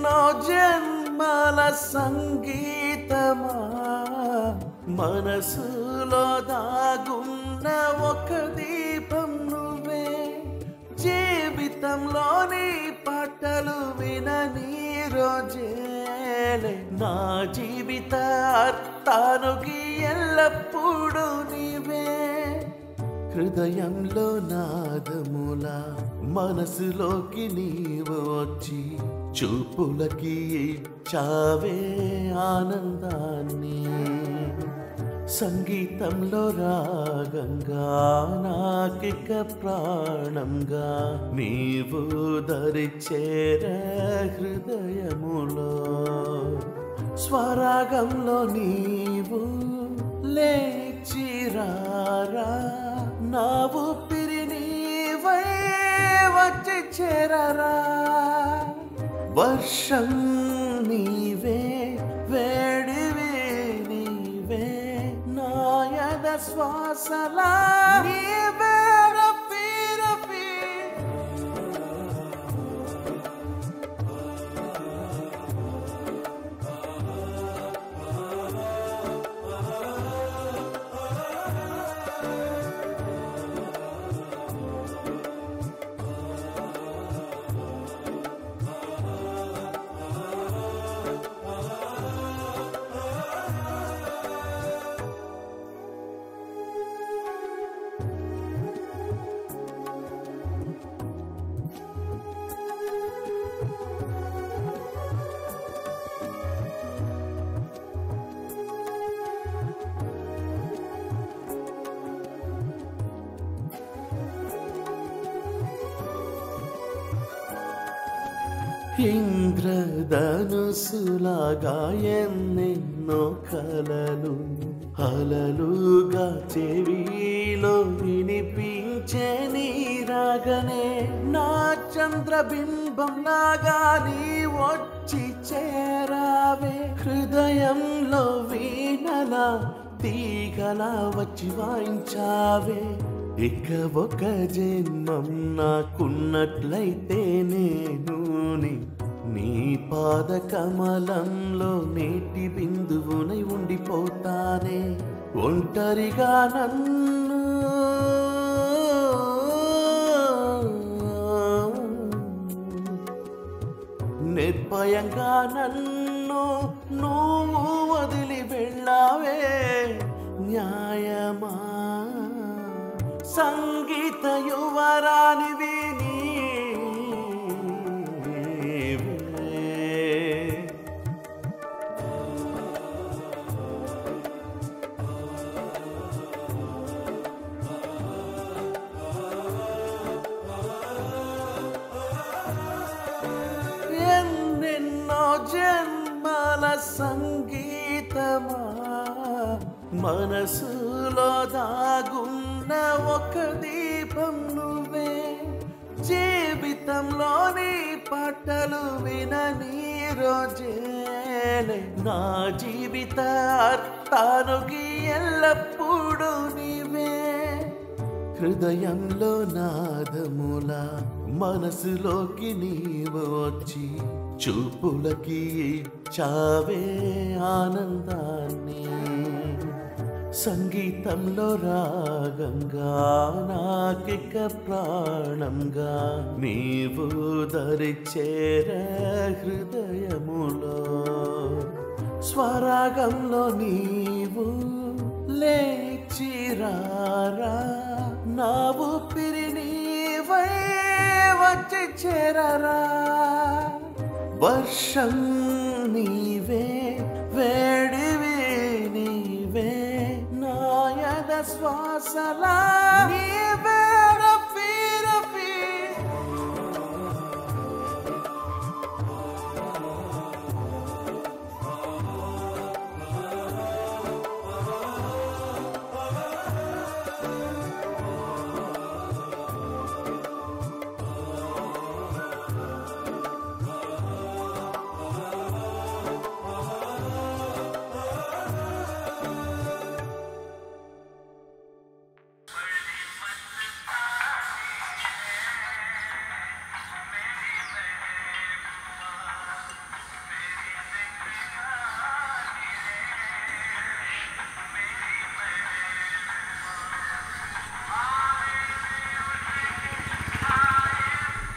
ఎన్నెన్నో జన్మల సంగీతమా మనసులో దాగున్న ఒక దీపం నువ్వే జీవితంలోని పాటలు వినని రోజేలే నా జీవిత అర్థానికి ఎల్లప్పుడూ నీవే హృదయంలో నాదముల మనసులోకి నీవు వచ్చి చూపులకి ఇచ్చావే ఆనందాన్ని సంగీతంలో రాగంగా నాకిక ప్రాణంగా నీవు దరిచేర హృదయములో స్వరాగంలో నీవు లేచిరారా నా ఊపిరి నీవై వచ్చి చేరరా వర్షం నీవే వేడివి నీవే నాయద శ్వాసలా నీవే రఫీ రఫీ ఇంద్రధనుసులాగా ఎన్నెన్నో కలలు అలలుగా చెవిలో వినిపించే నీరాగనే నా చంద్రబింబం లాగా నీ వచ్చి చేరావే హృదయంలో వీణలా తీగలా వచ్చి వాయించావే ఇక ఒక జన్మం నాకున్నట్లయితే నేను నీ నీ పాద కమలంలో నేటి బిందువునై ఉండిపోతానే ఒంటరిగా నన్ను నిర్భయంగా నన్ను నువ్వు వదిలి వెళ్ళావే న్యాయమా సంగీత యువరానివి నీవే. ఎన్నెన్నో జన్మల సంగీతమా మనసులో దాగున్న ఒక దీపం నువ్వే జీవితంలోని పాటలు వినని రోజేలే నా జీవిత అర్థానికి ఎల్లప్పుడూ నీవే హృదయంలో నాదముల మనసులోకి నీవు వచ్చి చూపులకి ఇచ్చావే ఆనందాన్ని సంగీతంలో రాగంగా నాకిక ప్రాణంగా నీవు దరిచేర హృదయములో స్వరాగంలో నీవు లేచిరారా నా ఊపిరి నీవై వచ్చి చేరరా వర్షం నీవే వేడివి నీవే నాయద శ్వాసలా నీవే రఫీ రఫీ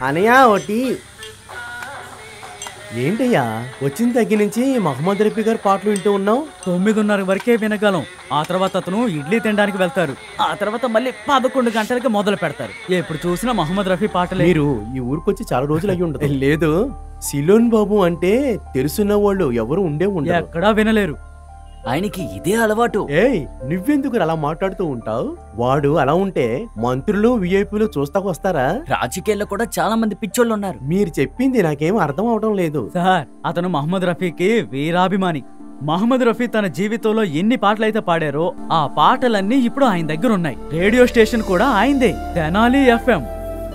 అనయా ఒకటి ఏంటయ్యా వచ్చిన దగ్గర నుంచి మహమ్మద్ రఫీ గారి పాటలు వింటూ ఉన్నావు తొమ్మిదిన్నర వరకే వినగలం ఆ తర్వాత అతను ఇడ్లీ తినడానికి వెళ్తారు ఆ తర్వాత మళ్ళీ పదకొండు గంటలకి మొదలు పెడతారు ఎప్పుడు చూసినా మహమ్మద్ రఫీ పాటలే మీరు ఈ ఊరికొచ్చి చాలా రోజులు అయ్యి ఉండదు లేదు సిలోన్ బాబు అంటే తెలుసున్న వాళ్ళు ఎవరు ఉండే ఉండరు ఎక్కడా వినలేరు ఆయనకి ఇదే అలవాటు ఏయ్ నువ్వెందుకు అలా మాట్లాడుతూ ఉంటావు వాడు అలా ఉంటే మంత్రులు విఐపీలు చూస్తాకు వస్తారా రాజకీయాల్లో కూడా చాలా మంది పిచ్చోళ్ళు ఉన్నారు మీరు చెప్పింది నాకేం అర్థం అవడం లేదు సార్ అతను మహమ్మద్ రఫీకి వీరాభిమాని మహమ్మద్ రఫీ తన జీవితంలో ఎన్ని పాటలైతే పాడారో ఆ పాటలన్నీ ఇప్పుడు ఆయన దగ్గర ఉన్నాయి రేడియో స్టేషన్ కూడా ఆయనదే తెనాలి ఎఫ్ఎం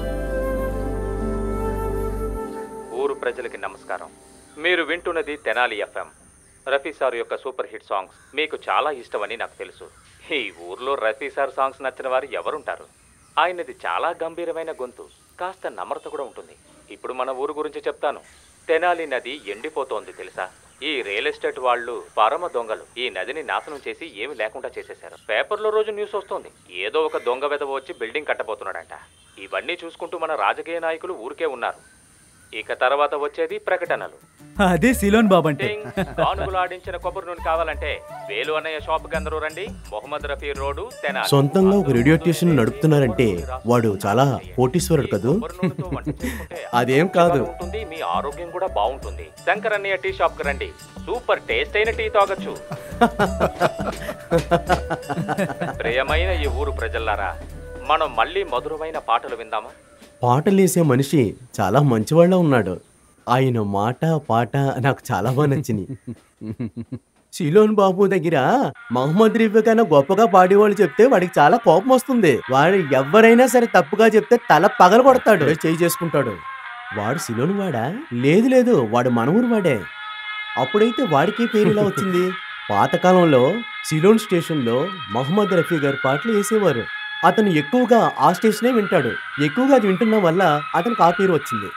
ఊరు ప్రజలకి నమస్కారం మీరు వింటున్నది తెనాలి ఎఫ్ఎం రఫీ సార్ యొక్క సూపర్ హిట్ సాంగ్స్ మీకు చాలా ఇష్టమని నాకు తెలుసు ఈ ఊర్లో రఫీ సార్ సాంగ్స్ నచ్చిన వారు ఎవరుంటారు ఆయనది చాలా గంభీరమైన గొంతు కాస్త నమ్రత కూడా ఉంటుంది ఇప్పుడు మన ఊరు గురించి చెప్తాను తెనాలి నది ఎండిపోతోంది తెలుసా ఈ రియల్ ఎస్టేట్ వాళ్ళు పరమ దొంగలు ఈ నదిని నాశనం చేసి ఏమి లేకుండా చేసేశారు పేపర్లో రోజు న్యూస్ వస్తోంది ఏదో ఒక దొంగ వెదవ వచ్చి బిల్డింగ్ కట్టబోతున్నాడంట ఇవన్నీ చూసుకుంటూ మన రాజకీయ నాయకులు ఊరికే ఉన్నారు ఇక తర్వాత వచ్చేది ప్రకటనలు అదే సిలోన్ బాబు అంటే టింగ్, గానుగులు ఆడించిన కొబ్బరి నూనె కావాలంటే వేలు అన్నయ్య షాప్ కి అందరూ రండి మొహమ్మద్ రఫీ రోడ్డు తెనాలి సొంతంగా ఒక రేడియో స్టేషన్ నడుపుతున్నారంటే వాడు చాలా కోటీశ్వరుడు కదూ కొబ్బరి నూనెతో వంట చేసుకుంటే అదేం కాదు. ఉంటుంది మీ ఆరోగ్యం కూడా బాగుంటుంది శంకర్ అన్నయ్య టీ షాప్ కి రండి సూపర్ టేస్ట్ అయిన టీ తాగొచ్చు ప్రియమైన ఈ ఊరు ప్రజల్లారా మనం మళ్ళీ మధురమైన పాటలు విందామా పాటలేసే మనిషి చాలా మంచివాళ్ళ ఉన్నాడు ఆయన మాట పాట నాకు చాలా బాగా నచ్చింది సిలోన్ బాబు దగ్గర మహమ్మద్ రఫీ కన్నా గొప్పగా పాడేవాళ్ళు చెప్తే వాడికి చాలా కోపం వస్తుంది వాడు ఎవరైనా సరే తప్పుగా చెప్తే తల పగల కొడతాడు చేయి చేసుకుంటాడు వాడు సిలోన్ వాడా లేదు లేదు వాడు మన ఊరు వాడే అప్పుడైతే వాడికి పేరు ఇలా వచ్చింది పాతకాలంలో సిలోన్ స్టేషన్లో మహమ్మద్ రఫీ గారి పాటలు వేసేవారు అతను ఎక్కువగా ఆ స్టేషనే వింటాడు ఎక్కువగా అది వింటున్న వల్ల అతనికి ఆ పేరు వచ్చింది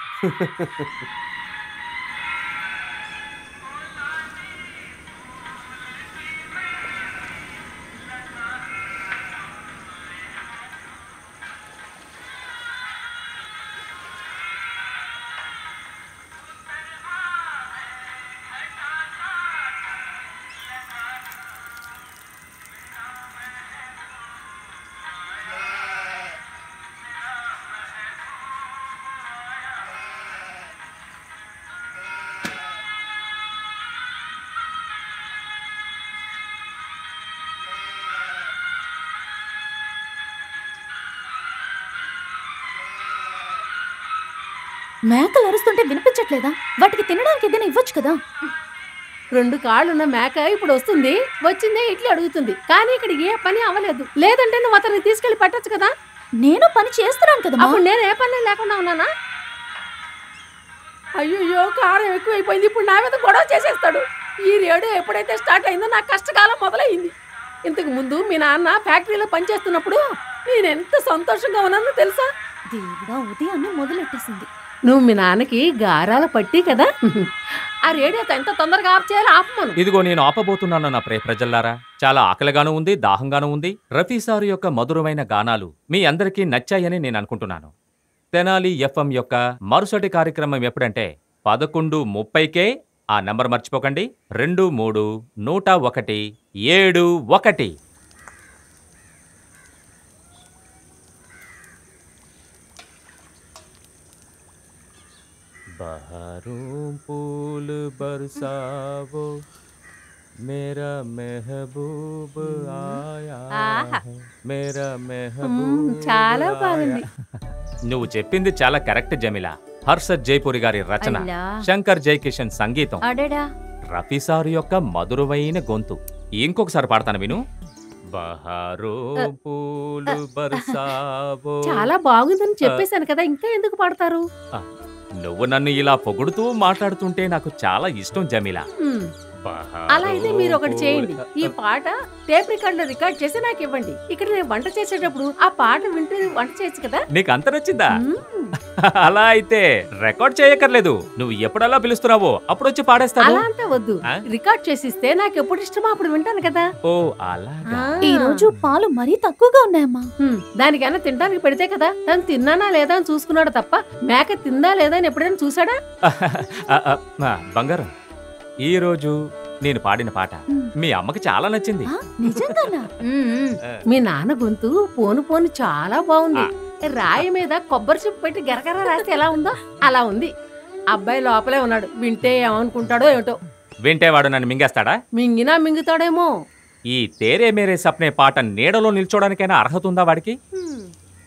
మేకలు అరుస్తుంటే వినిపించట్లేదా వాటికి తినడానికి ఏదైనా ఇవ్వచ్చు కదా రెండు కాళ్ళున్న మేక ఇప్పుడు వస్తుంది వచ్చిందే ఇట్లా అడుగుతుంది కానీ ఇక్కడ ఏ పని అవ్వలేదు లేదంటే నువ్వు అతన్ని తీసుకెళ్లి పట్టొచ్చు కదా నేను పని చేస్తున్నాను కదా అప్పుడు నేను ఏ పని లేకుండా ఉన్నానా అయ్యో కారం ఎక్కువైపోయింది ఇప్పుడు నా మీద గొడవ చేసేస్తాడు ఈ రేడియో ఎప్పుడైతే స్టార్ట్ అయిందో నా కష్టకాలం మొదలైంది ఇంతకు ముందు మీ నాన్న ఫ్యాక్టరీలో పనిచేస్తున్నప్పుడు నేను ఎంత సంతోషంగా ఉన్నానో తెలుసా దేవుడా ఉదయాన్నే మొదలెట్టేసింది నువ్వు మీ నాన్నకి గారాల పట్టి కదా ఆ రేడియోతో ఎంత తొందరగా ఆఫ్ చేయాలో ఆపమను ఇదిగో నేను ఆపబోతున్నాను నా ప్రియ ప్రజల్లారా చాలా ఆకలిగాను ఉంది దాహంగాను ఉంది రఫీ సారు యొక్క మధురమైన గానాలు మీ అందరికీ నచ్చాయని నేను అనుకుంటున్నాను తెనాలి ఎఫ్ఎం యొక్క మరుసటి కార్యక్రమం ఎప్పుడంటే పదకొండు ముప్పైకే ఆ నంబర్ మర్చిపోకండి రెండు మూడు నూట ఒకటి ఏడు ఒకటి बहारों फूल बरसावो मेरा महबूब आया ఆహా. है, मेरा మ్మ్, महबूब చాలా आया. బాగుంది నువ్వు చెప్పింది చాలా కరెక్ట్ జమిలా హర్షద్ జైపూరి గారి రచన అల్లా. శంకర్ జైకిషన్ సంగీతం అడడా రఫీ సారు యొక్క మధురమైన గొంతు ఇంకొకసారి పాడతాను విను బహారో పూలు బర్సావో చాలా బాగుందని చెప్పేశాను కదా ఇంకా ఎందుకు పాడతారు నువ్వు నన్ను ఇలా పొగుడుతూ మాట్లాడుతుంటే నాకు చాలా ఇష్టం జమిలా మ్మ్. బహారో అలా అయితే మీరు ఒకటి చేయండి పూలు- ఈ పాట టేప్ రికార్డ్ లో రికార్డ్ చేసి నాకు ఇవ్వండి ఇక్కడ నేను వంట చేసేటప్పుడు ఆ పాట వింటూ వంట చేయొచ్చు కదా నీకు అంత నచ్చిందా మ్మ్. అలా అయితే రికార్డ్ చేయక్కర్లేదు నువ్వు ఎప్పుడల్లా పిలుస్తున్నావో అప్పుడు వచ్చి పాడేస్తాను అలా అంటే వద్దు ఆ? రికార్డ్ చేసిస్తే నాకు ఎప్పుడు ఇష్టమో అప్పుడు వింటాను కదా ఓ అలాగా ఆ. ఈ రోజు పాలు మరీ తక్కువగా ఉన్నాయమ్మా హ్మ్, దానికైనా తినడానికి పెడితే కదా తను తిన్నానా లేదా అని చూసుకున్నాడు తప్ప మేక తిందా లేదా అని ఎప్పుడైనా చూసాడా ఆ, ఆ, ఆ, బంగారం ఈ రోజు నేను పాడిన పాట మ్. మీ అమ్మకి చాలా నచ్చింది ఆ, నిజంగానా హ్మ్, హ్మ్. మీ నాన్న గొంతు పోను పోను చాలా బాగుంది రాయి మీద కొబ్బరి చెప్పు పెట్టి గరగర రాస్తే ఎలా ఉందో అలా ఉంది అబ్బాయి లోపలే ఉన్నాడు వింటే ఏమనుకుంటాడో ఏమిటో వింటే వాడు నన్ను మింగేస్తాడా మింగినా మింగుతాడేమో ఈ తేరే మేరే సప్నే పాట నీడలో నిల్చోడానికైనా అర్హత ఉందా వాడికి హ్మ్.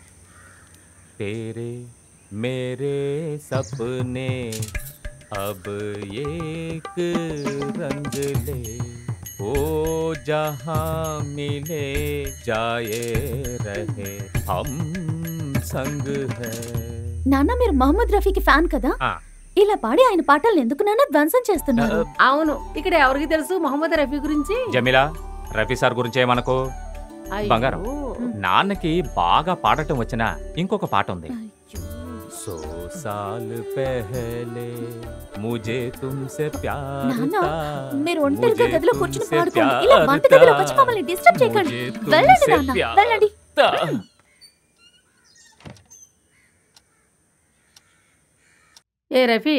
तेरे मेरे सपने अब एक रंग ले ओ जहां मिले जाए रहे हम संग है నాన్న మీరు మహమ్మద్ రఫీకి ఫ్యాన్ కదా ఆ. ఇలా పాడి ఆయన పాటలు ఎందుకు నాన్న ధ్వంసం చేస్తున్నారు అవును ఇక్కడ ఎవరికి తెలుసు మొహమ్మద్ రఫీ గురించి జమిలా రఫీ సార్ గురించి ఏమనుకో అయ్యో. బంగారం. నాన్నకి బాగా పాడటం వచ్చిన ఇంకొక పాట ఉంది అయ్యో. सौ साल पहले मुझे तुमसे प्यार నాన్న था మీరు ఒంటరిగా मुझे గదిలో కూర్చుని तुमसे పాడుకోండి ఇలా प्यार వంట గదిలోకి था, వచ్చి మమ్మల్ని డిస్టర్బ్ చేయకండి मुझे వెళ్ళండి तुमसे నాన్న प्यार వెళ్ళండి था। ఏ రఫీ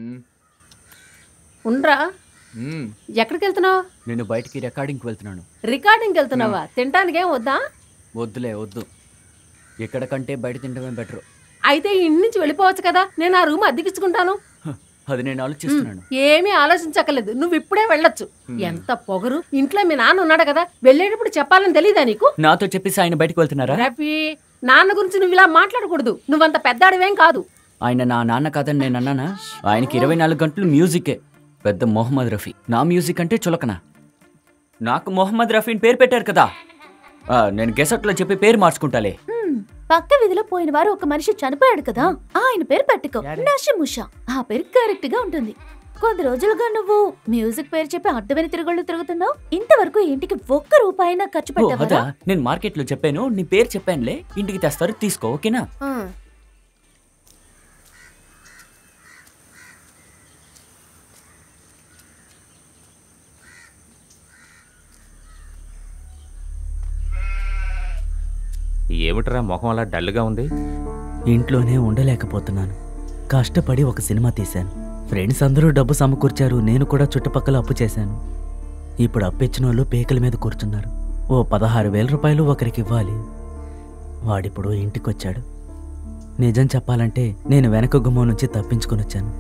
ఉండ్రా ఎక్కడికి వెళ్తున్నావు నేను బయటికి రికార్డింగ్కి వెళ్తున్నాను రికార్డింగ్కి వెళ్తున్నావా తినడానికి ఏం వద్దా వద్దులే వద్దు ఇక్కడ కంటే బయట తినడమే బెటర్ అయితే ఈ ఇంటి నుంచి వెళ్ళిపోవచ్చు కదా నేను ఆ రూమ్ అద్దెకించుకుంటాను అది నేను ఆలోచిస్తున్నాను ఏమీ ఆలోచించక్కర్లేదు నువ్వు ఇప్పుడే వెళ్ళొచ్చు ఎంత పొగరు ఇంట్లో మీ నాన్న ఉన్నాడు కదా వెళ్ళేటప్పుడు చెప్పాలని తెలీదా నీకు నాతో చెప్పేసి ఆయన బయటకు వెళ్తున్నారా రఫీ నాన్న గురించి నువ్వు ఇలా మాట్లాడకూడదు నువ్వంత పెద్దాడివేం కాదు ఆయన నా నాన్న కాదని నేను అన్నానా ఆయనకి ఇరవై నాలుగు గంటలు మ్యూజికే పెద్ద మొహమ్మద్ రఫీ నా మ్యూజిక్ అంటే చులకన నాకు మొహమ్మద్ రఫీని పేరు పెట్టారు కదా ఆ, నేను గెసట్లో చెప్పి పేరు మార్చుకుంటాలే హ్మ్, పక్క వీధిలో పోయిన వారు ఒక మనిషి చనిపోయాడు కదా ఆయన పేరు పెట్టుకో నషిముషా ఆ పేరు కరెక్ట్ గా ఉంటుంది కొద్ది రోజులుగా నువ్వు మ్యూజిక్ పేరు చెప్పి అడ్డమైన తిరుగుళ్ళు తిరుగుతున్నావు ఇంతవరకు ఇంటికి ఒక్క రూపాయినా ఖర్చు ఓ అదా పెట్టావా నేను మార్కెట్లో చెప్పాను నీ పేరు చెప్పానులే ఇంటికి తెస్తారు తీసుకో ఓకేనా ఏమిట్రా మొహం అలా డల్గా ఉంది ఇంట్లోనే ఉండలేకపోతున్నాను కష్టపడి ఒక సినిమా తీశాను ఫ్రెండ్స్ అందరూ డబ్బు సమకూర్చారు నేను కూడా చుట్టుపక్కల అప్పు చేశాను ఇప్పుడు అప్పిచ్చిన వాళ్ళు పేకల మీద కూర్చున్నారు ఓ పదహారు వేల రూపాయలు ఒకరికి ఇవ్వాలి వాడిప్పుడు ఇంటికొచ్చాడు నిజం చెప్పాలంటే నేను వెనక గుమ్మం నుంచి తప్పించుకొని వచ్చాను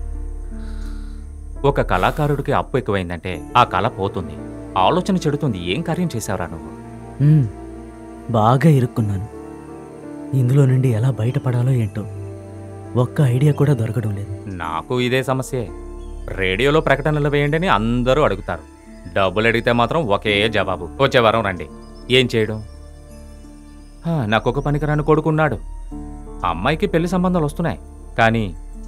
ఒక కళాకారుడికి అప్పు ఎక్కువైందంటే ఆ కళ పోతుంది ఆలోచన చెడుతుంది ఏం కార్యం చేశావురా నువ్వు మ్మ్. బాగా ఇరుక్కున్నాను ఇందులో నుండి ఎలా బయటపడాలో ఏంటో ఒక్క ఐడియా కూడా దొరకడం లేదు నాకు ఇదే సమస్యే రేడియోలో ప్రకటనలు వేయండి అని అందరూ అడుగుతారు డబ్బులు అడిగితే మాత్రం ఒకే జవాబు వచ్చే వారం రండి ఏం చేయడం హా, నాకొక పనికిరాని కొడుకున్నాడు అమ్మాయికి పెళ్లి సంబంధాలు వస్తున్నాయి కానీ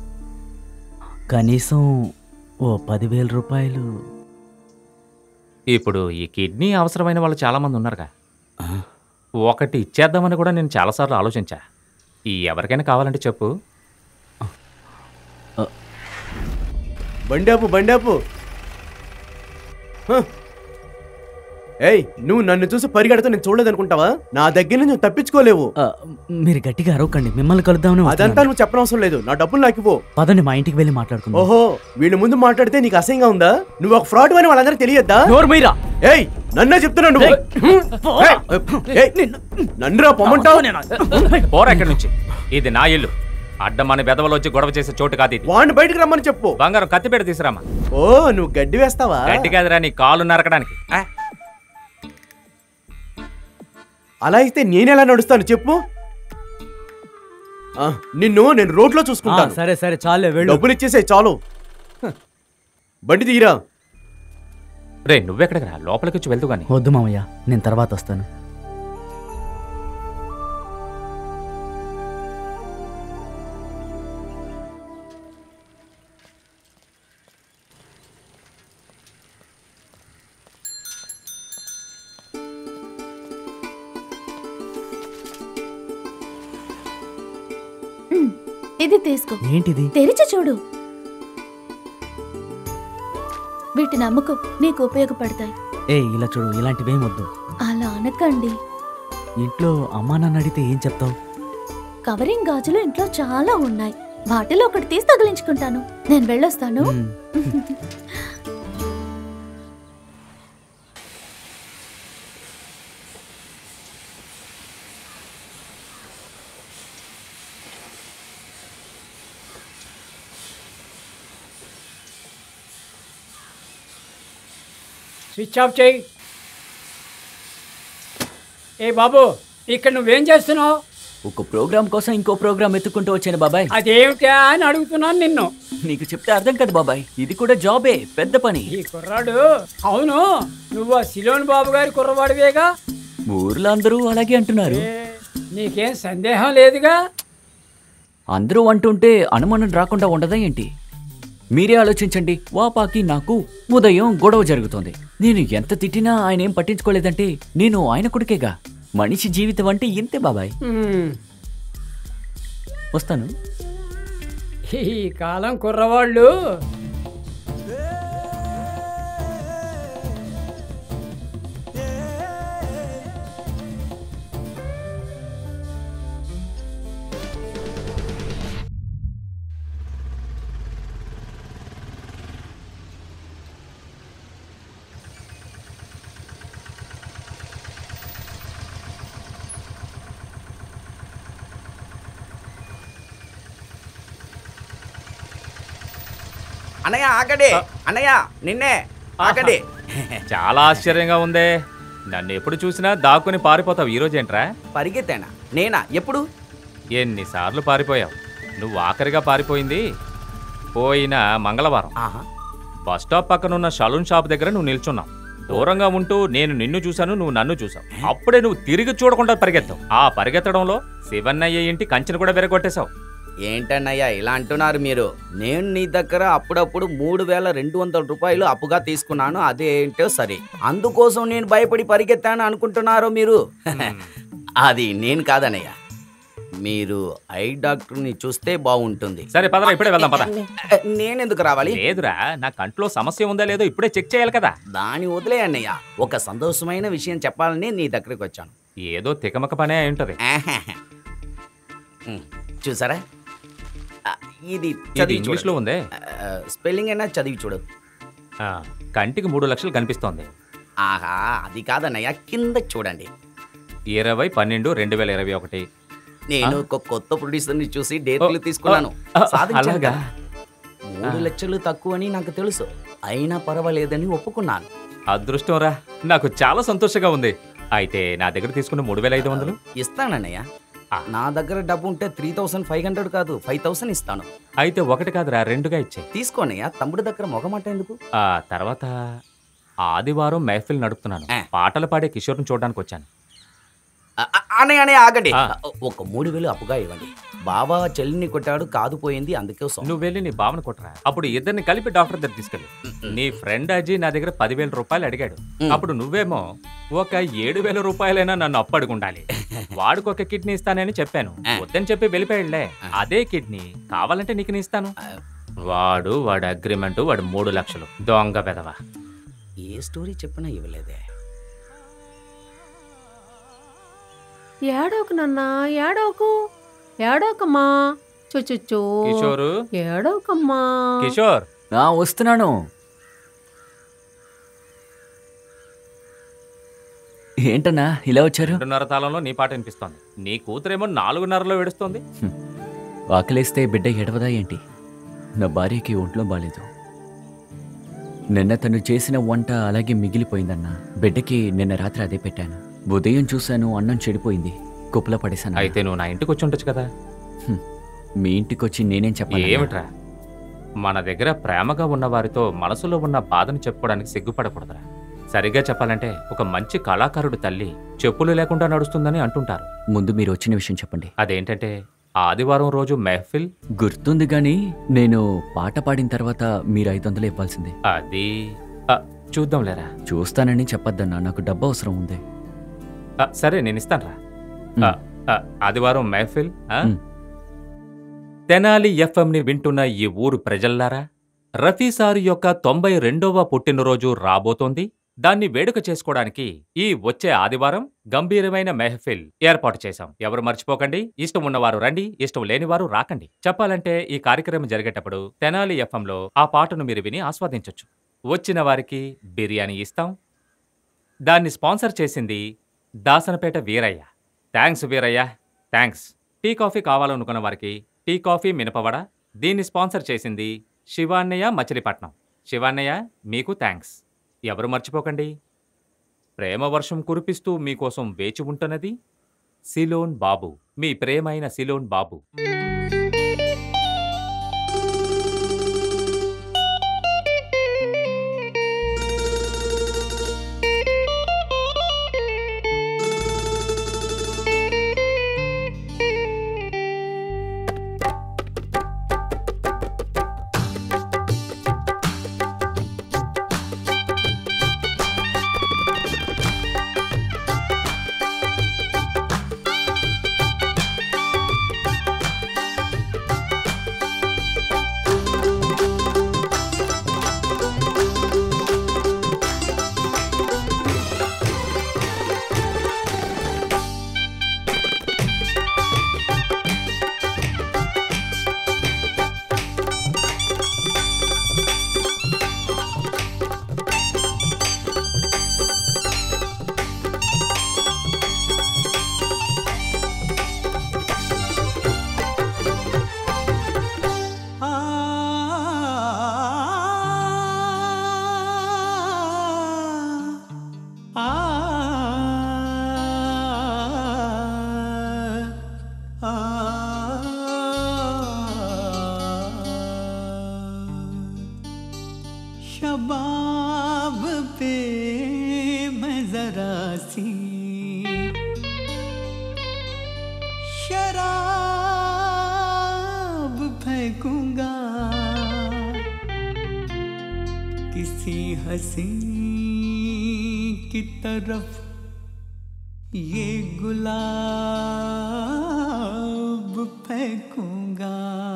కనీసం ఓ పదివేల రూపాయలు ఇప్పుడు ఈ కిడ్నీ అవసరమైన వాళ్ళు చాలామంది ఉన్నారుగా ఒకటి ఇచ్చేద్దామని కూడా నేను చాలాసార్లు ఆలోచించా ఈ ఎవరికైనా కావాలంటే చెప్పు బండాపు బండాపు హ. ఏయ్ నువ్వు నన్ను చూసి పరిగెడతా నేను చూడలేదనుకుంటావా నా దగ్గర నుంచి నువ్వు తప్పించుకోలేవు ఆ, మీరు గట్టిగా అరవకండి మిమ్మల్ని కలుద్దామని అదంతా వస్తున్నాను. నువ్వు చెప్పనవసరం లేదు నా డబ్బులు నాకు ఇవ్వు పదండి మా ఇంటికి వెళ్ళి మాట్లాడుకుందాం ఓహో వీళ్ళ ముందు మాట్లాడితే నీకు అసహ్యంగా ఉందా నువ్వు ఒక ఫ్రాడ్ అని వాళ్ళందరికీ తెలియద్దా నోరు మీరా ఏయ్ నన్నే చెప్తున్నా నువ్వు ఏయ్, ఏయ్, నన్ను రా పొమ్మంటావు పోరా ఇక్కడి నుంచి ఇది నా ఇల్లు అడ్డమని బెదవలు వచ్చి గొడవ చేసే చోటు కాదు ఇది వాడిని బయటకు రమ్మని చెప్పు బంగారం కత్తిపేట తీసురామా ఓ నువ్వు గడ్డి వేస్తావా గడ్డి కాదురా నీ కాలు నరకడానికి ఆ, అలా అయితే నేనెలా నడుస్తాను చెప్పు ఆ, నిన్ను నేను రోడ్లో ఆ, చూసుకుంటాను సరే సరే చాలే వెళ్ళు డబ్బులు ఇచ్చేసే చాలు హ. బండి తీరా రే నువ్వెక్కడికి రా లోపలికి వచ్చి వెళ్తూ గాని వద్దు మామయ్య నేను తర్వాత వస్తాను ఇది తీసుకో ఏంటిది తెరిచి చూడు వీటిని అమ్ముకో నీకు ఉపయోగపడతాయి ఏ ఇలా చూడు ఇలాంటివేం వద్దు అలా అనకండి ఇంట్లో అమ్మా నాన్న అడిగితే ఏం చెప్తావు కవరింగ్ గాజులు ఇంట్లో చాలా ఉన్నాయి వాటిలో ఒకటి తీసి తగిలించుకుంటాను నేను వెళ్ళొస్తాను మ్మ్. స్విచ్ ఆఫ్ చేయి ఏ బాబు ఇక్కడ నువ్వేం చేస్తున్నావు ఒక ప్రోగ్రామ్ కోసం ఇంకో ప్రోగ్రామ్ ఎత్తుకుంటూ వచ్చాను బాబాయ్ అదేమిటా అని అడుగుతున్నాను నిన్ను నీకు చెప్తే అర్థం కదా బాబాయ్ ఇది కూడా జాబే పెద్ద పని ఈ కుర్రాడు అవును నువ్వు ఆ సిలోన్ బాబు గారి కుర్రవాడివేగా ఊర్లో అందరూ అలాగే అంటున్నారు ఏ, నీకేం సందేహం లేదుగా అందరూ అంటుంటే అనుమానం రాకుండా ఉండదా ఏంటి మీరే ఆలోచించండి వాపాకి నాకు ఉదయం గొడవ జరుగుతోంది నేను ఎంత తిట్టినా ఆయన ఏం పట్టించుకోలేదంటే నేను ఆయన కొడుకేగా మనిషి జీవితం అంటే ఇంతే బాబాయ్ ఉమ్, వస్తాను ఈ కాలం కుర్రవాళ్ళు అన్నయ్య ఆగండి అన్నయ్య నిన్నే ఆగండి చాలా ఆశ్చర్యంగా ఉందే నన్ను ఎప్పుడు చూసినా దాక్కుని పారిపోతావు ఈ రోజేంట్రా పరిగెత్తానా నేనా ఎప్పుడు ఎన్నిసార్లు పారిపోయావు నువ్వు ఆఖరిగా పారిపోయింది పోయిన మంగళవారం ఆహా బస్ స్టాప్ పక్కనున్న సలూన్ షాప్ దగ్గర నువ్వు నిల్చున్నావు దూరంగా ఉంటూ నేను నిన్ను చూశాను నువ్వు నన్ను చూసావు అప్పుడే నువ్వు తిరిగి చూడకుండా పరిగెత్తావు ఆ పరిగెత్తడంలో శివన్నయ్య ఇంటి కంచెను కూడా విరగొట్టేశావు ఏంటన్నయ్య ఇలా అంటున్నారు మీరు నేను నీ దగ్గర అప్పుడప్పుడు మూడు వేల రెండు వందల రూపాయలు అప్పుగా తీసుకున్నాను అదేంటో సరే అందుకోసం నేను భయపడి పరిగెత్తాను అనుకుంటున్నారు మీరు అది నేను కాదన్నయ్య మీరు ఐ డాక్టర్ని చూస్తే బాగుంటుంది సరే పదరా ఇప్పుడే వెళ్దాం పద నేనెందుకు రావాలి లేదురా నా కంట్లో సమస్య ఉందా లేదో ఇప్పుడే చెక్ చేయాలి కదా దాని వదిలే అన్నయ్య ఒక సంతోషమైన విషయం చెప్పాలని నీ దగ్గరికి వచ్చాను ఏదో తికమక పనే అయి ఉంటది ఆహాహా. ఉమ్, చూసారా ఆ, ఇది ఇది చదివి ఇంగ్లీష్ లో చూడండి. ఉందే ఆ, స్పెల్లింగ్ అయినా చదివి చూడు ఆ, కంటికి మూడు లక్షలు కనిపిస్తోంది ఆహా అది కాదన్నయ్య కింద చూడండి ఇరవై పన్నెండు రెండు వేల ఇరవై ఒకటి నేను ఒక కొత్త ప్రొడ్యూసర్ ని చూసి డేట్లు ఓ, తీసుకున్నాను ఓ, సాధించాను అలాగా? కదా. మూడు లక్షలు తక్కువని నాకు తెలుసు అయినా పర్వాలేదని ఒప్పుకున్నాను అదృష్టం రా నాకు చాలా సంతోషంగా ఉంది అయితే నా దగ్గర తీసుకున్న మూడు వేల ఐదు వందలు ఇస్తానన్నయ్య ఆ. నా దగ్గర డబ్బు ఉంటే త్రీ థౌసండ్ ఫైవ్ హండ్రెడ్ కాదు ఫైవ్ థౌసండ్ ఇస్తాను అయితే ఒకటి కాదురా రెండుగా ఇచ్చాయి తీసుకోనయ్య తమ్ముడి దగ్గర మొగమాట ఎందుకు ఆ తర్వాత ఆదివారం మెహఫిల్ నడుపుతున్నాను ఆ. పాటలు పాడే కిషోర్ని చూడడానికి వచ్చాను ఆ, ఆ, అన్నయ్య అన్నయ్య ఆగండి ఆ. ఒక మూడు వేలు అప్పుగా ఇవ్వండి బాబా చెల్లిని కొట్టాడు కాదు పోయింది అందుకోసం నువ్వు వెళ్ళి నీ భావన కొట్టరా అప్పుడు ఇద్దరిని కలిపి డాక్టర్ దగ్గర తీసుకెళ్ళి నీ ఫ్రెండ్ అజీ నా దగ్గర పదివేల రూపాయలు అడిగాడు మ్. అప్పుడు నువ్వేమో ఒక ఏడు వేల రూపాయలైనా నన్ను అప్పు అడుగుండాలి వాడికి ఒక కిడ్నీ ఇస్తానని చెప్పాను ఆ. వద్దని చెప్పి వెళ్ళిపోయాడులే అదే కిడ్నీ కావాలంటే నీకు నీ ఇస్తాను ఆ. వాడు వాడి అగ్రిమెంట్ వాడు మూడు లక్షలు దొంగ పెదవా ఏ స్టోరీ చెప్పినా ఇవ్వలేదే ఏడోకు నాన్న ఏడోకు ఏడోకమ్మా చుచుచ్చు కిషోరు ఏడోకమ్మా కిషోర్ ఆ, వస్తున్నాను ఏంటన్నా ఇలా వచ్చారు రెండున్నర తాళంలో నీ పాట వినిపిస్తోంది నీ కూతురేమో నాలుగున్నరలో ఏడుస్తోంది ఆకలేస్తే బిడ్డ ఎడవదా ఏంటి నా భార్యకి ఒంట్లో బాలేదు నిన్న తను చేసిన వంట అలాగే మిగిలిపోయిందన్నా బిడ్డకి నిన్న రాత్రి అదే పెట్టాను ఉదయం చూశాను అన్నం చెడిపోయింది కుప్పలో పడేశాను అయితే నువ్వు నా ఇంటికి వచ్చి ఉండొచ్చు కదా హ్మ్. మీ ఇంటికి వచ్చి నేనేం చెప్పాలి ఏమిట్రా మన దగ్గర ప్రేమగా ఉన్న వారితో మనసులో ఉన్న బాధను చెప్పుకోవడానికి సిగ్గుపడకూడదురా సరిగ్గా చెప్పాలంటే ఒక మంచి కళాకారుడు తల్లి చెప్పులు లేకుండా నడుస్తుందని అంటుంటారు ముందు మీరు వచ్చిన విషయం చెప్పండి అదేంటంటే ఆదివారం రోజు మెహఫిల్ గుర్తుంది గాని నేను పాట పాడిన తర్వాత మీరు ఐదు వందలు ఇవ్వాల్సిందే అది ఆ, చూద్దాం లేరా చూస్తానని చెప్పొద్దన్నా నాకు డబ్బు అవసరం ఉంది ఆ, సరే నేను ఇస్తానురా ఆ, ఆ, ఆదివారం మెహఫిల్ ఆ? మ్. తెనాలి ఎఫ్ఎంని వింటున్న ఈ ఊరు ప్రజల్లారా రఫీ సారు యొక్క తొంభై రెండవ పుట్టినరోజు రాబోతోంది దాన్ని వేడుక చేసుకోవడానికి ఈ వచ్చే ఆదివారం గంభీరమైన మెహఫిల్ ఏర్పాటు చేశాం ఎవరు మర్చిపోకండి ఇష్టం ఉన్నవారు రండి ఇష్టం లేనివారు రాకండి చెప్పాలంటే ఈ కార్యక్రమం జరిగేటప్పుడు తెనాలి ఎఫ్ఎంలో ఆ పాటను మీరు విని ఆస్వాదించొచ్చు వచ్చిన వారికి బిర్యానీ ఇస్తాం దాన్ని స్పాన్సర్ చేసింది Dasanapeta Veeraiah thanks Veeraiah thanks tea coffee కావాలనుకున్న వారికి టీ కాఫీ మినపవడ దీన్ని స్పాన్సర్ చేసింది శివాన్నయ్య మచిలీపట్నం శివాన్నయ్య మీకు థ్యాంక్స్ ఎవరు మర్చిపోకండి ప్రేమ వర్షం కురిపిస్తూ మీకోసం వేచి ఉంటున్నది సిలోన్ బాబు మీ ప్రేమైన సిలోన్ బాబు शबाब पे मैं जरा सी शराब फेंकूंगा किसी हसी की तरफ ये गुलाब फेंकूंगा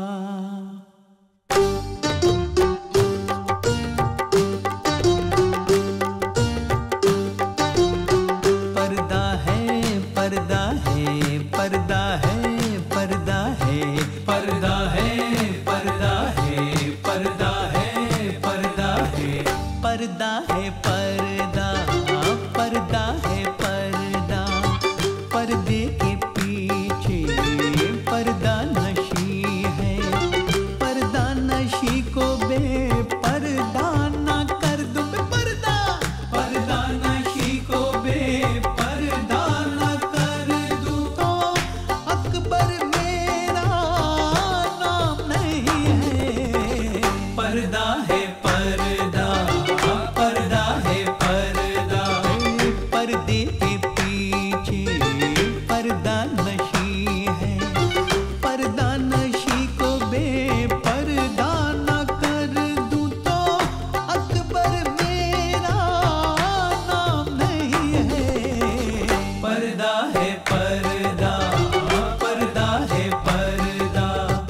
पर्दा है पर्दा है पर्दा है पर्दा है पर्दा है पर्दा है पर्दा है पर्दा है पर्दा है पर्दा पर्दा है पर्दा पर्दे के पीछे पर्दा नशी है पर्दा नशी को बेपर्दा ना कर दो पर्दा पर्दा नशी को बेपर्दा ना कर दूं तो अकबर मेरा नाम नहीं है पर्दा है पर्दा पर्दा है पर्दा पर्दे के पीछे पर्दा नशी है पर्दा नशी को बेपर्दा न कर दूं तो अकबर मेरा नाम नहीं है पर्दा है पर्दा पर्दा है पर्दा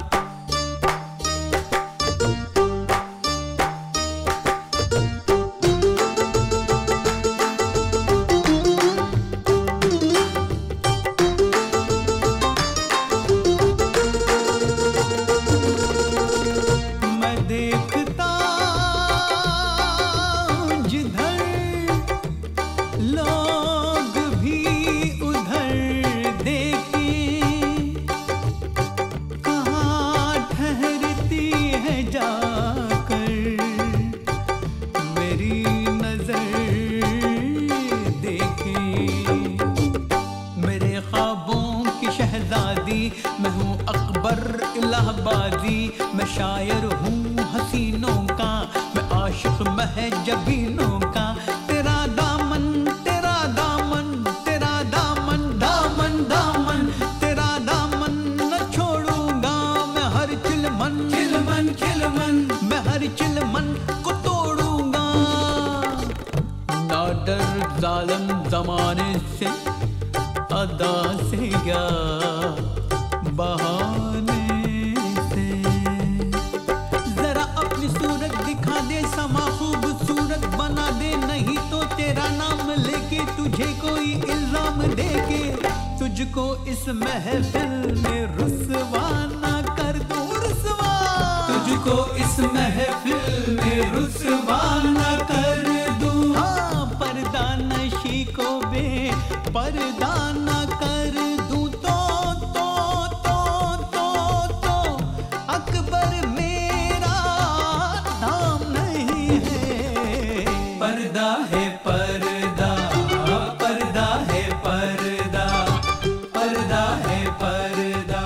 मैं देखता हूँ जिधर लोग भी उधर देखें कहाँ ठहरती है जाकर मेरी नजर देखें मेरे ख्वाबों की शहजादी मैं हूँ अकबर इलाहाबादी मैं शायर हूँ हसीनों का मैं आशिक महजबीनों का तेरा दामन तेरा दामन तेरा दामन दामन दामन तेरा दामन न छोड़ूंगा मैं हर चिलमन चिलमन चिलमन मैं हर चिलमन को तोड़ूंगा ना डर जालम जमाने से अदा से या बहाने से नाम लेके तुझे कोई इल्जाम देके तुझको इस महफिल में रुसवा ना कर दूं रुसवा तुझको इस महफिल में रुसवा ना कर दूं हाँ पर्दा नशी को बे पर्दा ना कर दूं तो तो तो तो तो अकबर मेरा नाम नहीं है पर्दा है पर्दा पर्दा है पर्दा पर्दा है पर्दा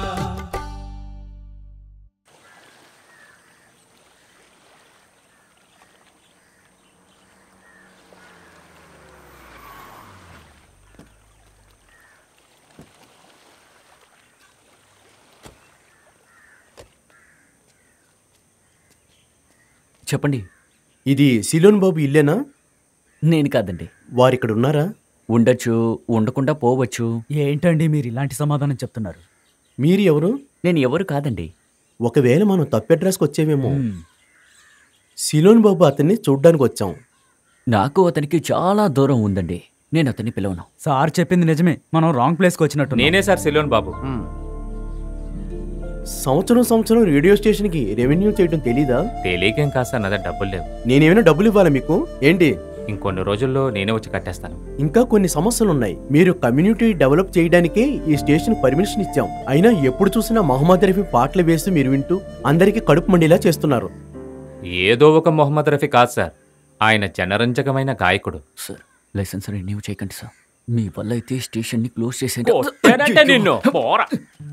చెప్పండి ఇది సిలోన్ బాబు ఇల్లేనా నేను కాదండి వారిక్కడ ఉన్నారా ఉండొచ్చు ఉండకుండా పోవచ్చు ఏంటండి మీరు ఇలాంటి సమాధానం చెప్తున్నారు మీరు ఎవరు నేను ఎవరు కాదండి ఒకవేళ మనం తప్పు అడ్రస్కి వచ్చేవేమో సిలోన్ బాబు అతన్ని చూడ్డానికి వచ్చాం నాకు అతనికి చాలా దూరం ఉందండి నేను అతన్ని పిలవను సార్ చెప్పింది నిజమే మనం రాంగ్ ప్లేస్కి వచ్చినట్టు నేనే సార్ సిలోన్ బాబు సంవత్సరం సంవత్సరం రేడియో స్టేషన్కి రెవెన్యూ చేయడం తెలీదా తెలియకేం కాదు సార్ నా దగ్గర డబ్బులు లేవు నేనేమైనా డబ్బులు ఇవ్వాలా మీకు ఏంటి ఇంకొన్ని రోజుల్లో నేనే వచ్చి కట్టేస్తాను ఇంకా కొన్ని సమస్యలు ఉన్నాయి మీరు కమ్యూనిటీ డెవలప్ చేయడానికే ఈ స్టేషన్ పర్మిషన్ ఇచ్చాం అయినా ఎప్పుడు చూసినా మహమ్మద్ రఫీ పాటలు వేసి మీరు వింటూ అందరికీ కడుపు మండేలా చేస్తున్నారు ఏదో ఒక మొహమ్మద్ రఫీ కాదు సార్ ఆయన జనరంజకమైన గాయకుడు సార్ లైసెన్స్ రెన్యూ చేయకండి సార్ మీ వల్ల అయితే స్టేషన్ని క్లోజ్ చేసే కొట్టానంటే నిన్ను పోరా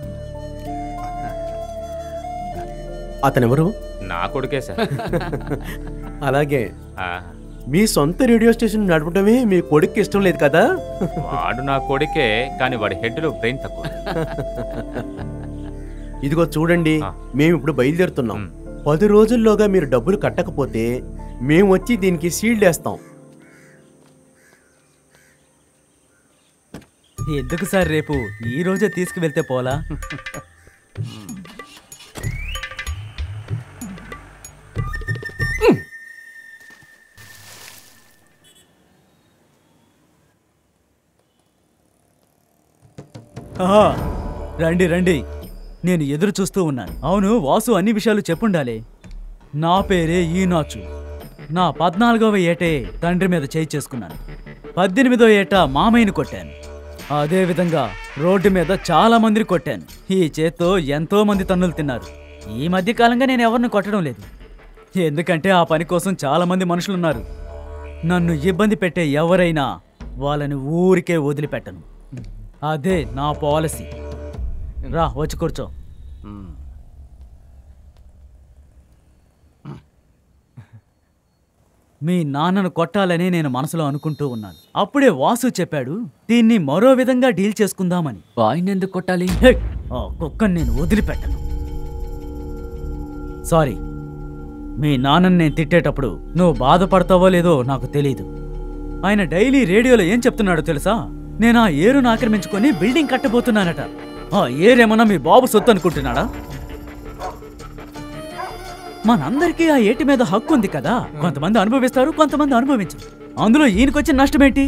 అతనెవరు నా కొడుకే సార్ అలాగే ఆ, మీ సొంత రేడియో స్టేషన్ నడపడమే మీ కొడుక్కి ఇష్టం లేదు కదా వాడు నా కొడుకే కానీ వాడి హెడ్లో బ్రెయిన్ తక్కువ ఇదిగో చూడండి ఆ. మేము ఇప్పుడు బయలుదేరుతున్నాం మ్. పది రోజుల్లోగా మీరు డబ్బులు కట్టకపోతే మేము వచ్చి దీనికి సీల్డ్ వేస్తాం ఎందుకు సార్ రేపు ఈ రోజే తీసుకువెళ్తే పోలా ఆహా, రండి రండి నేను ఎదురు చూస్తూ ఉన్నాను అవును వాసు అన్ని విషయాలు చెప్పుండాలి నా పేరే ఈనాచు నా పద్నాలుగవ ఏటే తండ్రి మీద చేయి చేసుకున్నాను పద్దెనిమిదో ఏట మామయ్యని కొట్టాను అదే విధంగా రోడ్డు మీద చాలా మందిని కొట్టాను ఈ చేత్తో ఎంతో మంది తన్నులు తిన్నారు ఈ మధ్య కాలంగా నేను ఎవరిని కొట్టడం లేదు ఎందుకంటే ఆ పని కోసం చాలా మంది మనుషులున్నారు నన్ను ఇబ్బంది పెట్టే ఎవరైనా వాళ్ళని ఊరికే వదిలిపెట్టను అదే నా పాలసీ రా వచ్చి కూర్చో మీ నాన్నను కొట్టాలని నేను మనసులో అనుకుంటూ ఉన్నాను అప్పుడే వాసు చెప్పాడు దీన్ని మరో విధంగా డీల్ చేసుకుందామని ఆయన ఎందుకు కొట్టాలి హే! ఆ కుక్కని నేను వదిలిపెట్టను సారీ మీ నాన్నని నేను తిట్టేటప్పుడు నువ్వు బాధపడతావో లేదో నాకు తెలీదు ఆయన డైలీ రేడియోలో ఏం చెప్తున్నాడో తెలుసా నేను ఆ ఏరును ఆక్రమించుకొని బిల్డింగ్ కట్టబోతున్నానట ఆ ఏరేమన్నా మీ బాబు సొత్తు అనుకుంటున్నాడా మనందరికీ ఆ ఏటి మీద హక్కు ఉంది కదా కొంతమంది అనుభవిస్తారు కొంతమంది అనుభవించరు అందులో ఈయనకొచ్చిన నష్టం ఏంటి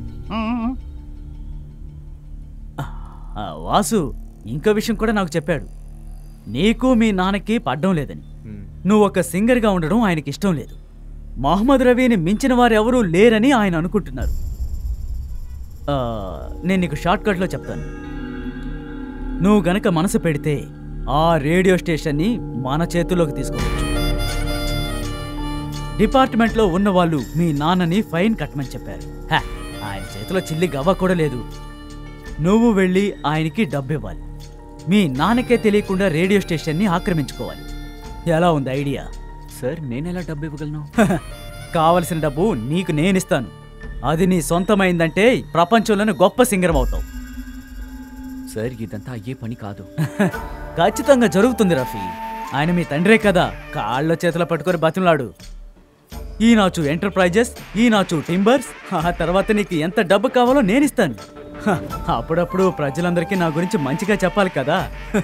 ఆ, వాసు ఇంకో విషయం కూడా నాకు చెప్పాడు నీకు మీ నాన్నకి పడ్డం లేదని నువ్వు ఒక సింగర్గా ఉండడం ఆయనకి ఇష్టం లేదు మహమ్మద్ రవిని మించిన వారెవరూ లేరని ఆయన అనుకుంటున్నారు ఆ, నేను నీకు షార్ట్ కట్లో చెప్తాను నువ్వు గనక మనసు పెడితే ఆ రేడియో స్టేషన్ని మన చేతుల్లోకి తీసుకోవచ్చు డిపార్ట్మెంట్లో ఉన్న వాళ్ళు మీ నాన్నని ఫైన్ కట్టమని చెప్పారు హ, ఆయన చేతిలో చిల్లి గవ్వ కూడా లేదు నువ్వు వెళ్ళి ఆయనకి డబ్బు ఇవ్వాలి మీ నాన్నకే తెలియకుండా రేడియో స్టేషన్ని ఆక్రమించుకోవాలి ఎలా ఉంది ఐడియా సార్ నేను ఎలా డబ్బు ఇవ్వగలను కావలసిన డబ్బు నీకు నేనిస్తాను అది నీ సొంతమైందంటే ప్రపంచంలోనే గొప్ప సింగరం అవుతావు సార్ ఇదంతా అయ్యే పని కాదు ఖచ్చితంగా జరుగుతుంది రఫీ ఆయన మీ తండ్రే కదా కాళ్ళ చేతుల పట్టుకొని బతిమలాడు ఈ నాచు ఎంటర్ప్రైజెస్ ఈ నాచు టింబర్స్ ఆ తర్వాత నీకు ఎంత డబ్బు కావాలో నేనిస్తాను హ, అప్పుడప్పుడు ప్రజలందరికీ నా గురించి మంచిగా చెప్పాలి కదా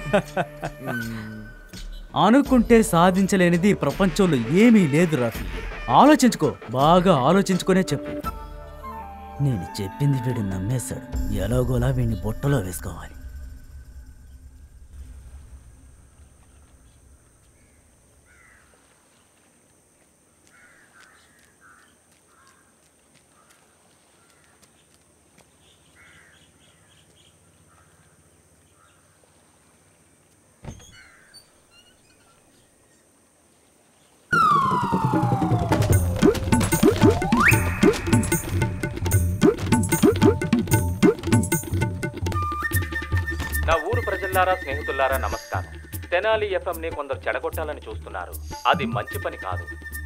అనుకుంటే సాధించలేనిది ఈ ప్రపంచంలో ఏమీ లేదు రఫీ ఆలోచించుకో బాగా ఆలోచించుకునే చెప్పు నేను చెప్పింది వీడు నమ్మేశాడు ఎలాగోలా వీడిని బుట్టలో వేసుకోవాలి నా ఊరు ప్రజల్లారా స్నేహితులారా నమస్కారం తెనాలి ఎఫ్ఎంని కొందరు చెడగొట్టాలని చూస్తున్నారు అది మంచి పని కాదు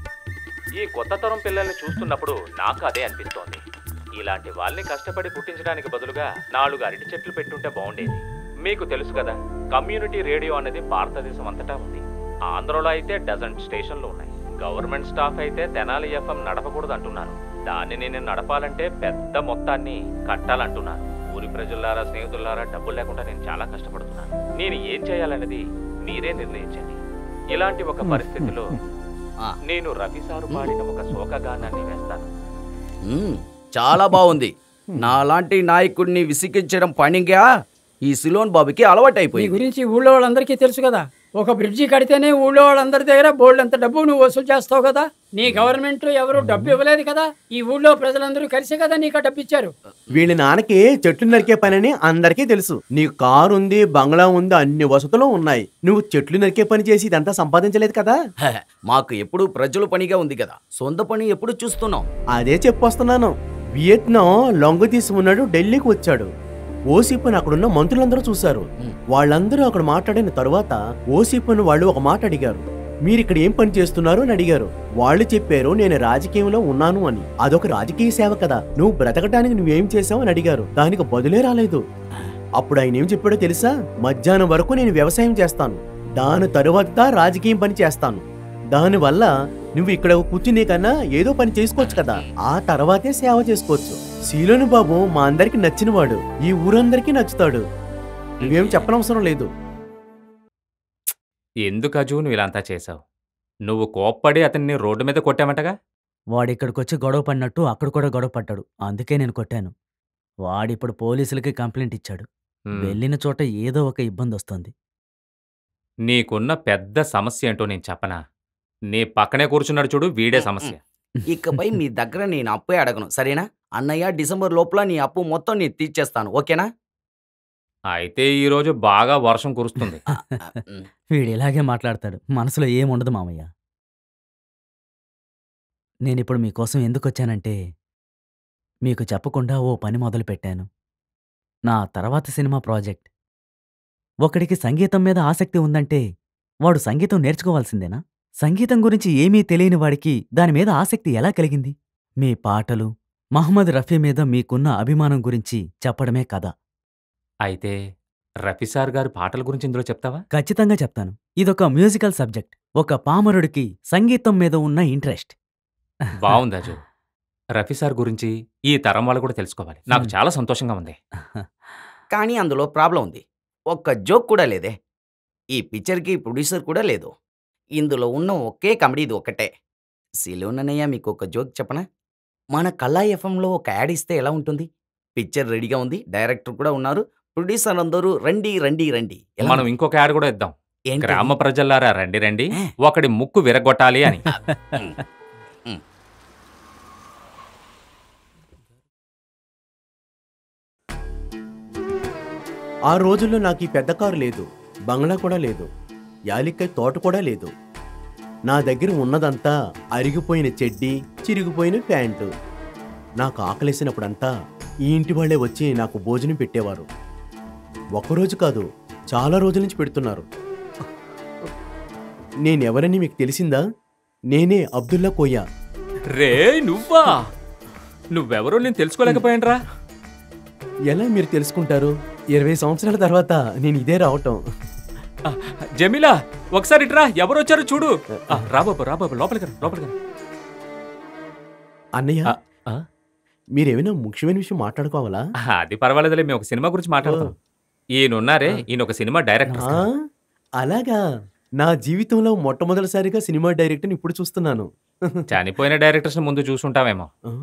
ఈ కొత్త తరం పిల్లల్ని చూస్తున్నప్పుడు నాకు అదే అనిపిస్తోంది ఇలాంటి వాళ్ళని కష్టపడి పుట్టించడానికి బదులుగా నాలుగు అరటి చెట్లు పెట్టుంటే బాగుండేది మీకు తెలుసు కదా కమ్యూనిటీ రేడియో అనేది భారతదేశం అంతటా ఉంది ఆంధ్రలో అయితే డజన్ స్టేషన్లు ఉన్నాయి గవర్నమెంట్ స్టాఫ్ అయితే తెనాలి ఎఫ్ఎం నడపకూడదు అంటున్నారు దాన్ని నేను నడపాలంటే పెద్ద మొత్తాన్ని కట్టాలంటున్నారు ఊరి ప్రజలారా స్నేహితులారా డబ్బులు లేకుండా నేను చాలా కష్టపడుతున్నాను నేను ఏం చేయాలన్నది మీరే నిర్ణయించండి ఇలాంటి ఒక పరిస్థితిలో ఆ. నేను రవి సారు పాడిన ఒక శోకగానాన్ని వేస్తాను మ్మ్, చాలా బాగుంది నాలాంటి నాయకుడిని విసిగించడం పనిగా ఈ సిలోన్ బాబుకి నీ అలవాటైపోయింది గురించి ఊళ్ళో వాళ్ళందరికీ తెలుసు కదా ఒక బ్రిడ్జి కడితేనే ఊళ్ళో వాళ్ళందరి దగ్గర బోల్డ్ అంత డబ్బు నువ్వు వసూలు చేస్తావు కదా నీ గవర్నమెంట్ ఎవరు డబ్బు ఇవ్వలేదు కదా ఈ ఊళ్ళో ప్రజలందరూ కలిసి కదా నీకు ఆ డబ్బు ఇచ్చారు వీళ్ళ నాన్నకి చెట్లు నరికే పనని అందరికీ తెలుసు నీకు కారు ఉంది బంగ్లా ఉంది అన్ని వసతులు ఉన్నాయి నువ్వు చెట్లు నరికే పని చేసి ఇదంతా సంపాదించలేదు కదా హ, మాకు ఎప్పుడు ప్రజల పనిగా ఉంది కదా సొంత పని ఎప్పుడు చూస్తున్నాం అదే చెప్పొస్తున్నాను వియత్నాం లొంగ తీసి ఉన్నాడు ఢిల్లీకి వచ్చాడు ఓసీపని అక్కడున్న మంత్రులందరూ చూశారు వాళ్ళందరూ అక్కడ మాట్లాడిన తరువాత ఓసీపని వాళ్ళు ఒక మాట అడిగారు మీరు ఇక్కడ ఏం పని చేస్తున్నారు అని అడిగారు వాళ్ళు చెప్పారు నేను రాజకీయంలో ఉన్నాను అని అదొక రాజకీయ సేవ కదా నువ్వు బ్రతకటానికి నువ్వేం చేసావు అని అడిగారు దానికి బదులే రాలేదు అప్పుడు ఆయన ఏం చెప్పాడో తెలుసా మధ్యాహ్నం వరకు నేను వ్యవసాయం చేస్తాను దాని తరువాత రాజకీయం పని చేస్తాను దానివల్ల నువ్వు ఇక్కడ కూర్చునే కన్నా ఏదో పని చేసుకోవచ్చు కదా ఆ తర్వాతే సేవ చేసుకోవచ్చు శీలోని బాబు మా అందరికి నచ్చినవాడు ఈ ఊరందరికీ నచ్చుతాడు నువ్వేం చెప్పనవసరం లేదు ఎందుకు అజు నువ్వు ఇలా అంతా చేశావు నువ్వు కోప్పడి అతన్ని రోడ్డు మీద కొట్టామంటగా వాడిక్కడికి వచ్చి గొడవ పడినట్టు అక్కడ కూడా గొడవ పడ్డాడు అందుకే నేను కొట్టాను వాడిప్పుడు పోలీసులకి కంప్లైంట్ ఇచ్చాడు హ్మ్. వెళ్ళిన చోట ఏదో ఒక ఇబ్బంది వస్తుంది నీకున్న పెద్ద సమస్య ఏంటో నేను చెప్పనా నీ పక్కనే కూర్చున్నాడు చూడు వీడే సమస్య ఇకపై మీ దగ్గర నేను అప్పే అడగను సరేనా అన్నయ్య డిసెంబర్ లోపల నీ అప్పు మొత్తం నేను తీర్చేస్తాను ఓకేనా అయితే ఈ రోజు బాగా వర్షం కురుస్తుంది ఆ, మ్. వీడు ఇలాగే మాట్లాడతాడు మనసులో ఏముండదు మామయ్య నేనిప్పుడు మీకోసం ఎందుకు వచ్చానంటే మీకు చెప్పకుండా ఓ పని మొదలు పెట్టాను నా తర్వాత సినిమా ప్రాజెక్ట్ ఒకడికి సంగీతం మీద ఆసక్తి ఉందంటే వాడు సంగీతం నేర్చుకోవాల్సిందేనా సంగీతం గురించి ఏమీ తెలియని వాడికి దాని మీద ఆసక్తి ఎలా కలిగింది మీ పాటలు మహమ్మద్ రఫీ మీద మీకున్న అభిమానం గురించి చెప్పడమే కథ అయితే రఫీసార్ గారి పాటల గురించి ఇందులో చెప్తావా ఖచ్చితంగా చెప్తాను ఇదొక మ్యూజికల్ సబ్జెక్ట్ ఒక పామరుడికి సంగీతం మీద ఉన్న ఇంట్రెస్ట్ బాగుంది అజు రఫీసార్ గురించి ఈ తరం వాళ్ళు కూడా తెలుసుకోవాలి నాకు హ్మ్. చాలా సంతోషంగా ఉంది కానీ అందులో ప్రాబ్లం ఉంది ఒక్క జోక్ కూడా లేదే ఈ పిక్చర్కి ప్రొడ్యూసర్ కూడా లేదు ఇందులో ఉన్న ఒకే కామెడీ ఇది ఒక్కటే సిలోనన్నయ్య మీకు ఒక జోక్ చెప్పనా మన కల్లా ఎఫ్ఎంలో ఒక యాడ్ ఇస్తే ఎలా ఉంటుంది పిక్చర్ రెడీగా ఉంది డైరెక్టర్ కూడా ఉన్నారు ప్రొడ్యూసర్ అందరూ రండి రండి రండి ఎలా మనం ఉంది? ఇంకొక యాడ్ కూడా ఇద్దాం ఏంటది? గ్రామ ప్రజల్లారా రండి రండి ఏ? ఒకడి ముక్కు విరగొట్టాలి అని ఉమ్, ఉమ్. ఆ రోజుల్లో నాకు ఈ పెద్ద కారు లేదు బంగ్లా కూడా లేదు యాలిక్కై తోట కూడా లేదు నా దగ్గర ఉన్నదంతా అరిగిపోయిన చెడ్డీ చిరిగిపోయిన ప్యాంటు నాకు ఆకలేసినప్పుడంతా ఈ ఇంటి వాళ్ళే వచ్చి నాకు భోజనం పెట్టేవారు ఒకరోజు కాదు చాలా రోజుల నుంచి పెడుతున్నారు నేనెవరని మీకు తెలిసిందా నేనే అబ్దుల్లా కోయా రే నువ్వా నువ్వెవరో నేను తెలుసుకోలేకపోయానురా ఎలా మీరు తెలుసుకుంటారు ఇరవై సంవత్సరాల తర్వాత నేను ఇదే రావటం ఆ, జమీలా ఒకసారి ఇట్రా ఎవరు వచ్చారో చూడు ఆ, రా బాబు రా బాబు లోపలికి రా లోపలికి రా అన్నయ్య ఆ, ఆ? మీరేమైనా ముఖ్యమైన విషయం మాట్లాడుకోవాలా ఆ, అది పర్వాలేదులే మేము ఒక సినిమా గురించి మాట్లాడతాం ఈయన ఉన్నారే ఈయన ఒక సినిమా డైరెక్టర్ ఆ, అలాగా నా జీవితంలో మొట్టమొదటిసారిగా సినిమా డైరెక్టర్ని ఇప్పుడు చూస్తున్నాను చనిపోయిన డైరెక్టర్స్ ముందు చూసుంటావేమో ఆ,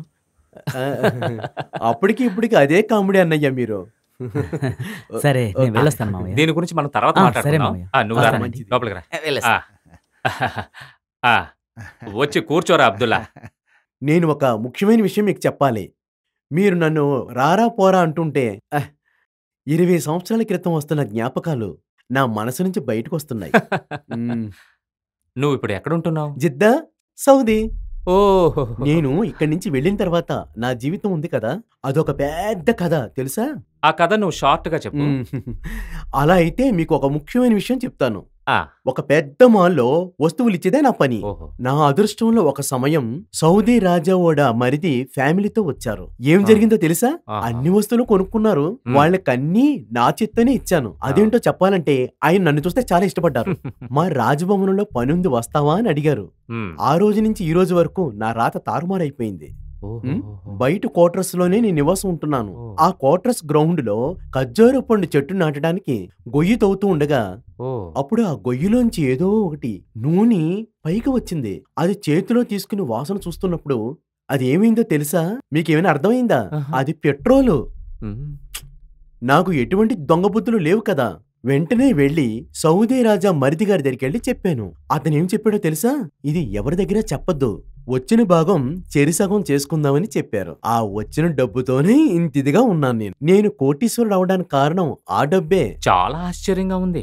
ఆ, అప్పటికి ఇప్పటికి అదే కామెడీ అన్నయ్య మీరు సరే నేను వెళ్ళొస్తాను మామయ్య దీని గురించి మనం తర్వాత ఆ, సరే మాట్లాడుకుందాం మామయ్య. ఆ, నువ్వు రా వస్తానండి. లోపలికి రా వెళ్ళేస్తా. ఆ. ఆ. వచ్చి కూర్చోరా అబ్దుల్లా నేను ఒక ముఖ్యమైన విషయం మీకు చెప్పాలి మీరు నన్ను రారా పోరా అంటుంటే అహ్, ఇరవై సంవత్సరాల క్రితం వస్తున్న జ్ఞాపకాలు నా మనసు నుంచి బయటకు వస్తున్నాయి మ్మ్. నువ్వు ఇప్పుడు ఎక్కడ ఉంటున్నావు జిద్దా సౌదీ ఓహో నేను ఇక్కడి నుంచి వెళ్ళిన తర్వాత నా జీవితం ఉంది కదా అదొక పెద్ద కథ తెలుసా ఆ కథ నువ్వు షార్ట్ గా చెప్పు మ్మ్. అలా అయితే మీకు ఒక ముఖ్యమైన విషయం చెప్తాను ఆ. ఒక పెద్ద మాల్లో వస్తువులు ఇచ్చేదే నా పని ఓహో నా అదృష్టంలో ఒక సమయం సౌదీ రాజా ఓడ మరిది ఫ్యామిలీతో వచ్చారు ఏం ఆ. జరిగిందో తెలుసా ఆహా. అన్ని వస్తువులు కొనుక్కున్నారు మ్. వాళ్ళకన్నీ నా చిత్తనే ఇచ్చాను అదేంటో చెప్పాలంటే ఆయన నన్ను చూస్తే చాలా ఇష్టపడ్డారు మా రాజభవనంలో పనుంది వస్తావా అని అడిగారు మ్మ్. ఆ రోజు నుంచి ఈ రోజు వరకు నా రాత తారుమారైపోయింది ఓహో. మ్? బయట క్వార్టర్స్ లోనే నేను నివాసం ఉంటున్నాను ఓ. ఆ క్వార్టర్స్ గ్రౌండ్ లో ఖజ్జూర పండు చెట్టు నాటడానికి గొయ్యి తవ్వుతూ ఉండగా ఓ అప్పుడు ఆ గొయ్యిలోంచి ఏదో ఒకటి నూనె పైకి వచ్చింది అది చేతిలో తీసుకుని వాసన చూస్తున్నప్పుడు అది ఏమైందో తెలుసా మీకేమైనా అర్థమైందా ఆహా. అది పెట్రోలు మ్మ్. నాకు ఎటువంటి దొంగ బుద్ధులు లేవు కదా వెంటనే వెళ్లి సౌదీ రాజా మరిది గారి దగ్గరికి వెళ్ళి చెప్పాను అతను ఏం చెప్పాడో తెలుసా ఇది ఎవరి దగ్గర చెప్పొద్దు వచ్చిన భాగం చెరిసగం చేసుకుందామని చెప్పారు ఆ వచ్చిన డబ్బుతోనే ఇంతిదిగా ఉన్నాను నేను నేను కోటీశ్వరుడు అవడానికి కారణం ఆ డబ్బే చాలా ఆశ్చర్యంగా ఉంది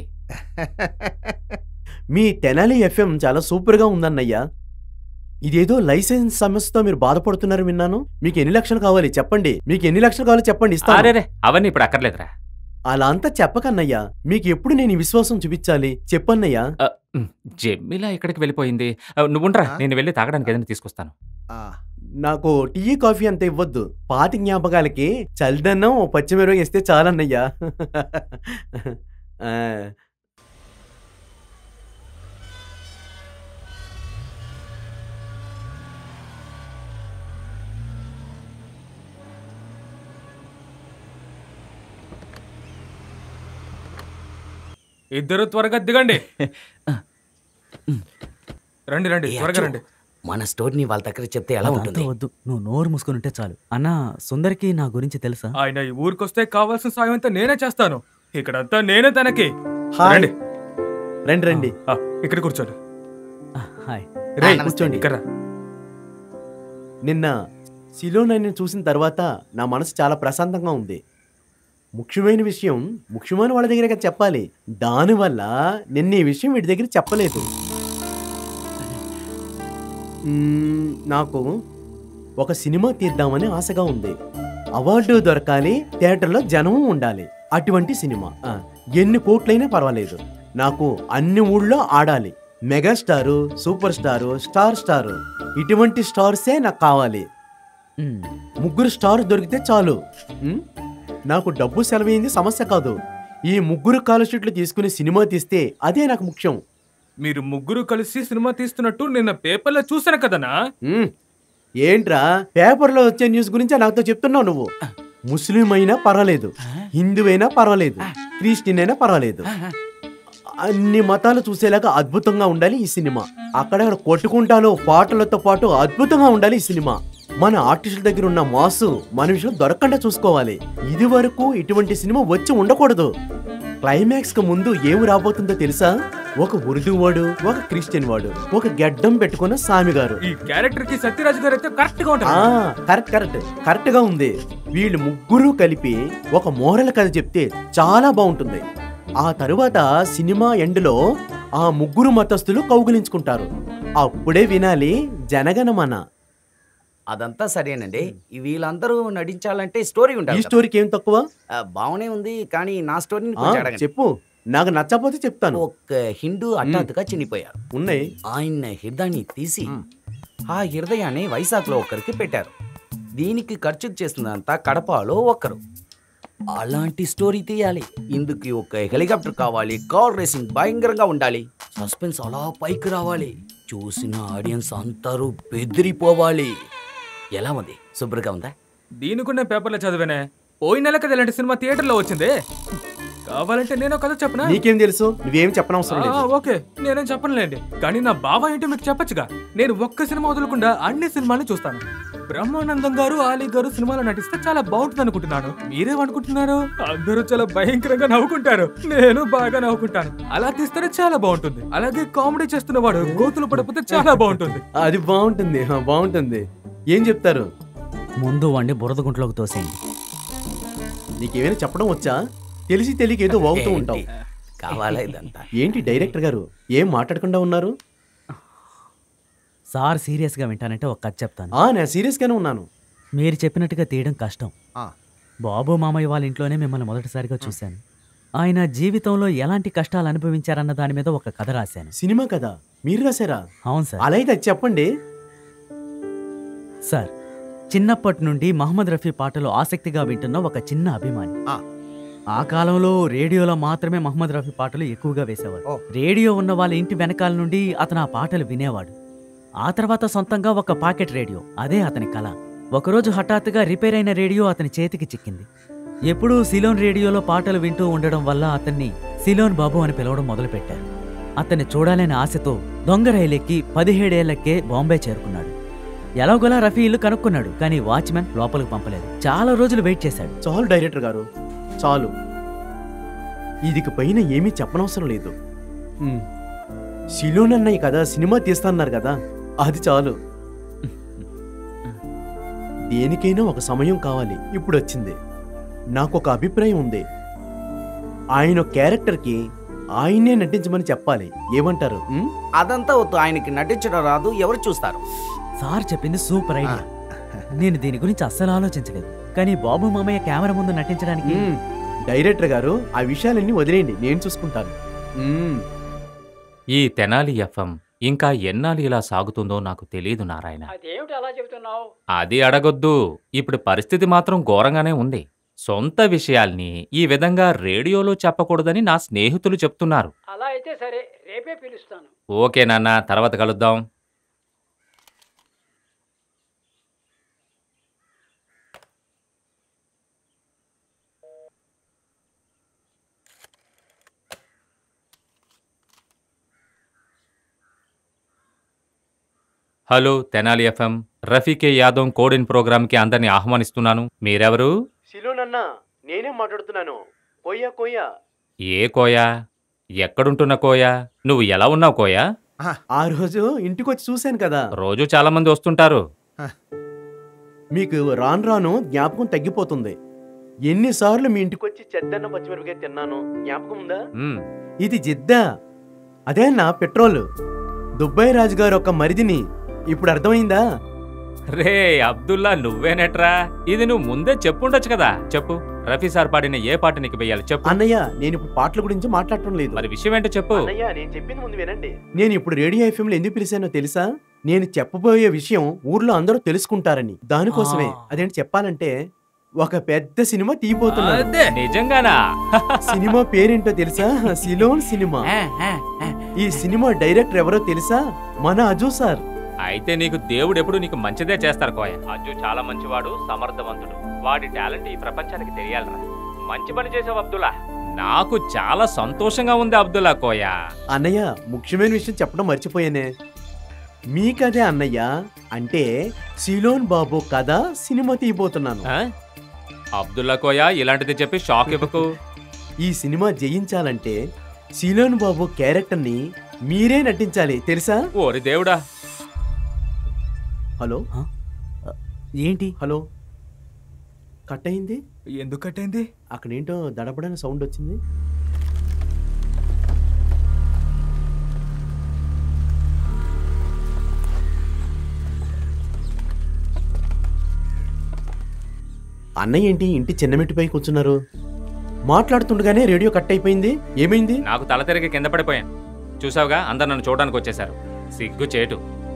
మీ తెనాలి ఎఫ్ఎం చాలా సూపర్గా ఉందన్నయ్యా ఇదేదో లైసెన్స్ సమస్యతో మీరు బాధపడుతున్నారు విన్నాను మీకు ఎన్ని లక్షలు కావాలి చెప్పండి మీకు ఎన్ని లక్షలు కావాలో చెప్పండి ఇస్తాను అరే అవన్నీ ఇప్పుడు అక్కర్లేదురా అలా అంతా చెప్పకన్నయ్యా మీకు ఎప్పుడు నేను ఈ విశ్వాసం చూపించాలి చెప్పన్నయ్యా ఆ, మ్, జెమ్మిలా ఇక్కడికి వెళ్ళిపోయింది ఆ, నువ్వుండ్రా ఆ? నేను వెళ్ళి తాగడానికి ఏదైనా తీసుకొస్తాను ఆ, నాకు టీ కాఫీ అంత ఇవ్వద్దు పాతి జ్ఞాపకాలకి చల్దన్నం ఓ పచ్చిమిరపకాయ ఇస్తే చాలన్నయ్యా ఆ, ఇద్దరు త్వరగా దిగండి రండి రండి ఏ త్వరగా అచ్చు, రండి మన స్టోరీని వాళ్ళ దగ్గర చెప్తే ఎలా అదంతా ఉంటుంది వద్దు నువ్వు నోరు మూసుకుని ఉంటే చాలు అన్నా సుందరికి నా గురించి తెలుసా ఆయన ఈ ఊరికొస్తే కావాల్సిన సాయం అంతా నేనే చేస్తాను ఇక్కడంతా నేనే తనకి హాయ్ రండి రండి రండి ఆ, ఇక్కడ కూర్చోండి ఆ, హాయ్ రే నమస్తే. కూర్చోండి ఇక్కడ రా. నిన్న సిలోనని చూసిన తర్వాత నా మనసు చాలా ప్రశాంతంగా ఉంది ముఖ్యమైన విషయం ముఖ్యమైన వాళ్ళ దగ్గర కదా చెప్పాలి దానివల్ల నిన్న ఈ విషయం వీడి దగ్గర చెప్పలేదు మ్మ్, నాకు ఒక సినిమా తీద్దామని ఆశగా ఉంది అవార్డు దొరకాలి థియేటర్లో జనం ఉండాలి అటువంటి సినిమా ఆ, ఎన్ని కోట్లైనా పర్వాలేదు నాకు అన్ని ఊళ్ళో ఆడాలి megastar super star star star ఇటువంటి స్టార్సే నాకు కావాలి ఉమ్, ముగ్గురు స్టార్ దొరికితే చాలు ఉమ్? నాకు డబ్బు సెలవైంది సమస్య కాదు ఈ ముగ్గురు కాలషీట్లు తీసుకుని సినిమా తీస్తే అదే నాకు ముఖ్యం మీరు ముగ్గురు కలిసి సినిమా తీస్తున్నట్టు నిన్న పేపర్లో చూసాను కదనా ఉమ్, ఏంట్రా పేపర్లో వచ్చే న్యూస్ గురించే నాతో చెప్తున్నావు నువ్వు ముస్లిం అయినా పర్వాలేదు హిందువైనా పర్వాలేదు క్రిస్టియన్ అయినా పర్వాలేదు అన్ని మతాలు చూసేలాగా అద్భుతంగా ఉండాలి ఈ సినిమా అక్కడ కొట్టుకుంటాను పాటలతో పాటు అద్భుతంగా ఉండాలి ఈ సినిమా మన ఆర్టిస్టుల దగ్గర ఉన్న మాసు మనుషులు దొరకకుండా చూసుకోవాలి ఇది వరకు ఇటువంటి సినిమా వచ్చి ఉండకూడదు క్లైమాక్స్ కు ముందు ఏమి రాబోతుందో తెలుసా ఒక ఉర్దూ వాడు ఒక క్రిస్టియన్ వాడు ఒక గెడ్డం పెట్టుకున్న సామి గారు ఈ క్యారెక్టర్ కి సత్యరాజు గారు అయితే కరెక్ట్ గా ఆ ఉంటారు కరెక్ట్ కరెక్ట్ కరెక్ట్ గా ఉంది వీళ్ళు ముగ్గురు కలిపి ఒక మోరల్ కథ చెప్తే చాలా బాగుంటుంది ఆ తరువాత సినిమా ఎండ్లో ఆ ముగ్గురు మతస్థులు కౌగులించుకుంటారు అప్పుడే వినాలి జనగణమన అదంతా సరేనండి ఈ వీళ్ళందరూ నటించాలంటే స్టోరీ ఈ ఉండాలి కదా. స్టోరీకి ఏం తక్కువ ఆ, బాగానే ఉంది కానీ నా స్టోరీని ఆ, కొంచెం అడగండి చెప్పు నాకు నచ్చకపోతే చెప్తాను ఒక హిందూ హఠాత్తుగా చనిపోయారు ఉన్నాయి ఆయన హృదయాన్ని తీసి ఆ హృదయాన్ని వైజాగ్లో ఒకరికి పెట్టారు దీనికి ఖర్చు చేసినంత కడపలో ఒకరు అలాంటి స్టోరీ తీయాలి ఇందుకు ఒక హెలికాప్టర్ కావాలి కార్ రేసింగ్ భయంకరంగా ఉండాలి సస్పెన్స్ అలా పైకి రావాలి చూసిన ఆడియన్స్ అందరూ బెదిరిపోవాలి ఎలా ఉంది శుభ్రంగా ఉందా దీని కూడా నేను పేపర్లో చదివానే పోయిన నెల కదా ఇలాంటి సినిమా థియేటర్లో వచ్చింది కావాలంటే నేను కథ చెప్పనా నీకేం తెలుసు నువ్వేం చెప్పనవసరం ఆ, లేదు ఓకే నేనేం చెప్పనులేండి కానీ నా బావ ఏంటో మీకు చెప్పొచ్చుగా నేను ఒక్క సినిమా వదలకుండా అన్ని సినిమాలు చూస్తాను బ్రహ్మానందం గారు ఆలీ గారు సినిమాలో నటిస్తే చాలా బాగుంటుంది అనుకుంటున్నాను మీరేమనుకుంటున్నారు అందరూ చాలా భయంకరంగా నవ్వుకుంటారు నేను బాగా నవ్వుకుంటాను అలా తీస్తేనే చాలా బాగుంటుంది అలాగే కామెడీ చేస్తున్న వాడు గోతులు పడిపోతే చాలా బాగుంటుంది అది బాగుంటుంది ఆ, బాగుంటుంది ఏం చెప్తారు ముందు వాడిని బురద గుంటలోకి తోసేయండి నీకేమైనా చెప్పడం వచ్చా తెలిసి తెలియక ఏదో వాగుతూ ఉంటావు ఏంటి? కావాలా ఇదంతా ఏంటి డైరెక్టర్ గారు ఏం మాట్లాడకుండా ఉన్నారు సార్ సీరియస్గా వింటానంటే ఒక కథ చెప్తాను ఆ నేను సీరియస్ గానే ఉన్నాను మీరు చెప్పినట్టుగా తీయడం కష్టం ఆ. బాబు మామయ్య వాళ్ళ ఇంట్లోనే మిమ్మల్ని మొదటిసారిగా చూశాను ఆయన జీవితంలో ఎలాంటి కష్టాలు అనుభవించారన్న దాని మీద ఒక కథ రాశాను సినిమా కదా మీరు రాశారా అవును సార్ అలా అయితే అది చెప్పండి సార్ చిన్నప్పటి నుండి మహమ్మద్ రఫీ పాటలు ఆసక్తిగా వింటున్న ఒక చిన్న అభిమాని ఆ. ఆ కాలంలో రేడియోలో మాత్రమే మహమ్మద్ రఫీ పాటలు ఎక్కువగా వేసేవాడు రేడియో ఉన్న వాళ్ళ ఇంటి వెనకాల నుండి అతను ఆ పాటలు వినేవాడు ఆ తర్వాత సొంతంగా ఒక పాకెట్ రేడియో అదే అతని కళ ఒకరోజు హఠాత్తుగా రిపేర్ అయిన రేడియో అతని చేతికి చిక్కింది ఎప్పుడూ సిలోన్ రేడియోలో పాటలు వింటూ ఉండడం వల్ల అతన్ని సిలోన్ బాబు అని పిలవడం మొదలుపెట్టారు అతన్ని చూడాలనే ఆశతో దొంగ రైలెక్కి పదిహేడేళ్లకే బాంబే చేరుకున్నాడు ఎలాగోలా రఫీ ఇల్లు కనుక్కున్నాడు కానీ వాచ్మెన్ లోపలికి పంపలేదు చాలా రోజులు వెయిట్ చేశాడు చాలు డైరెక్టర్ గారు చాలు ఇదికి పైన ఏమీ చెప్పనవసరం లేదు ఉమ్. శిలోన్ అన్నయ్య కదా సినిమా తీస్తాన్నారు కదా అది చాలు దేనికైనా ఒక సమయం కావాలి ఇప్పుడు వచ్చింది నాకు ఒక అభిప్రాయం ఉంది ఆయన క్యారెక్టర్కి ఆయనే నటించమని చెప్పాలి ఏమంటారు ఉమ్? అదంతా వద్దు ఆయనకి నటించడం రాదు ఎవరు చూస్తారు సార్ చెప్పింది సూపర్ ఐడియా నేను దీని గురించి అస్సలు ఆలోచించలేదు కానీ బాబు మామయ్య కెమెరా ముందు నటించడానికి ఉమ్. డైరెక్టర్ గారు ఆ విషయాలన్నీ వదిలేయండి నేను చూసుకుంటాను ఉమ్. ఈ తెనాలి ఎఫ్ఎం ఇంకా ఎన్నాళ్ళు ఇలా సాగుతుందో నాకు తెలియదు నారాయణ అదేమిటి అలా చెబుతున్నావు అది అడగొద్దు ఇప్పుడు పరిస్థితి మాత్రం ఘోరంగానే ఉంది సొంత విషయాల్ని ఈ విధంగా రేడియోలో చెప్పకూడదని నా స్నేహితులు చెప్తున్నారు అలా అయితే సరే రేపే పిలుస్తాను ఓకే నాన్న తర్వాత కలుద్దాం హలో తెనాలి ఎఫ్ఎం రఫీకే యాదవ్ కోడిన్ ప్రోగ్రామ్కి అందరిని ఆహ్వానిస్తున్నాను మీరెవరు శిలోన్ అన్న నేనే మాట్లాడుతున్నాను కోయా కోయా ఏ కోయా ఎక్కడుంటున్న కోయా నువ్వు ఎలా ఉన్నావు కోయా ఆ రోజు ఇంటికి వచ్చి చూశాను కదా రోజు చాలా మంది వస్తుంటారు మీకు రాను రాను జ్ఞాపకం తగ్గిపోతుంది ఎన్నిసార్లు మీ ఇంటికి వచ్చి చెద్దన్న పచ్చిమిరపకాయ తిన్నాను జ్ఞాపకం ఉందా మ్మ్. ఇది జిద్దా అదే నా పెట్రోల్ దుబ్బాయి రాజు గారు ఒక మరిదిని ఇప్పుడు అర్థమైందా రే అబ్దుల్లా నువ్వేనట్రా ఇది నువ్వు ముందే చెప్పుండొచ్చు కదా చెప్పు రఫీ సార్ పాడిన ఏ పాట నీకు వెయ్యాలి చెప్పు అన్నయ్య నేను ఇప్పుడు పాటల గురించి మాట్లాడటం లేదు మరి విషయం ఏంటో చెప్పు అన్నయ్య నేను చెప్పింది ముందు వినండి నేను ఇప్పుడు రేడియో ఎఫ్ఎం లో ఎందుకు పిలిచానో తెలుసా నేను చెప్పబోయే విషయం ఊర్లో అందరూ తెలుసుకుంటారని దానికోసమే ఆ. అదేంటి చెప్పాలంటే ఒక పెద్ద సినిమా తీయబోతున్నాను అదే నిజంగానా సినిమా పేరేంటో తెలుసా సిలోన్ సినిమా ఈ సినిమా డైరెక్టర్ ఎవరో తెలుసా మన అజు సార్ అయితే నీకు దేవుడు ఎప్పుడు నీకు మంచిదే చేస్తారు కోయ అజ్జు చాలా మంచివాడు సమర్థవంతుడు వాడి టాలెంట్ ఈ ప్రపంచానికి తెలియాలరా మంచి పని చేసావు అబ్దుల్లా నాకు చాలా సంతోషంగా ఉంది అబ్దుల్లా కోయ అన్నయ్య ముఖ్యమైన విషయం చెప్పడం మర్చిపోయానే మీకదే అన్నయ్య అంటే సిలోన్ బాబు కథ సినిమా తీయబోతున్నాను ఆ? అబ్దుల్లా కోయ ఇలాంటిది చెప్పి షాక్ ఇవ్వకు ఈ సినిమా జయించాలంటే సిలోన్ బాబు క్యారెక్టర్ని మీరే నటించాలి తెలుసా ఓరి దేవుడా హలో ఏంటి హలో కట్ అయింది ఎందుకు కట్టయింది అక్కడేంటో దడపడని సౌండ్ వచ్చింది అన్నయ్య ఏంటి ఇంటి చిన్న మెట్టుపై కూర్చున్నారు మాట్లాడుతుండగానే రేడియో కట్ అయిపోయింది ఏమైంది నాకు తల తిరిగి కింద పడిపోయాను చూసావుగా అందరు నన్ను చూడడానికి వచ్చేశారు సిగ్గు చేటు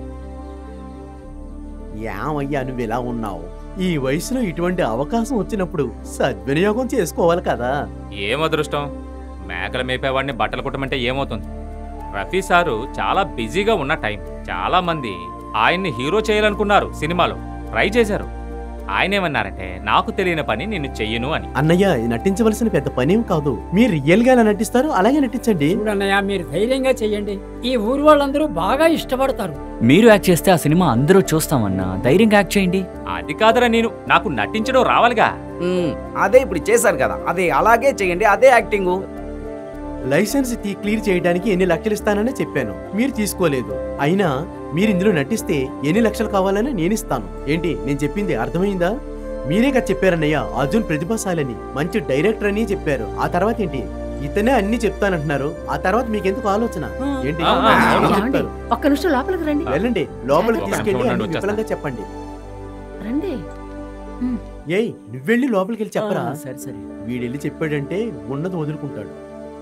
యామయ్యా నువ్వు ఇలా ఉన్నావు ఈ వయసులో ఇటువంటి అవకాశం వచ్చినప్పుడు సద్వినియోగం చేసుకోవాలి కదా ఏం అదృష్టం మేకలు మేపేవాడిని బట్టలు కుట్టమంటే ఏమవుతుంది రఫీ సారు చాలా బిజీగా ఉన్న టైం చాలా మంది ఆయన్ని హీరో చేయాలనుకున్నారు సినిమాలో ట్రై చేశారు ఆయన ఏమన్నారంటే నాకు తెలియని పని నేను చెయ్యను అని అన్నయ్య ఇది నటించవలసిన పెద్ద పనేం కాదు మీరు రియల్ గా ఎలా నటిస్తారో అలాగే నటించండి చూడన్నయ్య మీరు ధైర్యంగా చెయ్యండి ఈ ఊరు వాళ్ళందరూ బాగా ఇష్టపడతారు మీరు యాక్ట్ చేస్తే ఆ సినిమా అందరూ చూస్తామన్నా ధైర్యంగా యాక్ట్ చేయండి అది కాదురా నేను నాకు నటించడం రావాలిగా మ్మ్, అదే ఇప్పుడు చేశారు కదా అదే అలాగే చేయండి అదే యాక్టింగ్ లైసెన్స్ తీ క్లియర్ చేయడానికి ఎన్ని లక్షలు ఇస్తానని చెప్పాను మీరు తీసుకోలేదు అయినా మీరు ఇందులో నటిస్తే ఎన్ని లక్షలు కావాలని నేను ఇస్తాను ఏంటి నేను చెప్పింది అర్థమైందా మీరే కదా చెప్పారన్నయ్య అర్జున్ ప్రతిభాశాలని మంచి డైరెక్టర్ అని చెప్పారు ఆ తర్వాత ఏంటి ఇతనే అన్ని చెప్తానంటున్నారు ఆ తర్వాత మీకెందుకు ఆలోచన ఏంటి ఆ, ఆ, ఏం అవును. చెప్తారు ఒక్క నిమిషం లోపలికి రండి వెళ్ళండి లోపలికి ఒక తీసుకెళ్ళి నిమిషం అన్ని ఉండండి, విపులంగా చెప్పండి రండి ఏయ్ నువ్వెళ్ళి లోపలికి వెళ్ళి చెప్పరా ఆ, సరే సరే వీడెళ్ళి చెప్పాడంటే ఉన్నది వదులుకుంటాడు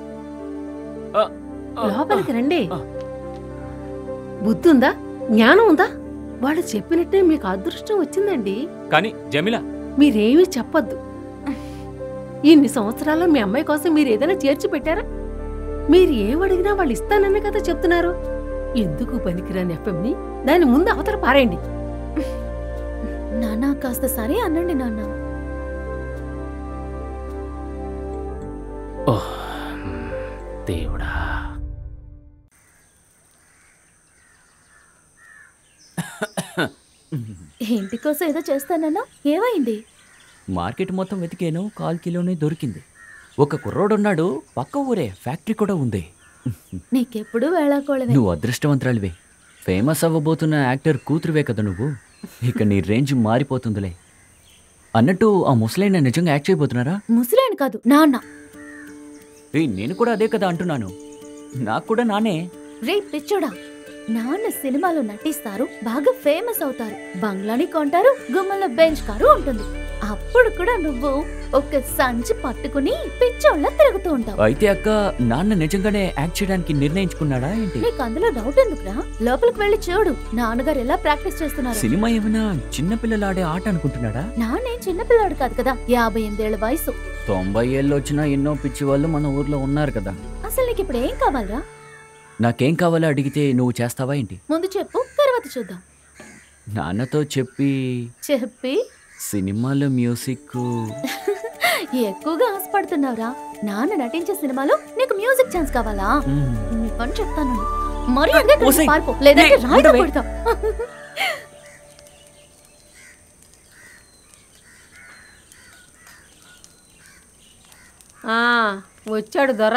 లోపలికి రండి బుద్ధి ఉందా జ్ఞానం ఉందా వాళ్ళు చెప్పినట్టే మీకు అదృష్టం వచ్చిందండి కానీ జమిల మీరేమీ చెప్పొద్దు ఇన్ని సంవత్సరాల్లో మీ అమ్మాయి కోసం మీరు ఏదైనా చేర్చి పెట్టారా మీరు ఏం అడిగినా వాళ్ళు ఇస్తానన్న కదా చెప్తున్నారు ఎందుకు పనికిరాని ఎఫ్ఎంని దాని ముందు అవతల పారేయండి నాన్న కాస్త సరే అనండి నాన్న ఓహ్ దేవుడా ఇంటి కోసం ఏదో చేస్తానన్నా ఏమైంది మార్కెట్ మొత్తం వెతికాను కాల్ కిలోనే దొరికింది ఒక కుర్రోడున్నాడు పక్క ఊరే ఫ్యాక్టరీ కూడా ఉంది నీకెప్పుడు వేళాకోళమే నువ్వు అదృష్టవంతురాలివే ఫేమస్ అవ్వబోతున్న యాక్టర్ కూతురువే కదా నువ్వు ఇక నీ రేంజ్ మారిపోతుందిలే అన్నట్టు ఆ ముసలైన నిజంగా యాక్ట్ చేయబోతున్నారా ముసలాయన కాదు నాన్న ఏయ్, నేను కూడా అదే కదా అంటున్నాను నాకు కూడా నానే రే పిచ్చోడా నాన్న సినిమాలో నటిస్తారు బాగా ఫేమస్ అవుతారు బంగ్లాని కొంటారు గుమ్మల బెంచ్ కారు ఉంటుంది అప్పుడు కూడా నువ్వు ఒక సంచి పట్టుకుని పిచ్చోళ్ళ తిరుగుతూ ఉంటావు అయితే అక్క నాన్న నిజంగానే యాక్ట్ చేయడానికి నిర్ణయించుకున్నాడా ఏంటి నీకు అందులో డౌట్ ఎందుకురా లోపలికి వెళ్ళి చూడు నాన్నగారు ఎలా ప్రాక్టీస్ చేస్తున్నారు సినిమా ఏమైనా చిన్నపిల్లలు ఆడే ఆట అనుకుంటున్నాడా నాన్నే చిన్నపిల్లాడు కాదు కదా యాభై ఎనిమిదేళ్ల వయసు తొంభై ఏళ్ళు వచ్చినా ఎన్నో పిచ్చి వాళ్ళు మన ఊర్లో ఉన్నారు కదా అసలు నీకు ఇప్పుడు ఏం కావాలరా నాకేం కావాలో అడిగితే నువ్వు చేస్తావా ఏంటి ముందు చెప్పు తర్వాత చూద్దాం నాన్నతో చెప్పి చెప్పి సినిమాలో మ్యూజిక్ ఎక్కువగా ఆశపడుతున్నావురా నాన్న నటించే సినిమాలో నీకు మ్యూజిక్ ఛాన్స్ కావాలా మ్మ్. నీ పని చెప్తాను మరి అదే ఓసేయ్. పారిపో లేదంటే ఏయ్, రాయితో ఉండవే. కొడతా ఆ వచ్చాడు దొర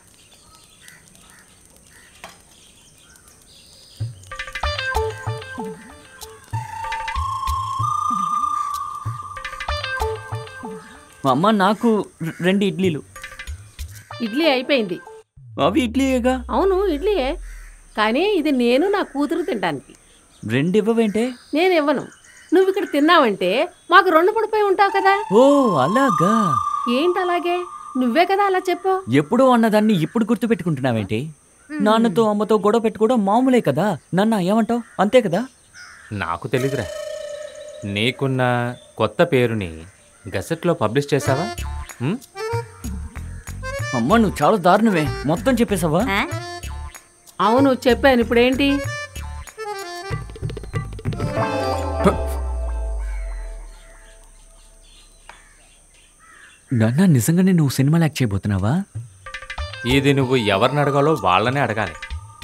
మా అమ్మ నాకు రె- రెండు ఇడ్లీలు ఇడ్లీ అయిపోయింది అవి ఇడ్లీయేగా అవును ఇడ్లీయే కానీ ఇది నేను నా కూతురు తినడానికి రెండు ఇవ్వవేంటే నేను ఇవ్వను నువ్వు ఇక్కడ తిన్నావంటే మాకు రెండు పడిపోయి ఉంటావు కదా ఓ అలాగా ఏంటి అలాగే నువ్వే కదా అలా చెప్పు ఎప్పుడో అన్నదాన్ని ఇప్పుడు గుర్తు పెట్టుకుంటున్నావేంటి నాన్నతో అమ్మతో గొడవ పెట్టుకోవడం మామూలే కదా నాన్న ఏమంటావు అంతే కదా నాకు తెలీదురా నీకున్న కొత్త పేరుని గసెట్లో పబ్లిష్ చేసావా ఉమ్? అమ్మ నువ్వు చాలా దారుణమే మొత్తం చెప్పేసావా అవును చెప్పాను ఇప్పుడేంటి నాన్న నిజంగానే నువ్వు సినిమాలు యాక్ట్ చేయబోతున్నావా ఇది నువ్వు ఎవరిని అడగాలో వాళ్ళనే అడగాలి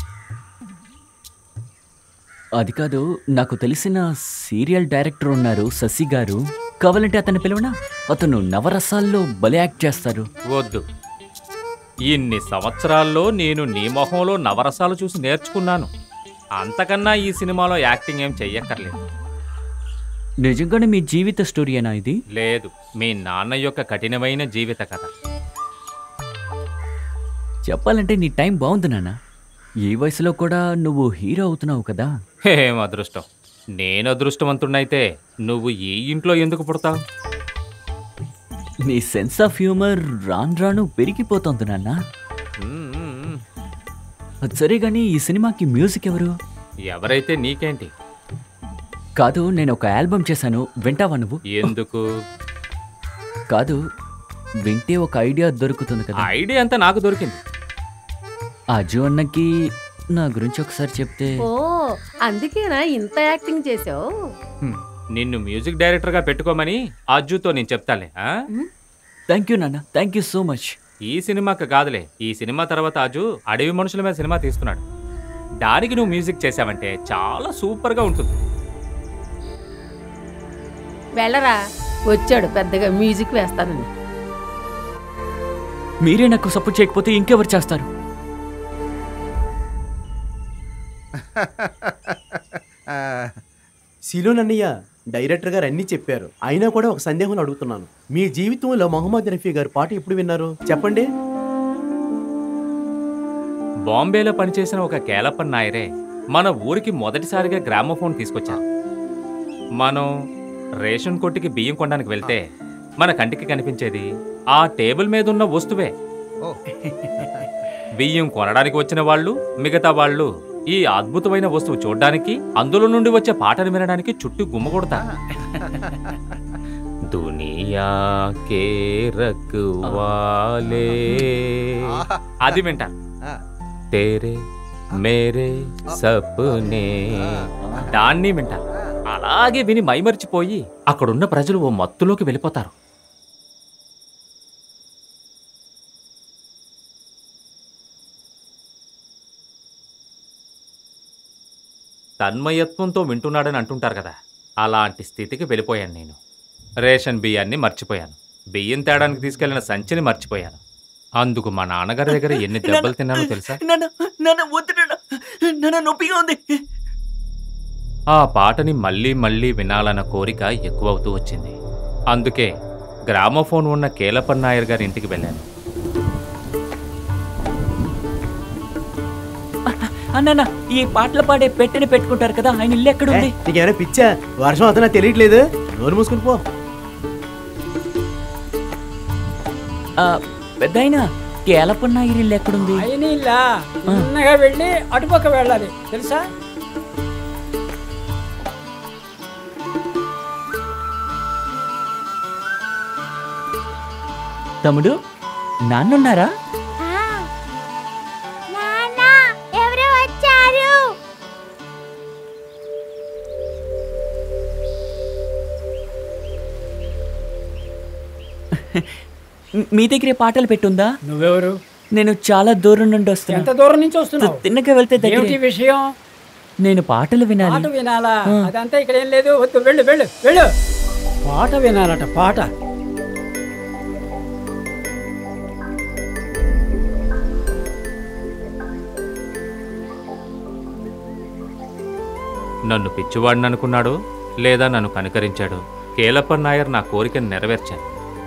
అది కాదు నాకు తెలిసిన సీరియల్ డైరెక్టర్ ఉన్నారు శశి గారు కావాలంటే అతన్ని పిలవనా అతను నవరసాల్లో భలే యాక్ట్ చేస్తారు వద్దు ఇన్ని సంవత్సరాల్లో నేను నీ మొహంలో నవరసాలు చూసి నేర్చుకున్నాను అంతకన్నా ఈ సినిమాలో యాక్టింగ్ ఏం చెయ్యక్కర్లేదు నిజంగానే మీ జీవిత స్టోరీయేనా ఇది లేదు మీ నాన్న యొక్క కఠినమైన జీవిత కథ చెప్పాలంటే నీ టైం బాగుంది నాన్న ఈ వయసులో కూడా నువ్వు హీరో అవుతున్నావు కదా ఏం అదృష్టం నేను అదృష్టవంతుడినైతే నువ్వు ఈ ఇంట్లో ఎందుకు పుడతావు నీ సెన్స్ ఆఫ్ హ్యూమర్ రాను రాను పెరిగిపోతుంది నాన్న మ్మ్. అది సరే కానీ ఈ సినిమాకి మ్యూజిక్ ఎవరు ఎవరైతే నీకేంటి కాదు నేను ఒక ఆల్బమ్ చేశాను వింటావా నువ్వు ఎందుకు కాదు వింటే ఒక ఐడియా దొరుకుతుంది కదా ఐడియా అంతా నాకు దొరికింది అజు అన్నకి నా గురించి ఒకసారి చెప్తే ఓ అందుకేనా ఇంత యాక్టింగ్ చేసావు హ్మ్. నిన్ను మ్యూజిక్ డైరెక్టర్గా పెట్టుకోమని అజ్జుతో నేను చెప్తాలే ఆ? థ్యాంక్ యూ నాన్న థ్యాంక్ యూ సో మచ్ ఈ సినిమాకి కాదులే ఈ సినిమా తర్వాత అజు అడవి మనుషుల మీద సినిమా తీస్తున్నాడు దానికి నువ్వు మ్యూజిక్ చేసావంటే చాలా సూపర్గా ఉంటుంది వెళ్ళరా వచ్చాడు పెద్దగా మ్యూజిక్ వేస్తానని మీరే నాకు సపోర్ట్ చేయకపోతే ఇంకెవరు చేస్తారు సిలోన్ అన్నయ్య డైరెక్టర్ గారు అన్నీ చెప్పారు అయినా కూడా ఒక సందేహం అడుగుతున్నాను మీ జీవితంలో మొహమ్మద్ రఫీ గారి పాట ఎప్పుడు విన్నారు చెప్పండి బాంబేలో పనిచేసిన ఒక కేలప్పన్ నాయరే మన ఊరికి మొదటిసారిగా గ్రామోఫోన్ తీసుకొచ్చారు మనం రేషన్ కొట్టుకి బియ్యం కొనడానికి వెళ్తే మన కంటికి కనిపించేది ఆ టేబుల్ మీద ఉన్న వస్తువే బియ్యం కొనడానికి వచ్చిన వాళ్ళు మిగతా వాళ్ళు ఈ అద్భుతమైన వస్తువు చూడడానికి అందులో నుండి వచ్చే పాటను వినడానికి చుట్టూ గుమ్మకొడతారు దునియా కే రఖవాలే అది వింటారు తేరే మేరే సప్నే దాన్ని వింటారు అలాగే విని మైమరిచిపోయి అక్కడున్న ప్రజలు ఓ మత్తులోకి వెళ్ళిపోతారు తన్మయత్వంతో వింటున్నాడని అంటుంటారు కదా అలాంటి స్థితికి వెళ్ళిపోయాను నేను రేషన్ బియ్యాన్ని మర్చిపోయాను బియ్యం తేడానికి తీసుకెళ్లిన సంచిని మర్చిపోయాను అందుకు మా నాన్నగారి దగ్గర ఎన్ని దెబ్బలు తిన్నానో తెలుసా నాన్న నాన్న వద్దు నాన్న నాన్న నొప్పిగా ఉంది ఆ పాటని మళ్ళీ మళ్ళీ వినాలన్న కోరిక ఎక్కువవుతూ వచ్చింది అందుకే గ్రామోఫోన్ ఉన్న కేలప్పన్ నాయర్ గారి ఇంటికి వెళ్ళాను అన్న ఈ పాటలు పాడే పెట్టెని పెట్టుకుంటారు కదా ఆయన ఇల్లు ఎక్కడుంది నీకేమైనా పిచ్చా వర్షం అవుతున్నా తెలియట్లేదు నోరు మూసుకుని పో పెద్ద ఆయన కేలపన్న ఇల్లు ఎక్కడుంది ఆయన ఇలా చిన్నగా వెళ్ళి అటుపక్క వెళ్ళాలి తెలుసా తమ్ముడు నాన్నున్నారా ఎవరు వచ్చారు మీ దగ్గరే పాటలు పెట్టుందా నువ్వెవరు నేను చాలా దూరం నుండి వస్తున్నా ఎంత దూరం నుంచి వస్తున్నావు తిన్నగా వెళ్తే ఏమిటి దగ్గర విషయం నేను పాటలు పాట వినాలి వినాలా అదంతా ఇక్కడ ఏం లేదు వద్దు వెళ్ళు వెళ్ళు వెళ్ళు పాట వినాలట పాట నన్ను పిచ్చివాడిని అనుకున్నాడు లేదా నన్ను కనుకరించాడు కేలప్పన్ నాయర్ నా కోరికను నెరవేర్చాను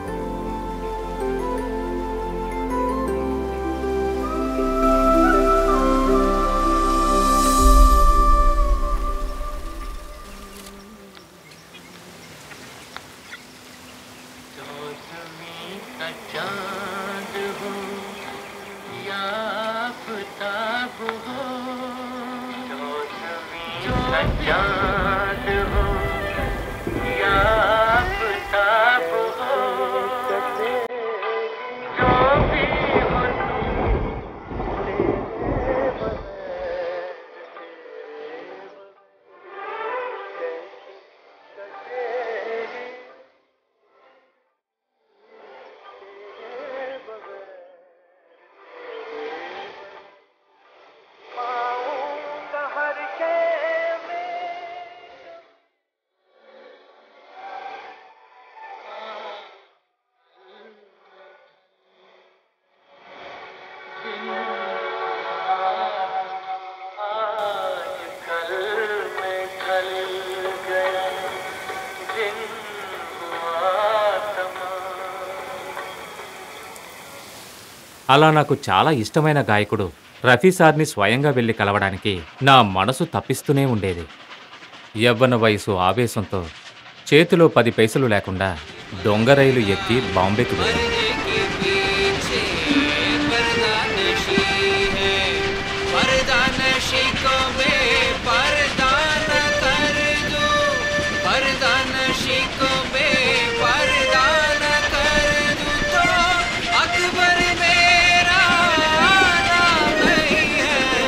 అలా నాకు చాలా ఇష్టమైన గాయకుడు రఫీ సార్ని స్వయంగా వెళ్ళి కలవడానికి నా మనసు తప్పిస్తూనే ఉండేది యవ్వన వయసు ఆవేశంతో చేతిలో పది పైసలు లేకుండా దొంగ రైలు ఎక్కి బాంబేకి వెళ్ళాను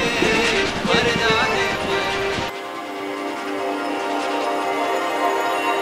अकबर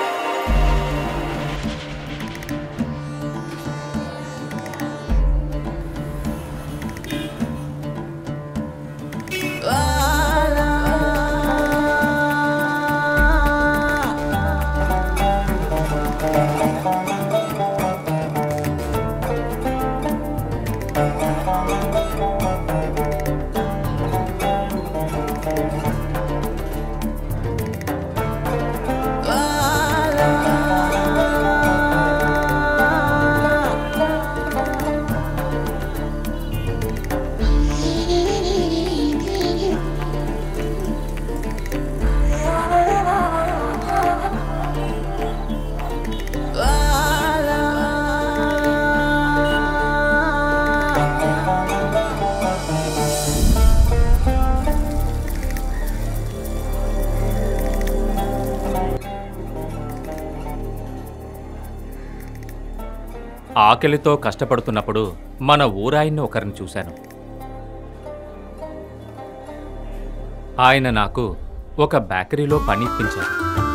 ఆకలితో కష్టపడుతున్నప్పుడు మన ఊరాయన్ని ఒకరిని చూశాను ఆయన నాకు ఒక బేకరీలో పని ఇప్పించారు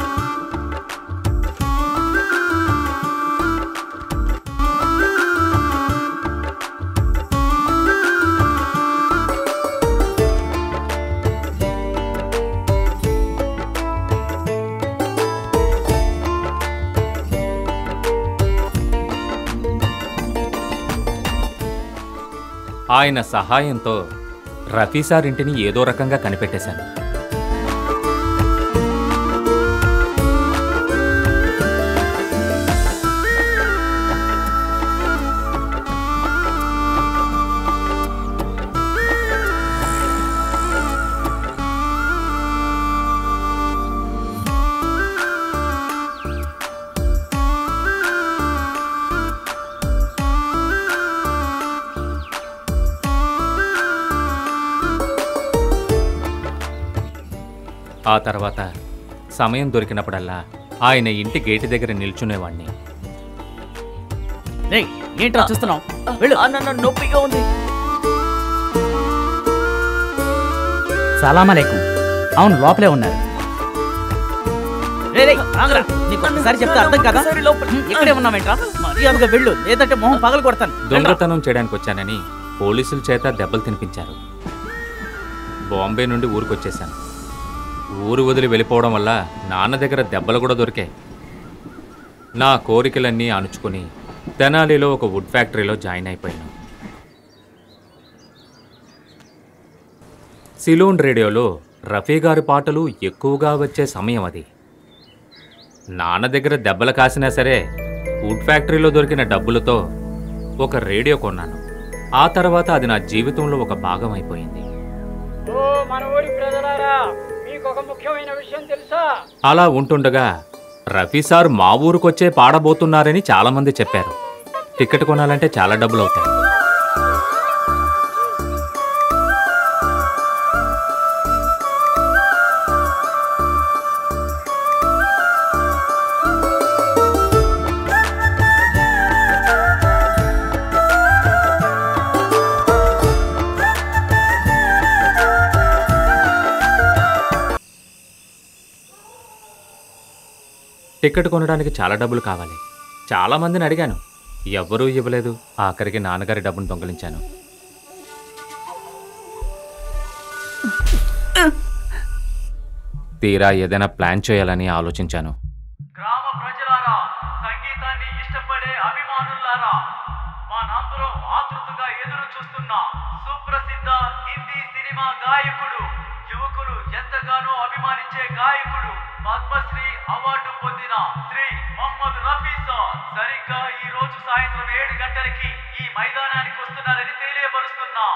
ఆయన సహాయంతో రఫీ సార్ ఇంటిని ఏదో రకంగా కనిపెట్టేశాను ఆ తర్వాత సమయం దొరికినప్పుడల్లా ఆయన ఇంటి గేటు దగ్గర నిల్చునేవాణ్ణి రేయ్ ఏంట్రా చూస్తున్నావు వెళ్ళు నొప్పిగా ఉంది సలాం అలైకుం అవును లోపలే ఉన్నారు రే రే ఆగరా నీకు ఒకసారి చెప్తే అర్థం కదా ఇక్కడే ఉన్నావేంట్రా మర్యాదగా వెళ్ళు లేదంటే మొహం పగలు కొడతాను దొంగతనం చేయడానికి వచ్చానని పోలీసుల చేత దెబ్బలు తినిపించారు బాంబే నుండి ఊరికొచ్చేశాను ఊరు వదిలి వెళ్ళిపోవడం వల్ల నాన్న దగ్గర దెబ్బలు కూడా దొరికాయి నా కోరికలన్నీ అణుచుకుని తెనాలిలో ఒక వుడ్ ఫ్యాక్టరీలో జాయిన్ అయిపోయాను సిలోన్ రేడియోలో రఫీ గారి పాటలు ఎక్కువగా వచ్చే సమయం అది నాన్న దగ్గర దెబ్బలు కాసినా సరే వుడ్ ఫ్యాక్టరీలో దొరికిన డబ్బులతో ఒక రేడియో కొన్నాను ఆ తర్వాత అది నా జీవితంలో ఒక భాగం అయిపోయింది ఓ మన ఊరి ప్రజలారా మీకు ఒక ముఖ్యమైన విషయం తెలుసా అలా ఉంటుండగా రఫీ సార్ మా ఊరికొచ్చే పాడబోతున్నారని చాలామంది చెప్పారు టికెట్ కొనాలంటే చాలా డబ్బులు అవుతాయి టికెట్ కొనడానికి చాలా డబ్బులు కావాలి చాలా మందిని అడిగాను ఎవ్వరూ ఇవ్వలేదు ఆఖరికి నాన్నగారి డబ్బును దొంగలించాను తీరా ఏదైనా ప్లాన్ చేయాలని ఆలోచించాను గ్రామ ప్రజలారా సంగీతాన్ని ఇష్టపడే అభిమానులారా మనందరం ఆతృతగా ఎదురు చూస్తున్న సుప్రసిద్ధ హిందీ సినిమా గాయకుడు యువకులు ఎంతగానో అభిమానించే గాయకుడు పద్మశ్రీ అవార్డు పొందిన శ్రీ మొహమ్మద్ రఫీ సార్ సరిగ్గా ఈ రోజు సాయంత్రం ఏడు గంటలకి ఈ మైదానానికి వస్తున్నారని తెలియపరుస్తున్నాం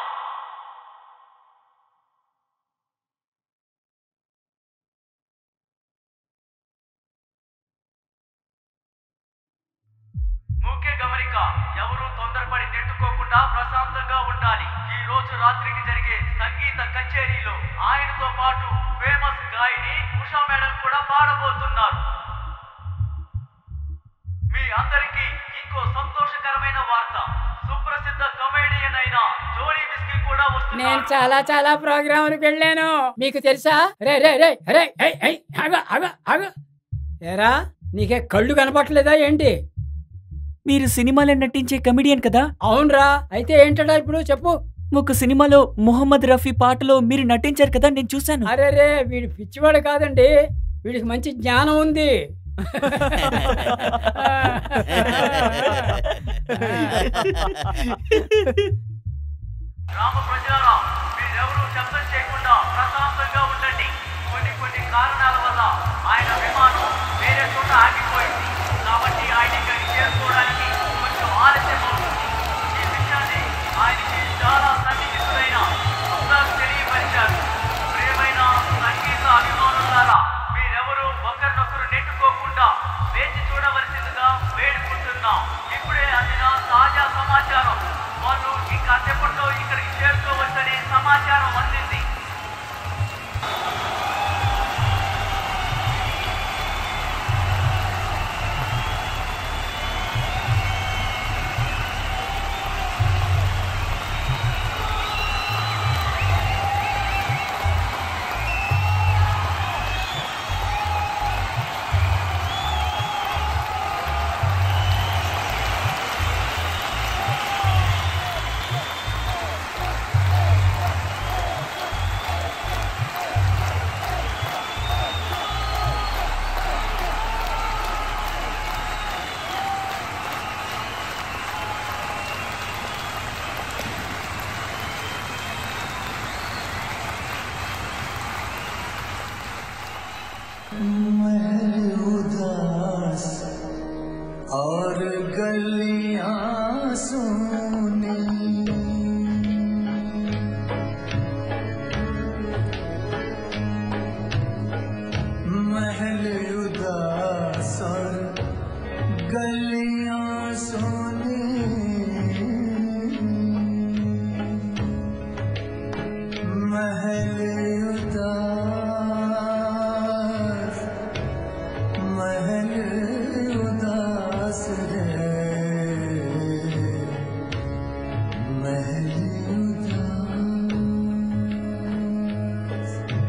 ముఖ్య గమనిక ఎవరూ తొందరపడి నెట్టుకోకుండా ప్రశాంతంగా ఉండాలి ఈ రోజు రాత్రికి జరిగే సంగీత కచేరీలో ఆయనతో పాటు ఫేమస్ గాయని ఉషా మేడం కూడా పాడబోతున్నారు మీ అందరికీ ఇంకో సంతోషకరమైన వార్త సుప్రసిద్ధ కమేడియన్ అయిన జోడీ బిస్కీ కూడా నేను వస్తున్నారు చాలా చాలా ప్రోగ్రాములకు వెళ్ళాను మీకు తెలుసా రే రే రే రే ఏయ్, ఏయ్, ఆగు, ఆగు, ఆగు. ఏరా నీకే కళ్ళు కనపట్లేదా ఏంటి మీరు సినిమాలో నటించే కమెడియన్ కదా అవునరా అయితే ఏంటడా ఇప్పుడు చెప్పు ఒక సినిమాలో మొహమ్మద్ రఫీ పాటలో మీరు నటించారు కదా నేను చూశాను అరే రే వీడు పిచ్చివాడు కాదండి వీడికి మంచి జ్ఞానం ఉంది గ్రామ ప్రజలారా మీరెవరూ శబ్దం చేయకుండా ప్రశాంతంగా ఉండండి కొన్ని కొన్ని కారణాల వల్ల ఆయన విమానం వేరే చోట ఆగిపోయింది కాబట్టి ఆయన ఇక్కడికి చేరుకోవడానికి కొంచెం ఆలస్యం అవుతుంది ఈ విషయాన్ని ఆయనకి చాలా సన్నిహితులైన ఉస్తాద్ తెలియపరిచారు ప్రియమైన సంగీత అభిమానులారా మీరెవరూ ఒకరినొకరు నెట్టుకోకుండా వేచి చూడవలసిందిగా వేడుకుంటున్నాం ఇప్పుడే అందిన తాజా సమాచారం వాళ్ళు ఇంకా సేపట్లో ఇక్కడికి చేరుకోవచ్చనే సమాచారం అందింది महल उदास और गलियां सोनी महल उदास और गलियां सोनी महल उदास महल उदास है महल उदास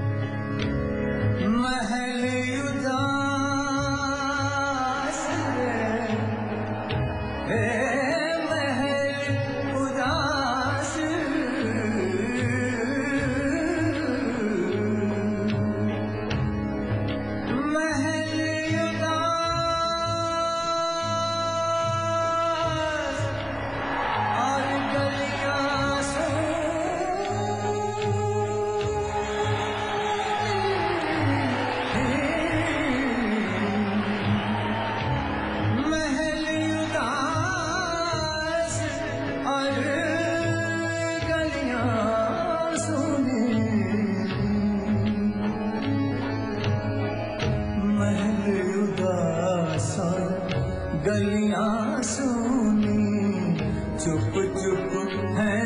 महल उदास है महल उदास महल उदास और गलियां महल उदास और गलियां सोनी महल उदास और गलियां सोनी चुप चुप है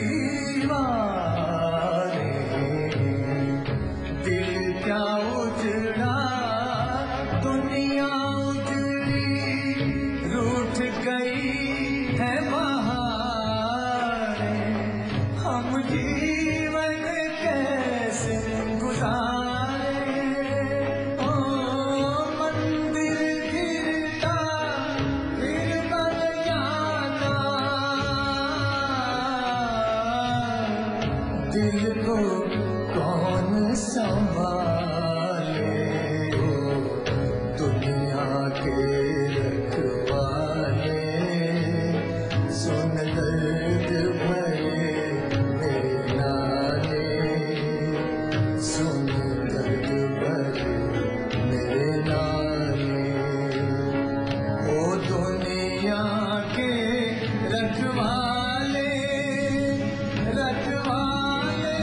दीवारे दिल क्या उजड़ा दुनिया उजड़ी रूठ गई है बहारे हम जीवन कैसे गुजारे ओ मंदिर गिरता फिर बन जाता दिल को कौन संभाले हो दुनिया के रखवाले सुन दर्द भरे मेरे नाले सुन दर्द भरे मेरे नाले ओ दुनिया के रखवाले रखवाले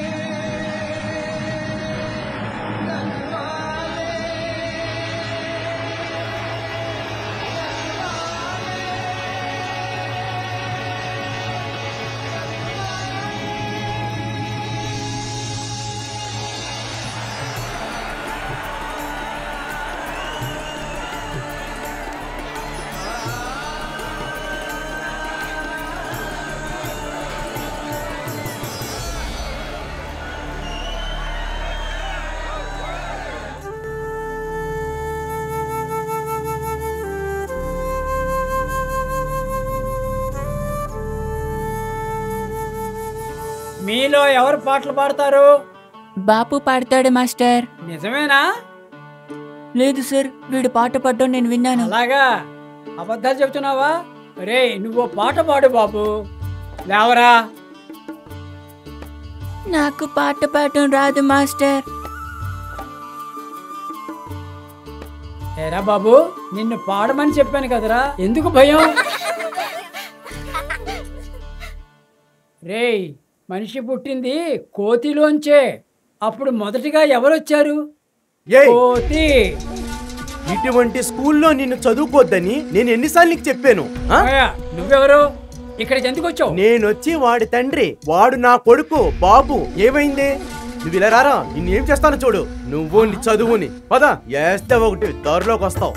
మీలో ఎవరు పాటలు పాడతారు బాపు పాడతాడు మాస్టర్ నిజమేనా లేదు సార్ వీడు పాట పాడడం నేను విన్నాను అలాగా అబద్ధాలు చెప్తున్నావా రే నువ్వు పాట పాడు బాబు లేవరా నాకు పాట పాడటం రాదు మాస్టర్ ఏరా బాబు నిన్ను పాడమని చెప్పాను కదరా ఎందుకు భయం రేయ్ మనిషి పుట్టింది కోతిలోంచే అప్పుడు మొదటిగా ఎవరొచ్చారు ఏయ్ కోతి ఇటువంటి స్కూల్లో నిన్ను చదువుకోద్దని నేను ఎన్నిసార్లు నీకు చెప్పాను ఆ? మాయా, నువ్వెవరు ఇక్కడికి ఎందుకు వచ్చావు నేనొచ్చి వాడి తండ్రి వాడు నా కొడుకు బాబు ఏమైంది నువ్వు ఇలా రారా నిన్నేం చేస్తాను చూడు నువ్వు నీ చదువుని పద వేస్తే ఒకటి దారిలోకి వస్తావు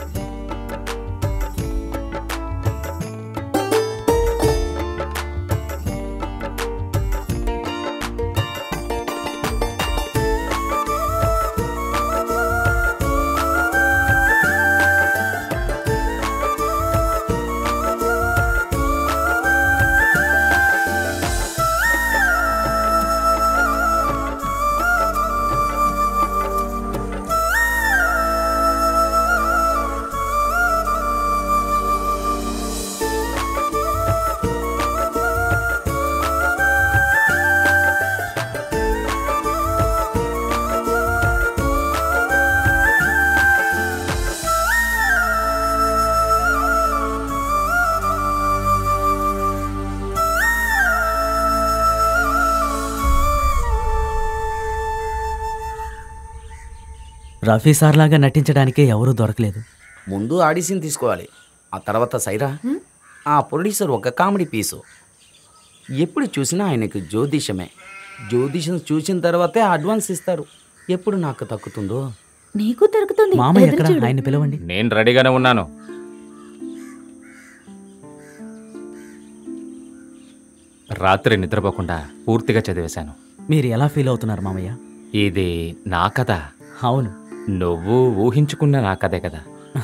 రఫీ సార్ లాగా నటించడానికే ఎవరూ దొరకలేదు ముందు ఆడిషన్ తీసుకోవాలి ఆ తర్వాత సైరా ఆ ప్రొడ్యూసర్ ఒక కామెడీ పీసు ఎప్పుడు చూసినా ఆయనకు జ్యోతిషమే జ్యోతిషం చూసిన తర్వాతే అడ్వాన్స్ ఇస్తారు ఎప్పుడు నాకు తక్కుతుందో నీకు దొరుకుతుంది మామ ఎదురు ఎక్కడ చూడు. ఆయన పిలవండి నేను రెడీగానే ఉన్నాను రాత్రి నిద్రపోకుండా పూర్తిగా చదివేశాను మీరు ఎలా ఫీల్ అవుతున్నారు మామయ్య ఇది నా కథ అవును నువ్వు ఊహించుకున్న నా కథే కదా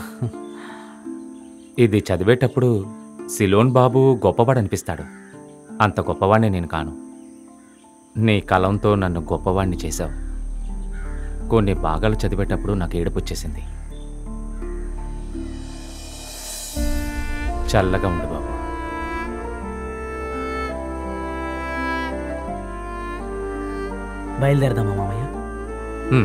ఇది చదివేటప్పుడు సిలోన్ బాబు గొప్పవాడనిపిస్తాడు అంత గొప్పవాడిని నేను కాను నీ కలంతో నన్ను గొప్పవాణ్ణి చేశావు కొన్ని భాగాలు చదివేటప్పుడు నాకు ఏడుపు వచ్చేసింది చల్లగా ఉండు బాబు బయలుదేరదామా మామయ్య హ్మ్.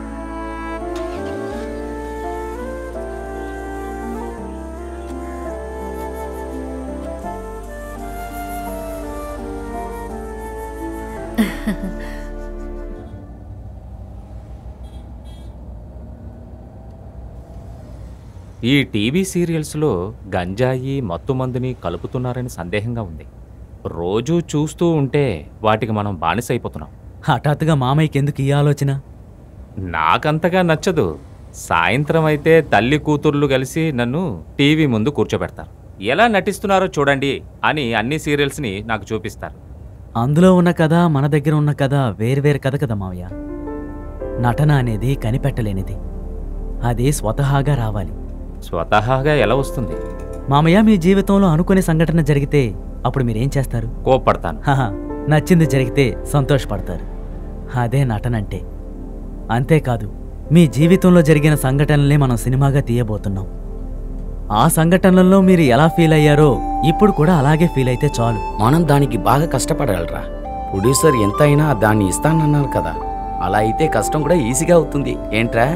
ఈ టీవీ సీరియల్స్లో గంజాయి మత్తు మందుని కలుపుతున్నారని సందేహంగా ఉంది రోజూ చూస్తూ ఉంటే వాటికి మనం బానిసైపోతున్నాం హఠాత్తుగా మామయ్యకి ఎందుకు ఈ ఆలోచన నాకంతగా నచ్చదు సాయంత్రం అయితే తల్లి కూతుర్లు కలిసి నన్ను టీవీ ముందు కూర్చోబెడతారు ఎలా నటిస్తున్నారో చూడండి అని అన్ని సీరియల్స్ని నాకు చూపిస్తారు అందులో ఉన్న కథ మన దగ్గర ఉన్న కథ వేర్వేరు కథ కదా మావయ్య నటన అనేది కనిపెట్టలేనిది అది స్వతహాగా రావాలి స్వతహాగా ఎలా వస్తుంది మామయ్య మీ జీవితంలో అనుకునే సంఘటన జరిగితే అప్పుడు మీరేం చేస్తారు కోప్పడతాను హహ, నచ్చింది జరిగితే సంతోషపడతారు అదే నటనంటే అంతేకాదు మీ జీవితంలో జరిగిన సంఘటనలే మనం సినిమాగా తీయబోతున్నాం ఆ సంఘటనల్లో మీరు ఎలా ఫీల్ అయ్యారో ఇప్పుడు కూడా అలాగే ఫీల్ అయితే చాలు మనం దానికి బాగా కష్టపడాలిరా ప్రొడ్యూసర్ ఎంత అయినా దాన్ని ఇస్తానన్నారు కదా అలా అయితే కష్టం కూడా ఈజీగా అవుతుంది ఏంట్రా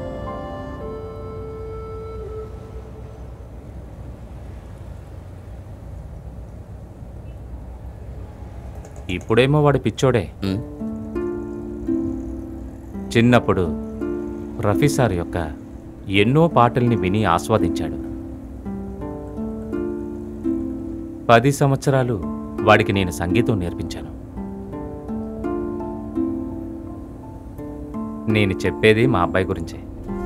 ఇప్పుడేమో వాడు పిచ్చోడే చిన్నప్పుడు రఫీ సార్ యొక్క ఎన్నో పాటల్ని విని ఆస్వాదించాడు పది సంవత్సరాలు వాడికి నేను సంగీతం నేర్పించాను నేను చెప్పేది మా అబ్బాయి గురించే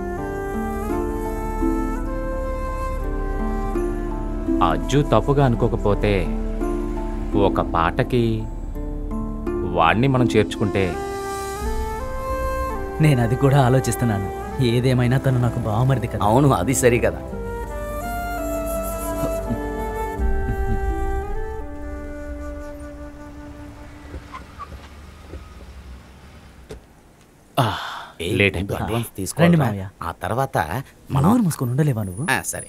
ఆ అజ్జు తప్పుగా అనుకోకపోతే ఒక పాటకి వాణ్ణి మనం చేర్చుకుంటే నేను అది కూడా ఆలోచిస్తున్నాను ఏదేమైనా తను నాకు బావమరిది కదా అవును అది సరి కదా ఏయ్, లేట్ ముందు అయిపోయింది. అడ్వాన్స్ రండి తీసుకోవాలి మావయ్య. ఆ తర్వాత మనోరు మూసుకొని ఉండలేవా నువ్వు ఆ, సరే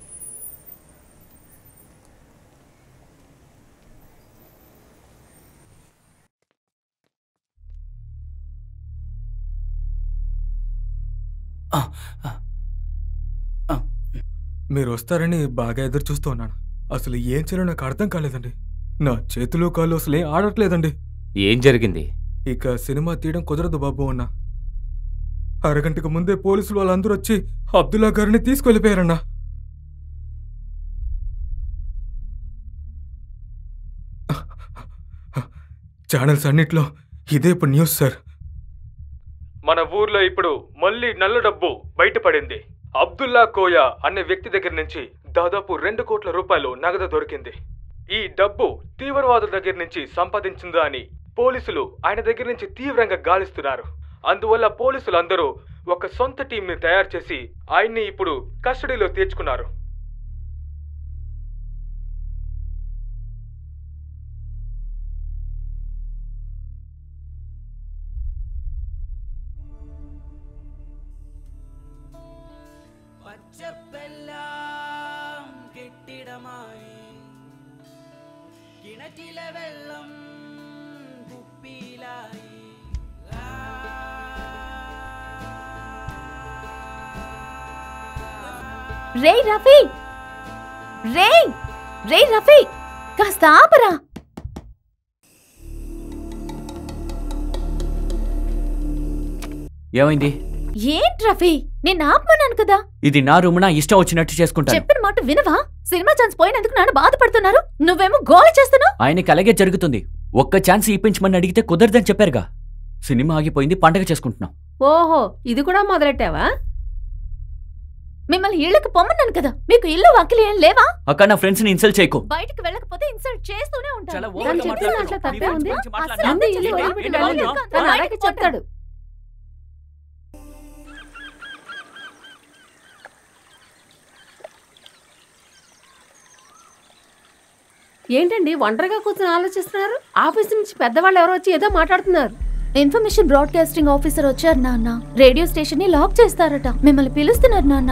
మీరు వస్తారని బాగా ఎదురు చూస్తూ ఉన్నాను అసలు ఏం చేయాలో నాకు అర్థం కాలేదండి నా చేతులు కాళ్ళు అసలు ఏం ఆడట్లేదండి ఏం జరిగింది ఇక సినిమా తీయడం కుదరదు బాబు అన్న అరగంటకు ముందే పోలీసులు వాళ్ళందరూ వచ్చి అబ్దుల్లా గారిని తీసుకెళ్ళిపోయారన్నా ఛానల్స్ అన్నిట్లో ఇదే ఇప్పుడు న్యూస్ సార్ మన ఊర్లో ఇప్పుడు మళ్ళీ నల్ల డబ్బు బయటపడింది అబ్దుల్లా కోయా అనే వ్యక్తి దగ్గర నుంచి దాదాపు రెండు కోట్ల రూపాయలు నగదు దొరికింది ఈ డబ్బు తీవ్రవాదుల దగ్గర నుంచి సంపాదించిందా అని పోలీసులు ఆయన దగ్గర నుంచి తీవ్రంగా గాలిస్తున్నారు అందువల్ల పోలీసులు అందరూ ఒక సొంత టీంని తయారు చేసి ఆయన్ని ఇప్పుడు కస్టడీలో తీర్చుకున్నారు പച്ചപ്പെല്ലാം കെട്ടിടമായി കിണറ്റിലെ വെള്ളം കുപ്പിയിലായി రేయ్ రఫీ రేయ్ రేయ్ రఫీ కాస్త ఆపరా ఏమైంది ఏంటి రఫీ నేను ఆపమన్నాను కదా ఇది నా రూమ్ నా ఇష్టం వచ్చినట్టు చేసుకుంటాను చెప్పిన మాట వినవా సినిమా ఛాన్స్ పోయినందుకు నాన్న బాధపడుతున్నారు నువ్వేమో గోల చేస్తున్నావు ఆయనకి అలాగే జరుగుతుంది ఒక్క ఛాన్స్ ఇప్పించమని అడిగితే కుదరదని చెప్పారుగా సినిమా ఆగిపోయింది పండగ చేసుకుంటున్నాం ఓహో ఇది కూడా మొదలెట్టావా మిమ్మల్ని ఇళ్ళకి పొమ్మన్నాను కదా మీకు ఇల్లు వాకిలి ఏం లేవా అక్క నా ఫ్రెండ్స్ ని ఇన్సల్ట్ చేయకు బయటికి వెళ్ళకపోతే ఇన్సల్ట్ చేస్తూనే చాలా ఉంటాను ఓవర్గా తను చెప్పిన మాట్లాడుతున్నావు. దాంట్లో తప్పే నీ ఉంది గురించి మాట్లాడినా? అసలు ఇల్లు ఏంటి? వదిలిపెట్టి ఏంటి వెళ్ళలేదు. బాబు? తను అలాగే చెప్తాడు ఏంటండి ఒంటరిగా కూర్చొని ఆలోచిస్తున్నారు ఆఫీస్ నుంచి పెద్దవాళ్ళు ఎవరో వచ్చి ఏదో మాట్లాడుతున్నారు ఇన్ఫర్మేషన్ బ్రాడ్కాస్టింగ్ ఆఫీసర్ వచ్చారు నాన్న రేడియో స్టేషన్ ని లాక్ చేస్తారట మిమ్మల్ని పిలుస్తున్నారు నాన్న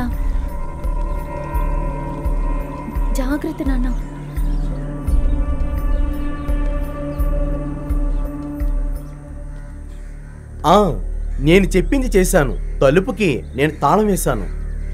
జాగ్రత్త నాన్న ఆ నేను చెప్పింది చేశాను తలుపుకి నేను తాళం వేశాను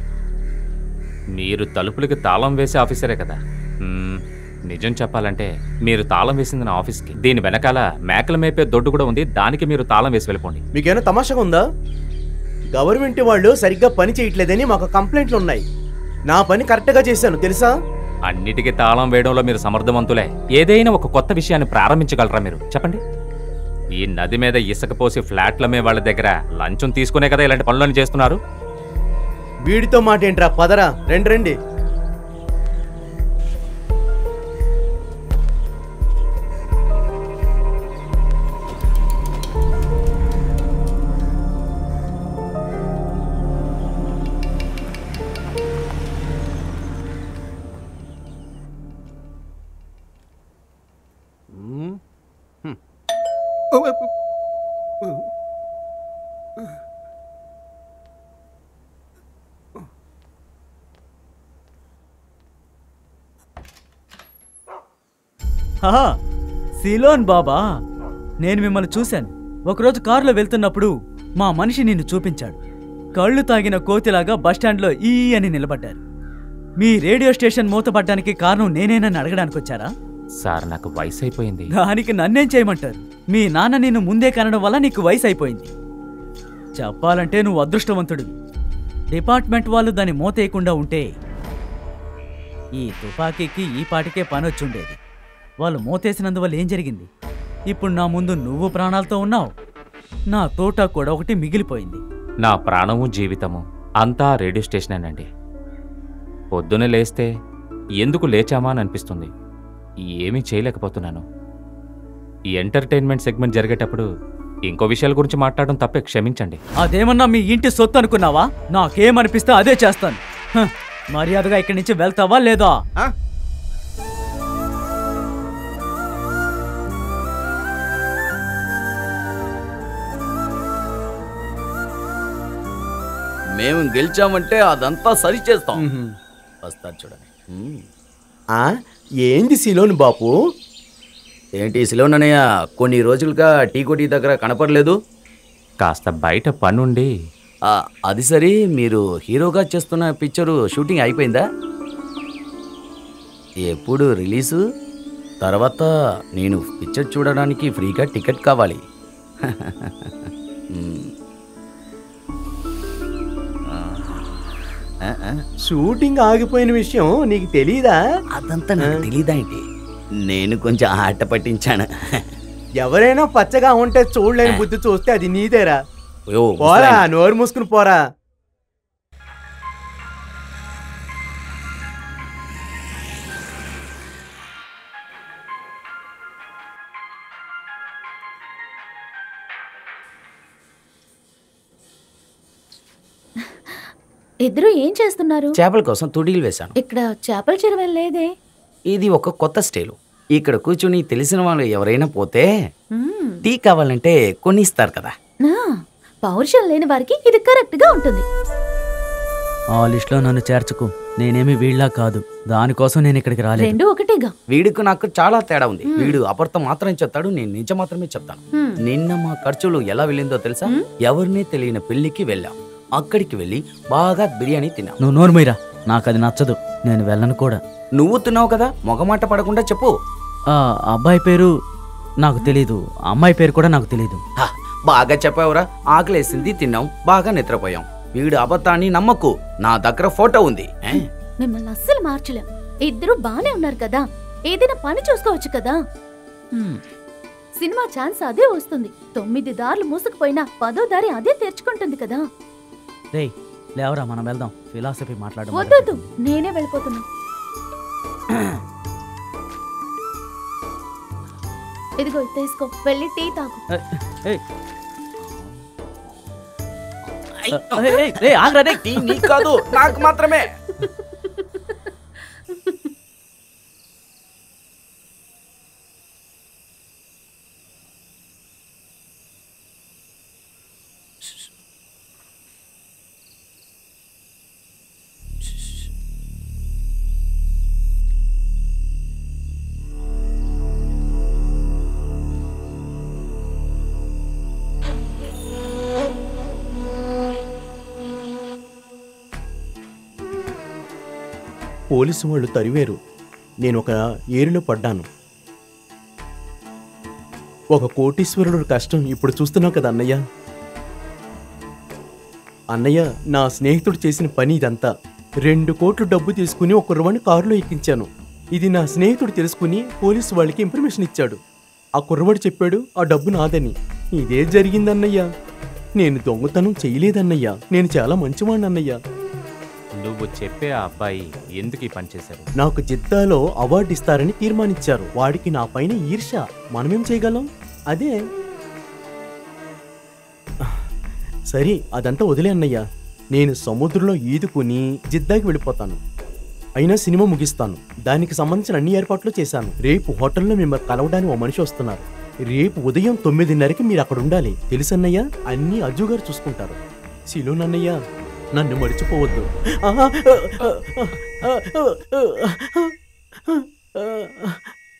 మీరు తలుపులకి తాళం వేసే ఆఫీసరే కదా మ్మ్, నిజం చెప్పాలంటే మీరు తాళం వేసింది నా ఆఫీస్కి దీని వెనకాల మేకల మేపే దొడ్డు కూడా ఉంది దానికి మీరు తాళం వేసి వెళ్ళిపోండి మీకేమైనా తమాషగా ఉందా గవర్నమెంట్ వాళ్ళు సరిగ్గా పని చేయట్లేదని మాకు కంప్లైంట్లు ఉన్నాయి నా పని కరెక్ట్గా చేశాను తెలుసా అన్నిటికీ తాళం వేయడంలో మీరు సమర్థవంతులే ఏదైనా ఒక కొత్త విషయాన్ని ప్రారంభించగలరా మీరు చెప్పండి ఈ నది మీద ఇసుక పోసి ఫ్లాట్లమే వాళ్ళ దగ్గర లంచం తీసుకునే కదా ఇలాంటి పనులను చేస్తున్నారు వీడితో మాట ఏంట్రా పదరా రండి రండి హహా సిలోన్ బాబా నేను మిమ్మల్ని చూశాను ఒకరోజు కారులో వెళ్తున్నప్పుడు మా మనిషి నిన్ను చూపించాడు కళ్ళు తాగిన కోతిలాగా బస్టాండ్లో ఈ అని నిలబడ్డారు మీ రేడియో స్టేషన్ మూతపడ్డానికి కారణం నేనేనని అడగడానికి వచ్చారా సార్ నాకు వయసు అయిపోయింది దానికి నన్నేం చేయమంటారు మీ నాన్న నిన్ను ముందే కనడం వల్ల నీకు వయసు అయిపోయింది చెప్పాలంటే నువ్వు అదృష్టవంతుడివి డిపార్ట్మెంట్ వాళ్ళు దాన్ని మోతేయకుండా ఉంటే ఈ తుపాకీకి ఈ పాటికే పని వచ్చుండేది వాళ్ళు మోతేసినందువల్ల ఏం జరిగింది ఇప్పుడు నా ముందు నువ్వు ప్రాణాలతో ఉన్నావు నా తోట కూడా ఒకటి మిగిలిపోయింది నా ప్రాణము జీవితము అంతా రేడియో స్టేషనేనండి పొద్దున లేస్తే ఎందుకు లేచామా అని అనిపిస్తుంది ఏమీ చేయలేకపోతున్నాను ఈ ఎంటర్టైన్మెంట్ సెగ్మెంట్ జరిగేటప్పుడు ఇంకో విషయాల గురించి మాట్లాడడం తప్పే క్షమించండి అదేమన్నా మీ ఇంటి సొత్తు అనుకున్నావా నాకేమనిపిస్తే అదే చేస్తాను హ, మర్యాదగా ఇక్కడి నుంచి వెళ్తావా లేదా మేము గెలిచామంటే అదంతా సరి చేస్తాం వస్తారు చూడండి మ్మ్. ఆ ఏంది సిలోన్ బాపు ఏంటి శిలోనన్నయ్య కొన్ని రోజులుగా టీ కొట్టి దగ్గర కనపడలేదు కాస్త బయట పనుండి ఆ, అది సరే మీరు హీరోగా చేస్తున్న పిక్చరు షూటింగ్ అయిపోయిందా ఎప్పుడు రిలీజు తర్వాత నేను పిక్చర్ చూడడానికి ఫ్రీగా టికెట్ కావాలి మ్మ్. ఆ, ఆ, షూటింగ్ ఆగిపోయిన విషయం నీకు తెలీదా అదంతా నాకు తెలీదా ఏంటి నేను కొంచెం ఆట పట్టించాను ఎవరైనా పచ్చగా ఉంటే చూడలేని బుద్ధి చూస్తే అది నీదేరా అయ్యో, పోరా ముసలాయన. నోరు మూసుకుని పోరా ఇద్దరు ఏం చేస్తున్నారు చేపల కోసం తుడీలు వేశాను ఇక్కడ చేపల చెరువు లేదే ఇది ఒక కొత్త స్టైలు ఇక్కడ కూర్చుని తెలిసిన వాళ్ళు ఎవరైనా పోతే మ్మ్. టీ కావాలంటే కొని ఇస్తారు కదా నా, పౌరుషం లేని వారికి ఇది కరెక్ట్ గా ఉంటుంది ఆ లిస్ట్లో నన్ను చేర్చుకు నేనేమి వీళ్ళ కాదు దానికోసం నేను ఇక్కడికి రాలేదు రెండు ఒకటేగా వీడికి నాకు చాలా తేడా ఉంది వీడు అబద్ధం మాత్రం చెప్తాడు నేను నిజం మాత్రమే చెప్తాను హ్మ్. నిన్న మా ఖర్చులు ఎలా వెళ్ళిందో తెలుసా ఎవరినే తెలియని పెళ్లికి వెళ్ళాం అక్కడికి వెళ్ళి బాగా బిర్యానీ తిన్నాం నువ్వు నోరు మీరా నాకు అది నచ్చదు నేను వెళ్ళను కూడా నువ్వు తిన్నావు కదా మొగమాట పడకుండా చెప్పు ఆ అబ్బాయి పేరు నాకు తెలీదు అమ్మాయి పేరు కూడా నాకు తెలీదు హా, బాగా చెప్పావురా ఆకలేసింది తిన్నాం బాగా నిద్రపోయాం వీడు అబద్ధాన్ని నమ్మకు నా దగ్గర ఫోటో ఉంది ఏ? మిమ్మల్ని అస్సలు మార్చలేం ఇద్దరు బానే ఉన్నారు కదా ఏదైనా పని చూసుకోవచ్చు కదా సినిమా ఛాన్స్ అదే వస్తుంది తొమ్మిది దారులు మూసుకుపోయినా పదో దారి అదే తెరుచుకుంటుంది కదా రేయ్ లేవరా మనం వెళ్దాం ఫిలాసఫీ మాట్లాడడం వద్దొద్దు నేనే వెళ్ళిపోతున్నా ఇదిగో ఇది తీసుకో వెళ్ళి టీ తాగు ఏయ్. ఏయ్, ఏయ్, ఏయ్, ఆగ్రా, రేయ్. టీ నీకు కాదు నాకు మాత్రమే పోలీసు వాళ్ళు తరివేరు నేను ఒక ఏరిలో పడ్డాను ఒక కోటీశ్వరుడు కష్టం ఇప్పుడు చూస్తున్నావు కదా అన్నయ్య అన్నయ్య నా స్నేహితుడు చేసిన పని ఇదంతా రెండు కోట్లు డబ్బు తీసుకుని ఒక కుర్రవాణ్ణి కారులో ఎక్కించాను ఇది నా స్నేహితుడు తెలుసుకుని పోలీసు వాళ్ళకి ఇన్ఫర్మేషన్ ఇచ్చాడు ఆ కుర్రవాడు చెప్పాడు ఆ డబ్బు నాదని ఇదే జరిగిందన్నయ్య నేను దొంగతనం చేయలేదన్నయ్య నేను చాలా మంచివాడిని అన్నయ్య నువ్వు చెప్పే ఆ అబ్బాయి ఎందుకు ఈ పని చేశాడు నాకు జిద్దాలో అవార్డు ఇస్తారని తీర్మానించారు వాడికి నా పైన ఈర్ష మనమేం చేయగలం అదే సరే అదంతా వదిలే అన్నయ్య నేను సముద్రంలో ఈదుకుని జిద్దాకి వెళ్ళిపోతాను అయినా సినిమా ముగిస్తాను దానికి సంబంధించిన అన్ని ఏర్పాట్లు చేశాను రేపు హోటల్లో మిమ్మల్ని కలవడానికి ఓ మనిషి వస్తున్నారు రేపు ఉదయం తొమ్మిదిన్నరకి మీరు అక్కడ ఉండాలి తెలుసన్నయ్య అన్ని అజ్జు గారు చూసుకుంటారు శిలోనన్నయ్య నన్ను మర్చిపోవద్దు ఆహా, ఆ, ఆ, ఆ, ఆ, ఆ, ఆ.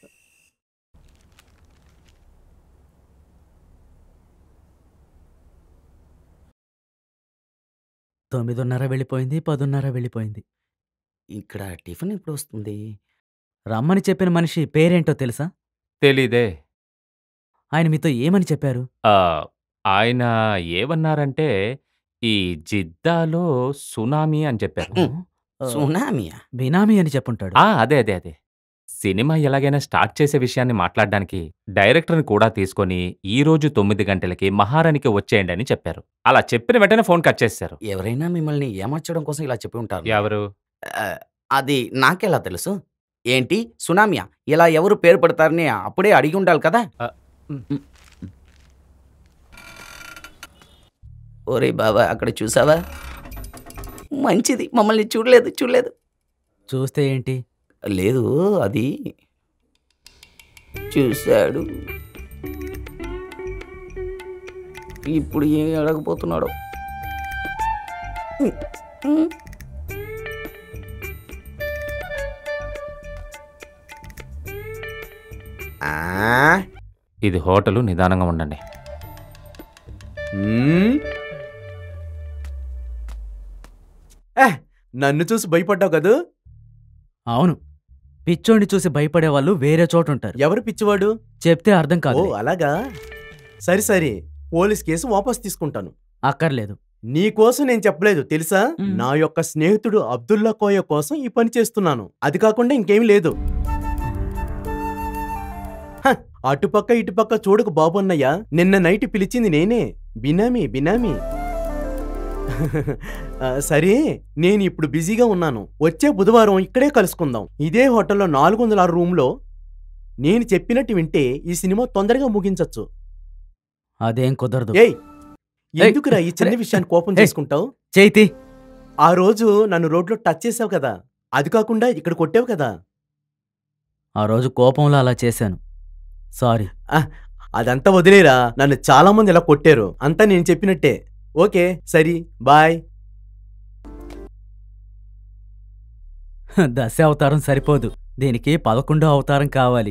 తొమ్మిదిన్నర వెళ్ళిపోయింది పదున్నర వెళ్ళిపోయింది ఇక్కడ టిఫిన్ ఎప్పుడు వస్తుంది రమ్మని చెప్పిన మనిషి పేరేంటో తెలుసా తెలీదే ఆయన మీతో ఏమని చెప్పారు ఆ, ఆయన ఏమన్నారంటే ఈ జిద్దాలో సునామీ అని చెప్పారు సునామీయా బినామీ అని చెప్పుంటాడు ఆ, అదే అదే అదే సినిమా ఎలాగైనా స్టార్ట్ చేసే విషయాన్ని మాట్లాడడానికి డైరెక్టర్ని కూడా తీసుకొని ఈ రోజు తొమ్మిది గంటలకి మహారాణికి వచ్చేయండి అని చెప్పారు అలా చెప్పిన వెంటనే ఫోన్ కట్ చేశారు ఎవరైనా మిమ్మల్ని ఏమార్చడం కోసం ఇలా చెప్పి ఉంటారు ఎవరు ఆ, అది నాకెలా తెలుసు ఏంటి సునామియా ఇలా ఎవరు పేరు పెడతారని అప్పుడే అడిగి ఉండాలి కదా ఓరే బాబా అక్కడ చూసావా మంచిది మమ్మల్ని చూడలేదు చూడలేదు చూస్తే ఏంటి లేదు అది చూశాడు ఇప్పుడు ఏం అడగపోతున్నాడు ఆ ఇది హోటలు నిదానంగా ఉండండి మ్మ్. ఏ, నన్ను చూసి భయపడ్డావు కదూ అవును పిచ్చోడిని చూసి భయపడే వాళ్ళు వేరే చోట ఉంటారు ఎవరు పిచ్చివాడు చెప్తే అర్థం ఓ కాదు అలాగా సరే సరే పోలీస్ కేసు వాపస్ తీసుకుంటాను అక్కర్లేదు నీ కోసం నేను చెప్పలేదు తెలుసా నా యొక్క స్నేహితుడు అబ్దుల్లా కోయ కోసం ఈ పని చేస్తున్నాను అది కాకుండా ఇంకేం లేదు హ, అటుపక్క ఇటుపక్క చూడకు బాబు అన్నయ్య నిన్న నైట్ పిలిచింది నేనే బినామీ బినామీ ఆ, సరే నేను ఇప్పుడు బిజీగా ఉన్నాను వచ్చే బుధవారం ఇక్కడే కలుసుకుందాం ఇదే హోటల్లో నాలుగు వందల ఆరు రూమ్లో నేను చెప్పినట్టు వింటే ఈ సినిమా తొందరగా ముగించొచ్చు అదేం కుదరదు ఏయ్ ఎందుకురా ఈ చిన్న అరే, విషయాన్ని కోపం ఏయ్, చేసుకుంటావు చేతి ఆ రోజు నన్ను రోడ్లో టచ్ చేసావు కదా అది కాకుండా ఇక్కడ కొట్టావు కదా ఆ రోజు కోపంలో అలా చేశాను సారీ ఆ, అదంతా వదిలేరా నన్ను చాలా మంది ఇలా కొట్టారు అంతా నేను చెప్పినట్టే ఓకే సరి బాయ్ దశ అవతారం సరిపోదు దీనికి పదకొండో అవతారం కావాలి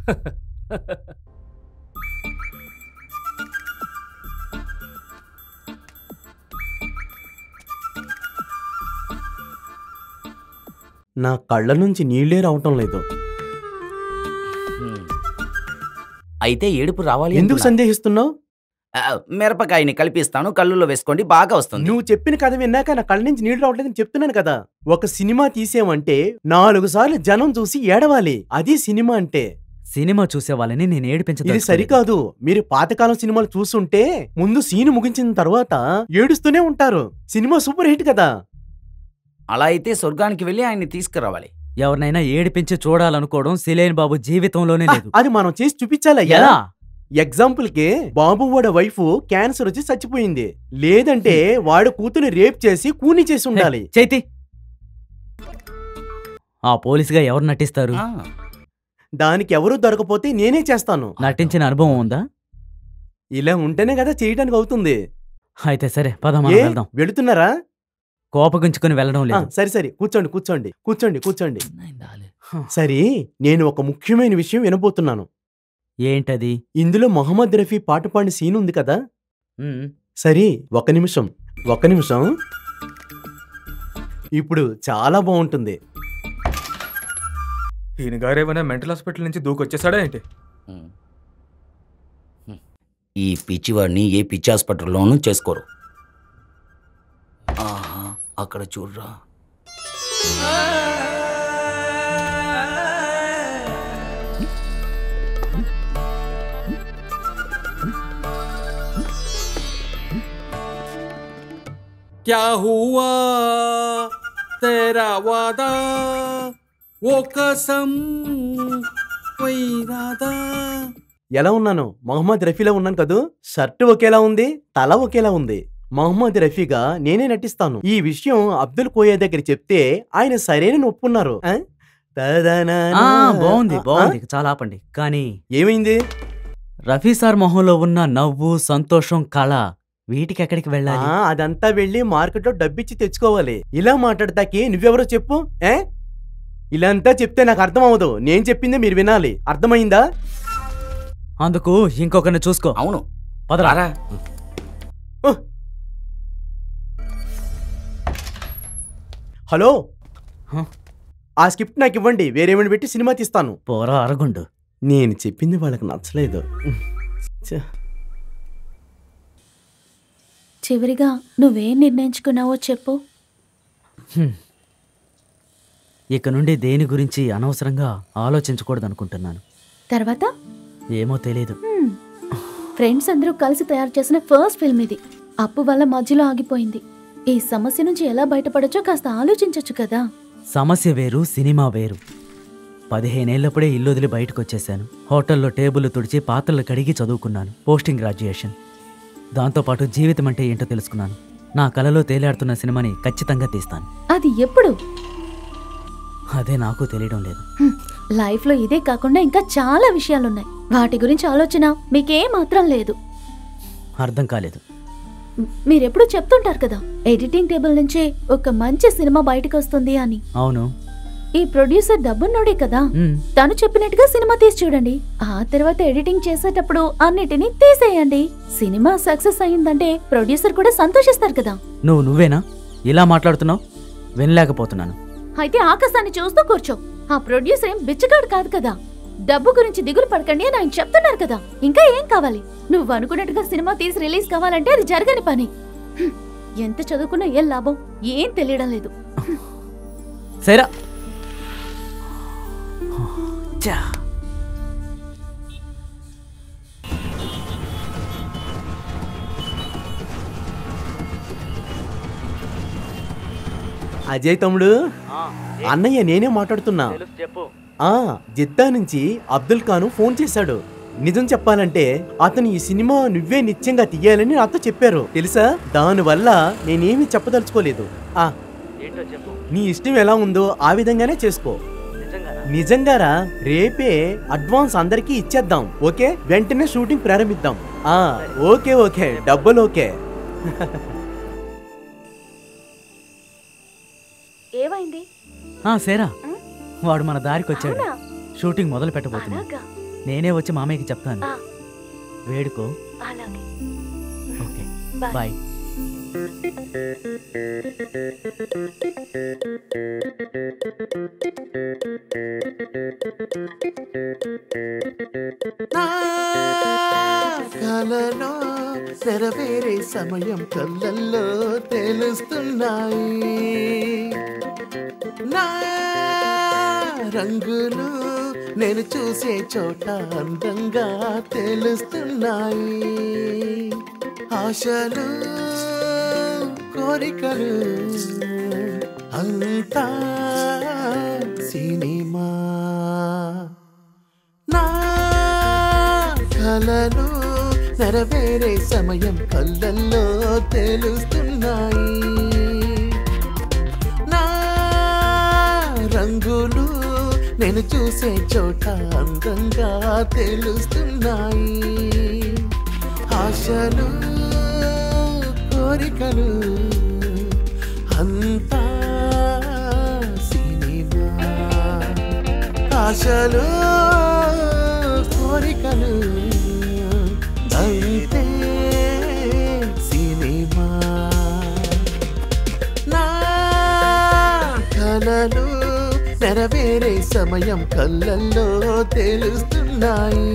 నా కళ్ళ నుంచి నీళ్ళే రావటం లేదు అయితే ఏడుపు రావాలి ఎందుకు అంటున్నా. సందేహిస్తున్నావు ఆ, మిరపకాయని కలిపిస్తాను కళ్ళులో వేసుకోండి బాగా వస్తుంది నువ్వు చెప్పిన కథ విన్నాక నా కళ్ళ నుంచి నీళ్లు రావట్లేదని చెప్తున్నాను కదా ఒక సినిమా తీసేమంటే నాలుగు సార్లు జనం చూసి ఏడవాలి అది సినిమా అంటే సినిమా చూసే వాళ్ళని నేను ఇది ఏడిపించదలుచుకోలేదు. సరికాదు మీరు పాతకాలం సినిమాలు చూస్తుంటే ముందు సీన్ ముగించిన తర్వాత ఏడుస్తూనే ఉంటారు సినిమా సూపర్ హిట్ కదా అలా అయితే స్వర్గానికి వెళ్ళి ఆయన్ని తీసుకురావాలి ఎవరినైనా ఏడిపించి చూడాలనుకోవడం సిలేన్ బాబు జీవితంలోనే లేదు అది మనం చేసి చూపించాలి ఎలా ఎగ్జాంపుల్ కి బాబు వాడి వైఫ్ క్యాన్సర్ వచ్చి చచ్చిపోయింది లేదంటే వాడు కూతుని రేప్ చేసి కూని చేసి ఉండాలి చైతి ఆ పోలీసుగా ఎవరు నటిస్తారు దానికి ఎవరు దొరకపోతే నేనే చేస్తాను నటించిన అనుభవం ఉందా ఇలా ఉంటేనే కదా చేయడానికి అవుతుంది అయితే సరే పద మనం ఏ? వెళ్దాం వెళుతున్నారా కోపగించుకుని వెళ్ళడం ఆ, లేదు సరే సరే కూర్చోండి కూర్చోండి కూర్చోండి కూర్చోండి సరే నేను ఒక ముఖ్యమైన విషయం వినబోతున్నాను ఏంటది ఇందులో మొహమ్మద్ రఫీ పాట పాడిన సీన్ ఉంది కదా ఉమ్, సరే ఒక నిమిషం ఒక నిమిషం ఇప్పుడు చాలా బాగుంటుంది ఈయన గారు ఏమైనా మెంటల్ హాస్పిటల్ నుంచి దూకొచ్చేసాడా ఏంటి ఈ పిచ్చివాడిని ఏ పిచ్చి హాస్పిటల్లోనూ చేసుకోరు ఆహా అక్కడ చూడరా क्या हुआ तेरा वादा वो कसम कोई इरादा ఎలా ఉన్నాను మొహమ్మద్ రఫీలా ఉన్నాను కదూ షర్ట్ ఒకేలా ఉంది తల ఒకేలా ఉంది మొహమ్మద్ రఫీగా నేనే నటిస్తాను ఈ విషయం అబ్దుల్ కోయా దగ్గర చెప్తే ఆయన సరైన ఒప్పున్నారు ఆ? తదననా. ఆ, బాగుంది ఆ, బాగుంది చాలా ఆపండి కానీ ఏమైంది రఫీ సార్ మొహంలో ఉన్న నవ్వు సంతోషం కళ వీటికి ఎక్కడికి వెళ్ళాలి ఆ, అదంతా వెళ్ళి మార్కెట్లో డబ్బిచ్చి తెచ్చుకోవాలి ఇలా మాట్లాడతాకి నువ్వెవరో చెప్పు ఏ ఇలా అంతా చెప్తే నాకు అర్థం అవ్వదు నేను చెప్పిందే మీరు వినాలి అర్థమైందా అందుకు ఇంకొకరిని చూసుకో అవును పదరా హలో హ? ఆ స్క్రిప్ట్ నాకు ఇవ్వండి వేరేమని పెట్టి సినిమా తీస్తాను పోరా అరగుండు నేను చెప్పింది వాళ్ళకి నచ్చలేదు ఛ. చివరిగా నువ్వేం నిర్ణయించుకున్నావో చెప్పు హ్మ్. ఇక నుండి దేని గురించి అనవసరంగా ఆలోచించకూడదు అనుకుంటున్నాను తర్వాత ఏమో తెలీదు హ్మ్. ఫ్రెండ్స్ అందరూ కలిసి తయారు చేసిన ఫస్ట్ ఫిల్మ్ ఇది అప్పు వల్ల మధ్యలో ఆగిపోయింది ఈ సమస్య నుంచి ఎలా బయటపడొచ్చో కాస్త ఆలోచించొచ్చు కదా సమస్య వేరు సినిమా వేరు పదిహేనేళ్లప్పుడే ఇల్లు వదిలి బయటకు వచ్చేసాను హోటల్లో టేబుల్ తుడిచి పాత్రలు కడిగి చదువుకున్నాను పోస్టింగ్ గ్రాడ్యుయేషన్ దాంతోపాటు జీవితం అంటే ఏంటో తెలుసుకున్నాను నా కలలో తేలాడుతున్న సినిమాని ఖచ్చితంగా తీస్తాను అది ఎప్పుడు అదే నాకు తెలియడం లేదు హ్మ్. లైఫ్లో ఇదే కాకుండా ఇంకా చాలా విషయాలున్నాయి వాటి గురించి ఆలోచన మీకే మాత్రం లేదు అర్థం కాలేదు మ్, మీరెప్పుడు చెప్తుంటారు కదా ఎడిటింగ్ టేబుల్ నుంచే ఒక మంచి సినిమా బయటకు వస్తుంది అని అవును ఈ ప్రొడ్యూసర్ డబ్బున్నోడే కదా మ్, తను చెప్పినట్టుగా సినిమా తీసి చూడండి ఆ తర్వాత ఎడిటింగ్ చేసేటప్పుడు అన్నిటినీ తీసేయండి సినిమా సక్సెస్ అయిందంటే ప్రొడ్యూసర్ కూడా సంతోషిస్తారు కదా నువ్వు నువ్వేనా ఇలా మాట్లాడుతున్నావు వినలేకపోతున్నాను అయితే ఆకాశాన్ని చూస్తూ కూర్చో ఆ ప్రొడ్యూసర్ ఏం బిచ్చగాడు కాదు కదా డబ్బు గురించి దిగులు పడకండి అని ఆయన చెప్తున్నారు కదా ఇంకా ఏం కావాలి నువ్వు అనుకున్నట్టుగా సినిమా తీసి రిలీజ్ కావాలంటే అది జరగని పని హ్మ్. ఎంత చదువుకున్నా ఏం లాభం ఏం తెలియడం లేదు సరే చా అజయ్ తమ్ముడు అన్నయ్య నేనే మాట్లాడుతున్నా చెప్పు ఆ జిద్దా నుంచి అబ్దుల్ ఖాన్ ఫోన్ చేశాడు నిజం చెప్పాలంటే అతను ఈ సినిమా నువ్వే నిత్యంగా తీయాలని నాతో చెప్పారు తెలుసా దానివల్ల నేనేమీ చెప్పదలుచుకోలేదు ఆ ఏంటో చెప్పు నీ ఇష్టం ఎలా ఉందో ఆ విధంగానే చేసుకో నిజంగారా రేపే అడ్వాన్స్ అందరికీ ఇచ్చేద్దాం ఓకే వెంటనే షూటింగ్ ప్రారంభిద్దాం ఆ ఓకే ఓకే డబ్బులు ఓకే ఏమైంది ఆ, సేరా వాడు మన దారికి వచ్చాడు అవునా? షూటింగ్ మొదలు పెట్టబోతున్నాం అలాగా? నేనే వచ్చి మామయ్యకి చెప్తాను ఆ. వేడుకో అలాగే ఓకే బాయ్. బాయ్ కలలో నెరవేరే సమయం కళ్ళల్లో తెలుస్తున్నాయి నా రంగులు నేను చూసే చోట అందంగా తెలుస్తున్నాయి ఆశలు కోరికలు అంతా సినిమా నా కలలు నెరవేరే సమయం కళ్ళల్లో తెలుస్తున్నాయి నా రంగులు నేను చూసే చోట అందంగా తెలుస్తున్నాయి ఆశలు కోరికలు అంతా సినిమా ఆశలు కోరికలు అంతే సినిమా నా కలలు నెరవేరే సమయం కళ్ళల్లో తెలుస్తున్నాయి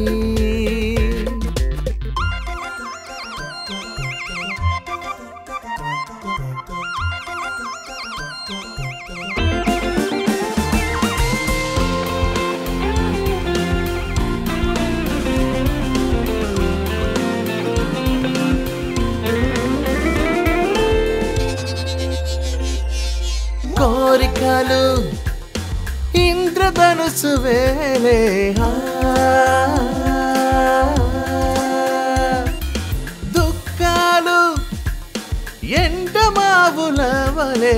కోరికలు ఇంద్రధనుసు వేలే ఆ. దుఃఖాలు ఎండమావుల వలె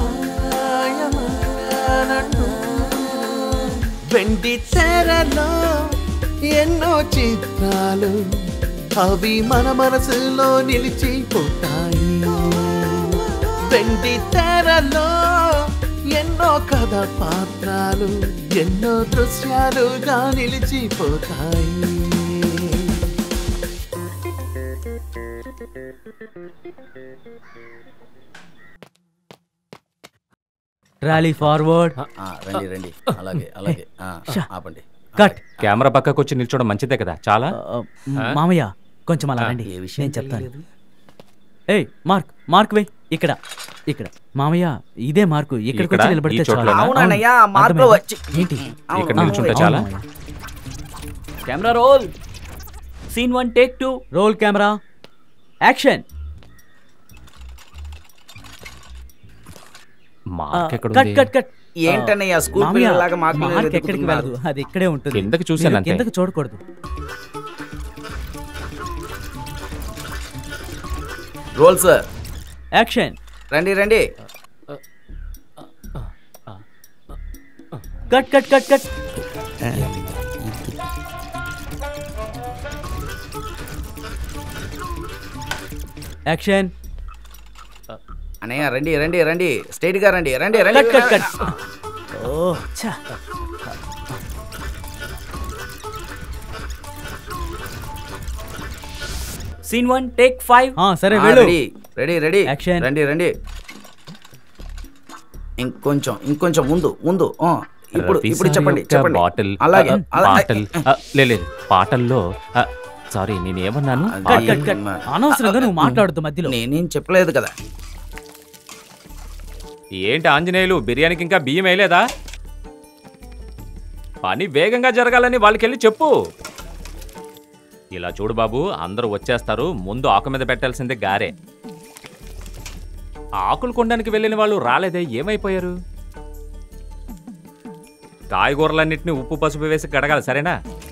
మాయమానట్టు వెండి తెరలో ఎన్నో చిత్రాలు అవి మన మనసులో నిలిచిపోతాయి వెండి తెరలో ఎన్నో కథ పాత్రాలు ఎన్నో దృశ్యాలుగా నిలిచిపోతాయి ర్యాలీ ఫార్వర్డ్ ఆ, రండి రండి అలాగే అలాగే ఆ, షా. ఆపండి కట్ కెమెరా పక్కకు వచ్చి నిల్చోవడం మంచిదే కదా చాలా మామయ్య కొంచెం అలా ఆ, రండి ఏ విషయం నేను చెప్తాను తెలియలేదు. ఏయ్ మార్క్ మార్క్ వెయ్ ఇక్కడ ఇక్కడ మామయ్య ఇదే మార్కు ఇక్కడికి ఇక్కడ? వచ్చి నిలబడితే ఈ చోట్లోనా? చాలు. అవునన్నయ్య, అవును. మార్కులో అర్థమైందా? వచ్చి- ఏంటి అవును, ఇక్కడ అవును, నిల్చుంటే అవును, చాలా మామయ్య. Camera roll scene one take two roll camera action mark ఎక్కడ కట్ కట్ కట్ ఏంటన్నయ్య స్కూల్ మామయ్య, పిల్లలాగా మార్కులు మార్క్ ఎక్కడికి వెతుకుతున్నారు? వెళ్ళదు అది ఇక్కడే ఉంటుంది కిందకి చూశాను మీరు అంతే. కిందకి చూడకూడదు రోల్ సార్ యాక్షన్ రండి రండి cut cut cut cut action అన్నయ్య రండి రండి రండి స్ట్రైట్ గా రండి రండి రండి కట్ కట్ కట్ ఓ ఛా సీన్ వన్ టేక్ ఫైవ్ ఆ, సరే ఆ, వెళ్ళు రెడీ రెడీ రెడీ Action. రండి రండి ఇంకొంచెం ఇంకొంచెం ముందు ముందు ఆ, ఇప్పుడు రఫీ ఇప్పుడు సార్ చెప్పండి యొక్క చెప్పండి బాటిల్ అలాగే ఆ, అలా- బాటిల్ ఆ, లే, లేదు పాటల్లో ఆ, సారీ నేను ఏమన్నాను అది- కట్ కట్ కట్ అనవసరంగా నువ్వు మాట్లాడద్దు మధ్యలో నేనేం చెప్పలేదు కదా ఏంటి ఆంజనేయులు బిర్యానీకి ఇంకా బియ్యం వేయలేదా పని వేగంగా జరగాలని వాళ్ళకెళ్ళి చెప్పు ఇలా చూడు బాబు అందరూ వచ్చేస్తారు ముందు ఆకు మీద పెట్టాల్సిందే గారే ఆకులు కొనడానికి వెళ్ళిన వాళ్ళు రాలేదే ఏమైపోయారు కాయగూరలన్నింటినీ ఉప్పు పసుపు వేసి కడగాలి సరేనా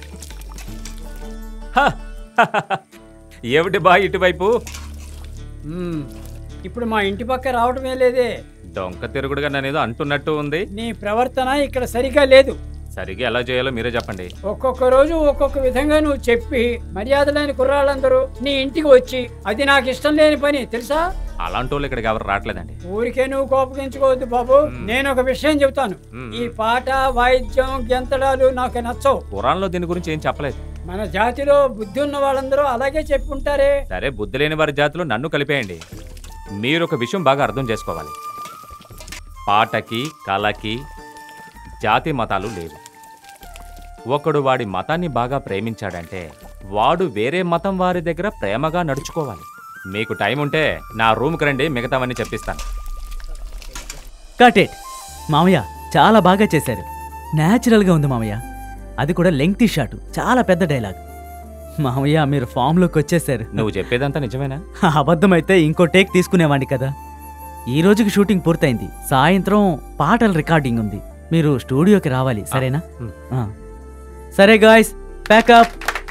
హ! ఏమిటి బా ఇటువైపు మ్మ్. ఇప్పుడు మా ఇంటి పక్క రావటమే లేదే డొంక తిరుగుడుగా నన్నేదో అంటున్నట్టు ఉంది నీ ప్రవర్తన ఇక్కడ సరిగా లేదు సరిగ్గా ఎలా చేయాలో మీరే చెప్పండి ఒక్కొక్క రోజు ఒక్కొక్క విధంగా నువ్వు చెప్పి మర్యాద లేని కుర్రాళ్ళందరూ నీ ఇంటికి వచ్చి అది నాకు ఇష్టం లేని పని తెలుసా అలాంటి వాళ్ళు ఇక్కడికి ఎవరు రావట్లేదండి ఊరికే నువ్వు కోపగించుకోవద్దు బాబు నేను ఒక విషయం చెబుతాను మ్మ్. ఈ పాట వాయిద్యం గెంతడాలు నాకు నచ్చవు పురాణంలో దీని గురించి ఏం చెప్పలేదు మన జాతిలో బుద్ధి ఉన్న వాళ్ళందరూ అలాగే చెప్పుకుంటారే సరే బుద్ధి లేని వారి జాతిలో నన్ను కలిపేయండి మీరు ఒక విషయం బాగా అర్థం చేసుకోవాలి పాటకి కళకి జాతి మతాలు లేవు ఒకడు వాడి మతాన్ని బాగా ప్రేమించాడంటే వాడు వేరే మతం వారి దగ్గర ప్రేమగా నడుచుకోవాలి మీకు టైం ఉంటే నా రూమ్కి రండి మిగతావన్నీ చెప్పిస్తాను కట్ ఇట్ మామయ్య చాలా బాగా చేశారు న్యాచురల్గా ఉంది మామయ్య అది కూడా లెంగ్తీ షాట్ చాలా పెద్ద డైలాగ్ మామయ్య మీరు ఫామ్లోకి వచ్చేసారు నువ్వు చెప్పేదంతా నిజమేనా అబద్ధమైతే ఇంకో టేక్ తీసుకునేవాడిని కదా ఈ రోజుకి షూటింగ్ పూర్తయింది సాయంత్రం పాటల రికార్డింగ్ ఉంది మీరు స్టూడియోకి రావాలి సరేనా ఆ. సరే గాయస్ ప్యాకప్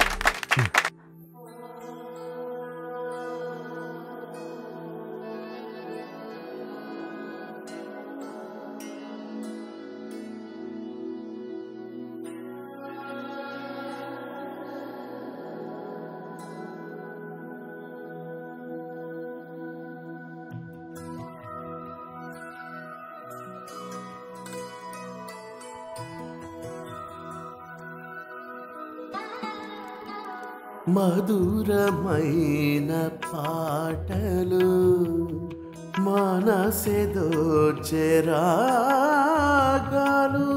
మధురమైన పాటలు మనసెదో చెరాగాలు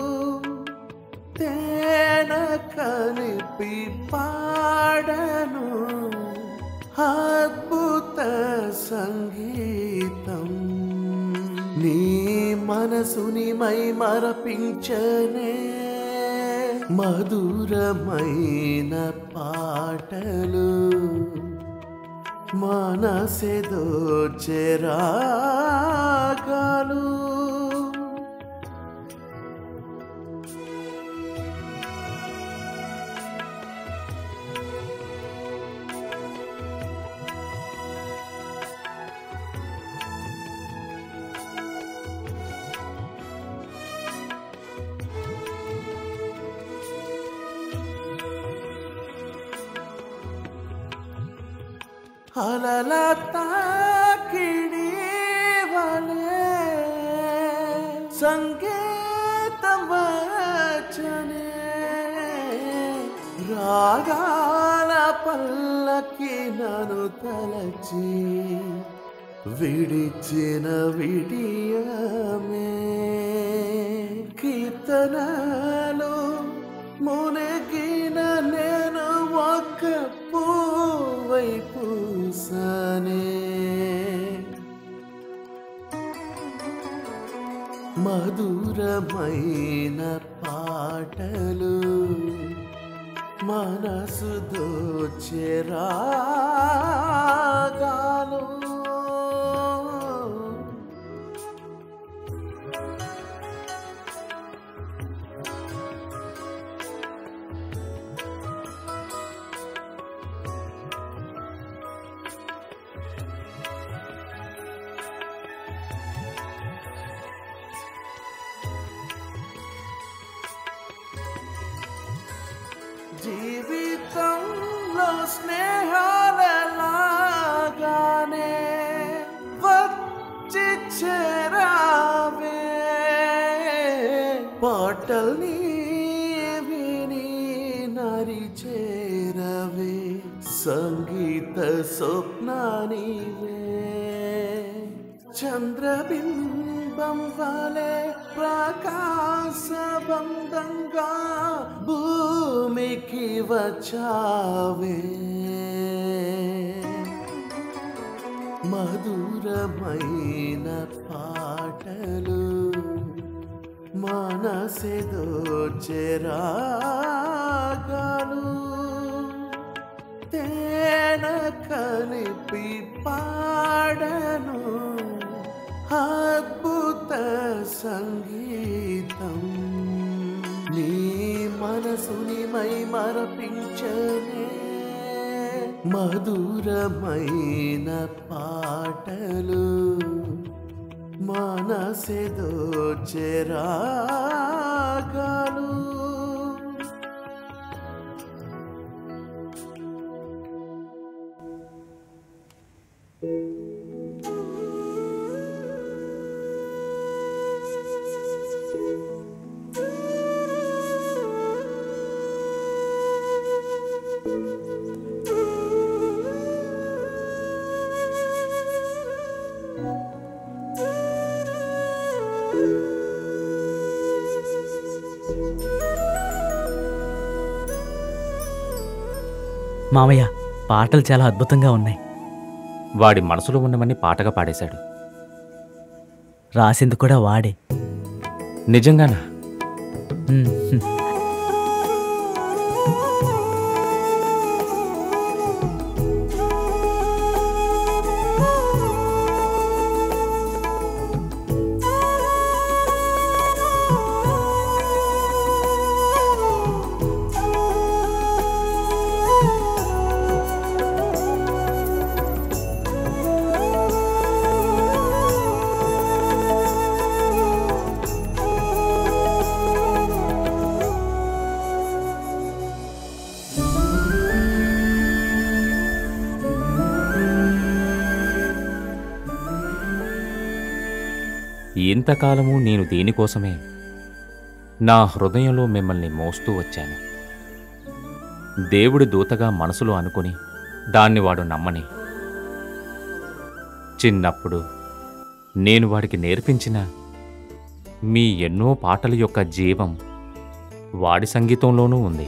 తేన కలిపి పాడను అద్భుత సంగీతం నీ మనసుని మై మరపించనే మధురమైన పాటలు మనసెదో చెరాగాలు అలల తాకిడి వలే సంగీతం వచ్చనే రాగాల పల్లకి నన్ను తలచి విడిచిన విడియమే కీర్తనలో మునగిన నేను ఒక పువ్వై పూసనే మధురమైన పాటలు మనసు దోచెరాగాలు జీవితంలో స్నేహాలలాగానే వచ్చి చేరావే పాటల్ని విని నరి చేరవే సంగీత స్వప్నానివే చంద్రబింబం వలె ప్రకాశబంధంగా భూమికి వచ్చావే మధురమైన పాటలు మనసెదో చెరాగాలు తేన కలిపి పాడను అద్భుత సంగీతం నీ మనసుని మై మరపించనే మధురమైన పాటలు మనసెదో చెరాగాలు మామయ్య పాటలు చాలా అద్భుతంగా ఉన్నాయి వాడి మనసులో ఉన్నవన్నీ పాటగా పాడేశాడు రాసింది కూడా వాడే నిజంగానా ఉమ్, ఉమ్. ఇంతకాలము నేను దీనికోసమే నా హృదయంలో మిమ్మల్ని మోస్తూ వచ్చాను దేవుడి దూతగా మనసులో అనుకుని దాన్ని వాడు నమ్మని చిన్నప్పుడు నేను వాడికి నేర్పించిన మీ ఎన్నో పాటల యొక్క జీవం వాడి సంగీతంలోనూ ఉంది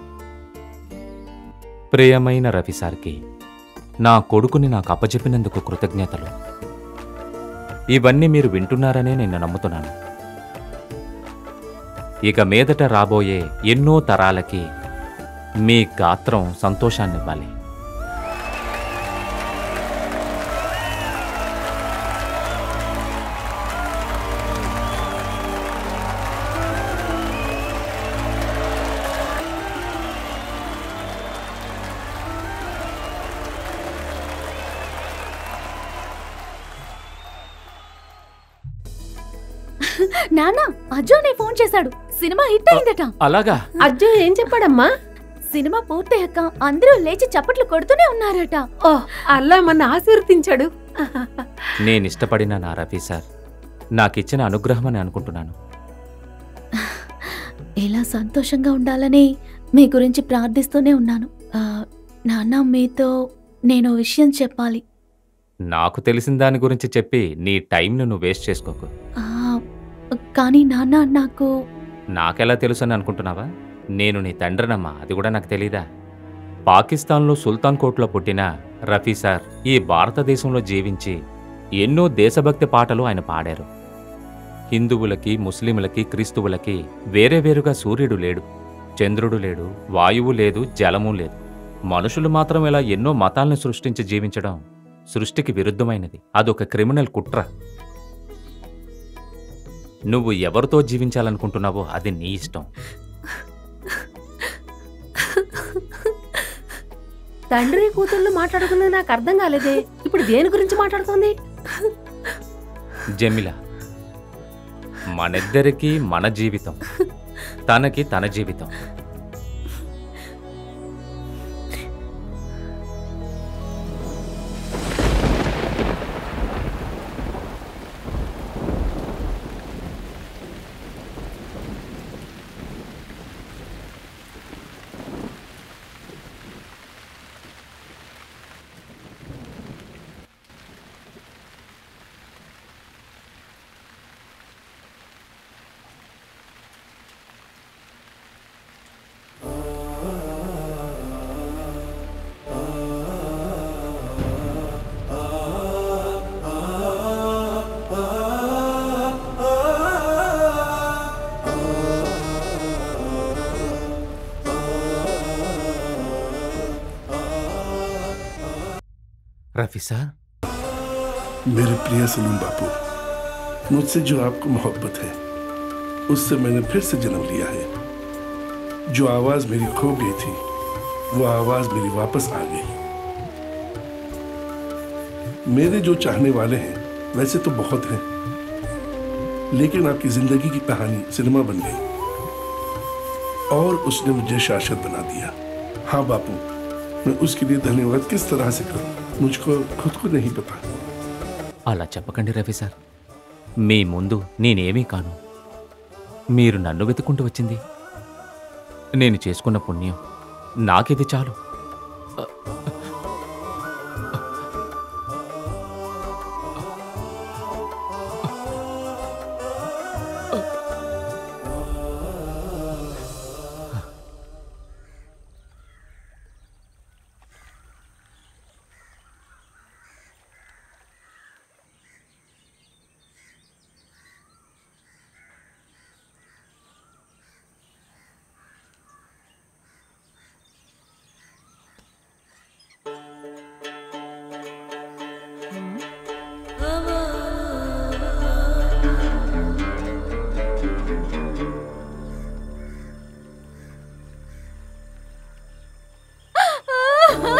ప్రియమైన రవి సార్కి నా కొడుకుని నాకు అప్పచెప్పినందుకు కృతజ్ఞతలు ఇవన్నీ మీరు వింటున్నారనే నేను నమ్ముతున్నాను ఇక మీదట రాబోయే ఎన్నో తరాలకి మీ గాత్రం సంతోషాన్నివ్వాలి నానా అజ్జో నీ ఫోన్ చేశాడు సినిమా హిట్ అయిందట అలాగా అజ్జు ఏం చెప్పాడమ్మా సినిమా పూర్తయ్యాక అందరూ లేచి చప్పట్లు కొడుతూనే ఉన్నారట ఓ అల్లా మన ఆశీర్వదించాడు నేను ఇష్టపడిన నా రఫీ సార్ నాకిచ్చిన అనుగ్రహం అని అనుకుంటున్నాను ఇలా సంతోషంగా ఉండాలని మీ గురించి ప్రార్థిస్తూనే ఉన్నాను ఆ, నాన్న మీతో నేను ఓ విషయం చెప్పాలి నాకు తెలిసిన దాని గురించి చెప్పి నీ టైంను నువ్వు వేస్ట్ చేసుకోకు ఆ, కానీ నాన్న నాకు నాకెలా తెలుసు అని అనుకుంటున్నావా నేను నీ తండ్రినమ్మా అది కూడా నాకు తెలీదా పాకిస్తాన్లో సుల్తాన్ కోట్లో పుట్టిన రఫీ సార్ ఈ భారతదేశంలో జీవించి ఎన్నో దేశభక్తి పాటలు ఆయన పాడారు హిందువులకి ముస్లింలకి క్రీస్తువులకి వేరే వేరుగా సూర్యుడు లేడు చంద్రుడు లేడు వాయువు లేదు జలము లేదు మనుషులు మాత్రం ఇలా ఎన్నో మతాల్ని సృష్టించి జీవించడం సృష్టికి విరుద్ధమైనది అదొక క్రిమినల్ కుట్ర నువ్వు ఎవరితో జీవించాలనుకుంటున్నావో అది నీ ఇష్టం తండ్రి కూతుళ్ళు మాట్లాడుకున్నది నాకు అర్థం కాలేదే ఇప్పుడు దేని గురించి మాట్లాడుతోంది జమిల మనిద్దరికీ మన జీవితం తనకి తన జీవితం रफी साहब मेरे प्रिय सलीम बापू मुझसे जो आपको मोहब्बत है उससे मैंने फिर से जन्म लिया है जो आवाज मेरी खो गई थी वो आवाज मेरी वापस आ गई मेरे जो चाहने वाले हैं वैसे तो बहुत हैं लेकिन आपकी जिंदगी की कहानी सिनेमा बन गई और उसने मुझे शाश्वत बना दिया हाँ बापू मैं उसके लिए धन्यवाद किस तरह से करूं मुझको खुद को नहीं पता అలా చెప్పకండి రవి సార్ మీ ముందు నేనేమీ కాను మీరు నన్ను వెతుకుంటూ వచ్చింది నేను చేసుకున్న పుణ్యం నాకిది చాలు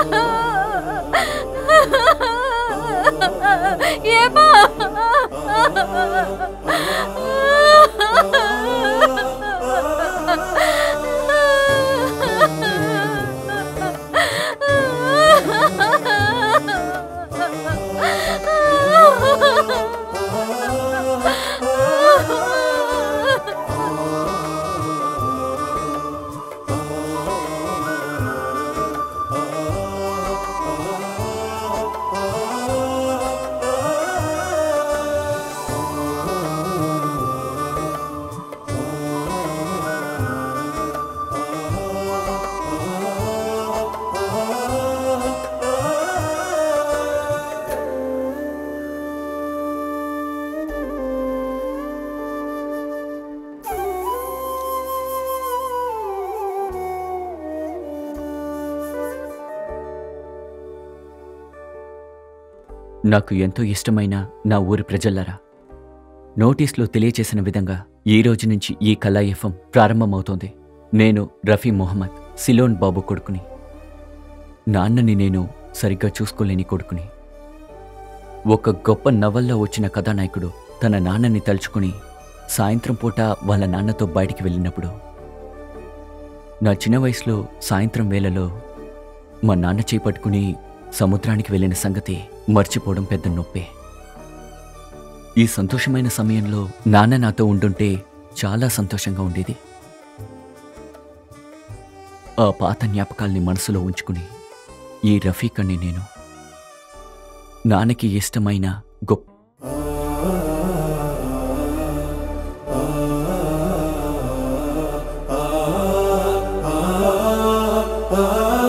ఏమా నాకు ఎంతో ఇష్టమైన నా ఊరి ప్రజల్లారా నోటీస్లో తెలియచేసిన విధంగా ఈ రోజు నుంచి ఈ కళా ఎఫ్ఎం ప్రారంభమవుతోంది నేను రఫీ మొహమ్మద్ సిలోన్ బాబు కొడుకుని నాన్నని నేను సరిగ్గా చూసుకోలేని కొడుకుని ఒక గొప్ప నవల్లో వచ్చిన కథానాయకుడు తన నాన్నని తలుచుకుని సాయంత్రం పూట వాళ్ళ నాన్నతో బయటికి వెళ్ళినప్పుడు నా చిన్న వయసులో సాయంత్రం వేళలో మా నాన్న చేపట్టుకుని సముద్రానికి వెళ్ళిన సంగతి మర్చిపోవడం పెద్ద నొప్పే ఈ సంతోషమైన సమయంలో నాన్న నాతో ఉండుంటే చాలా సంతోషంగా ఉండేది ఆ పాత జ్ఞాపకాల్ని మనసులో ఉంచుకుని ఈ రఫీకని నేను నాన్నకి ఇష్టమైన గొప్ప ఆ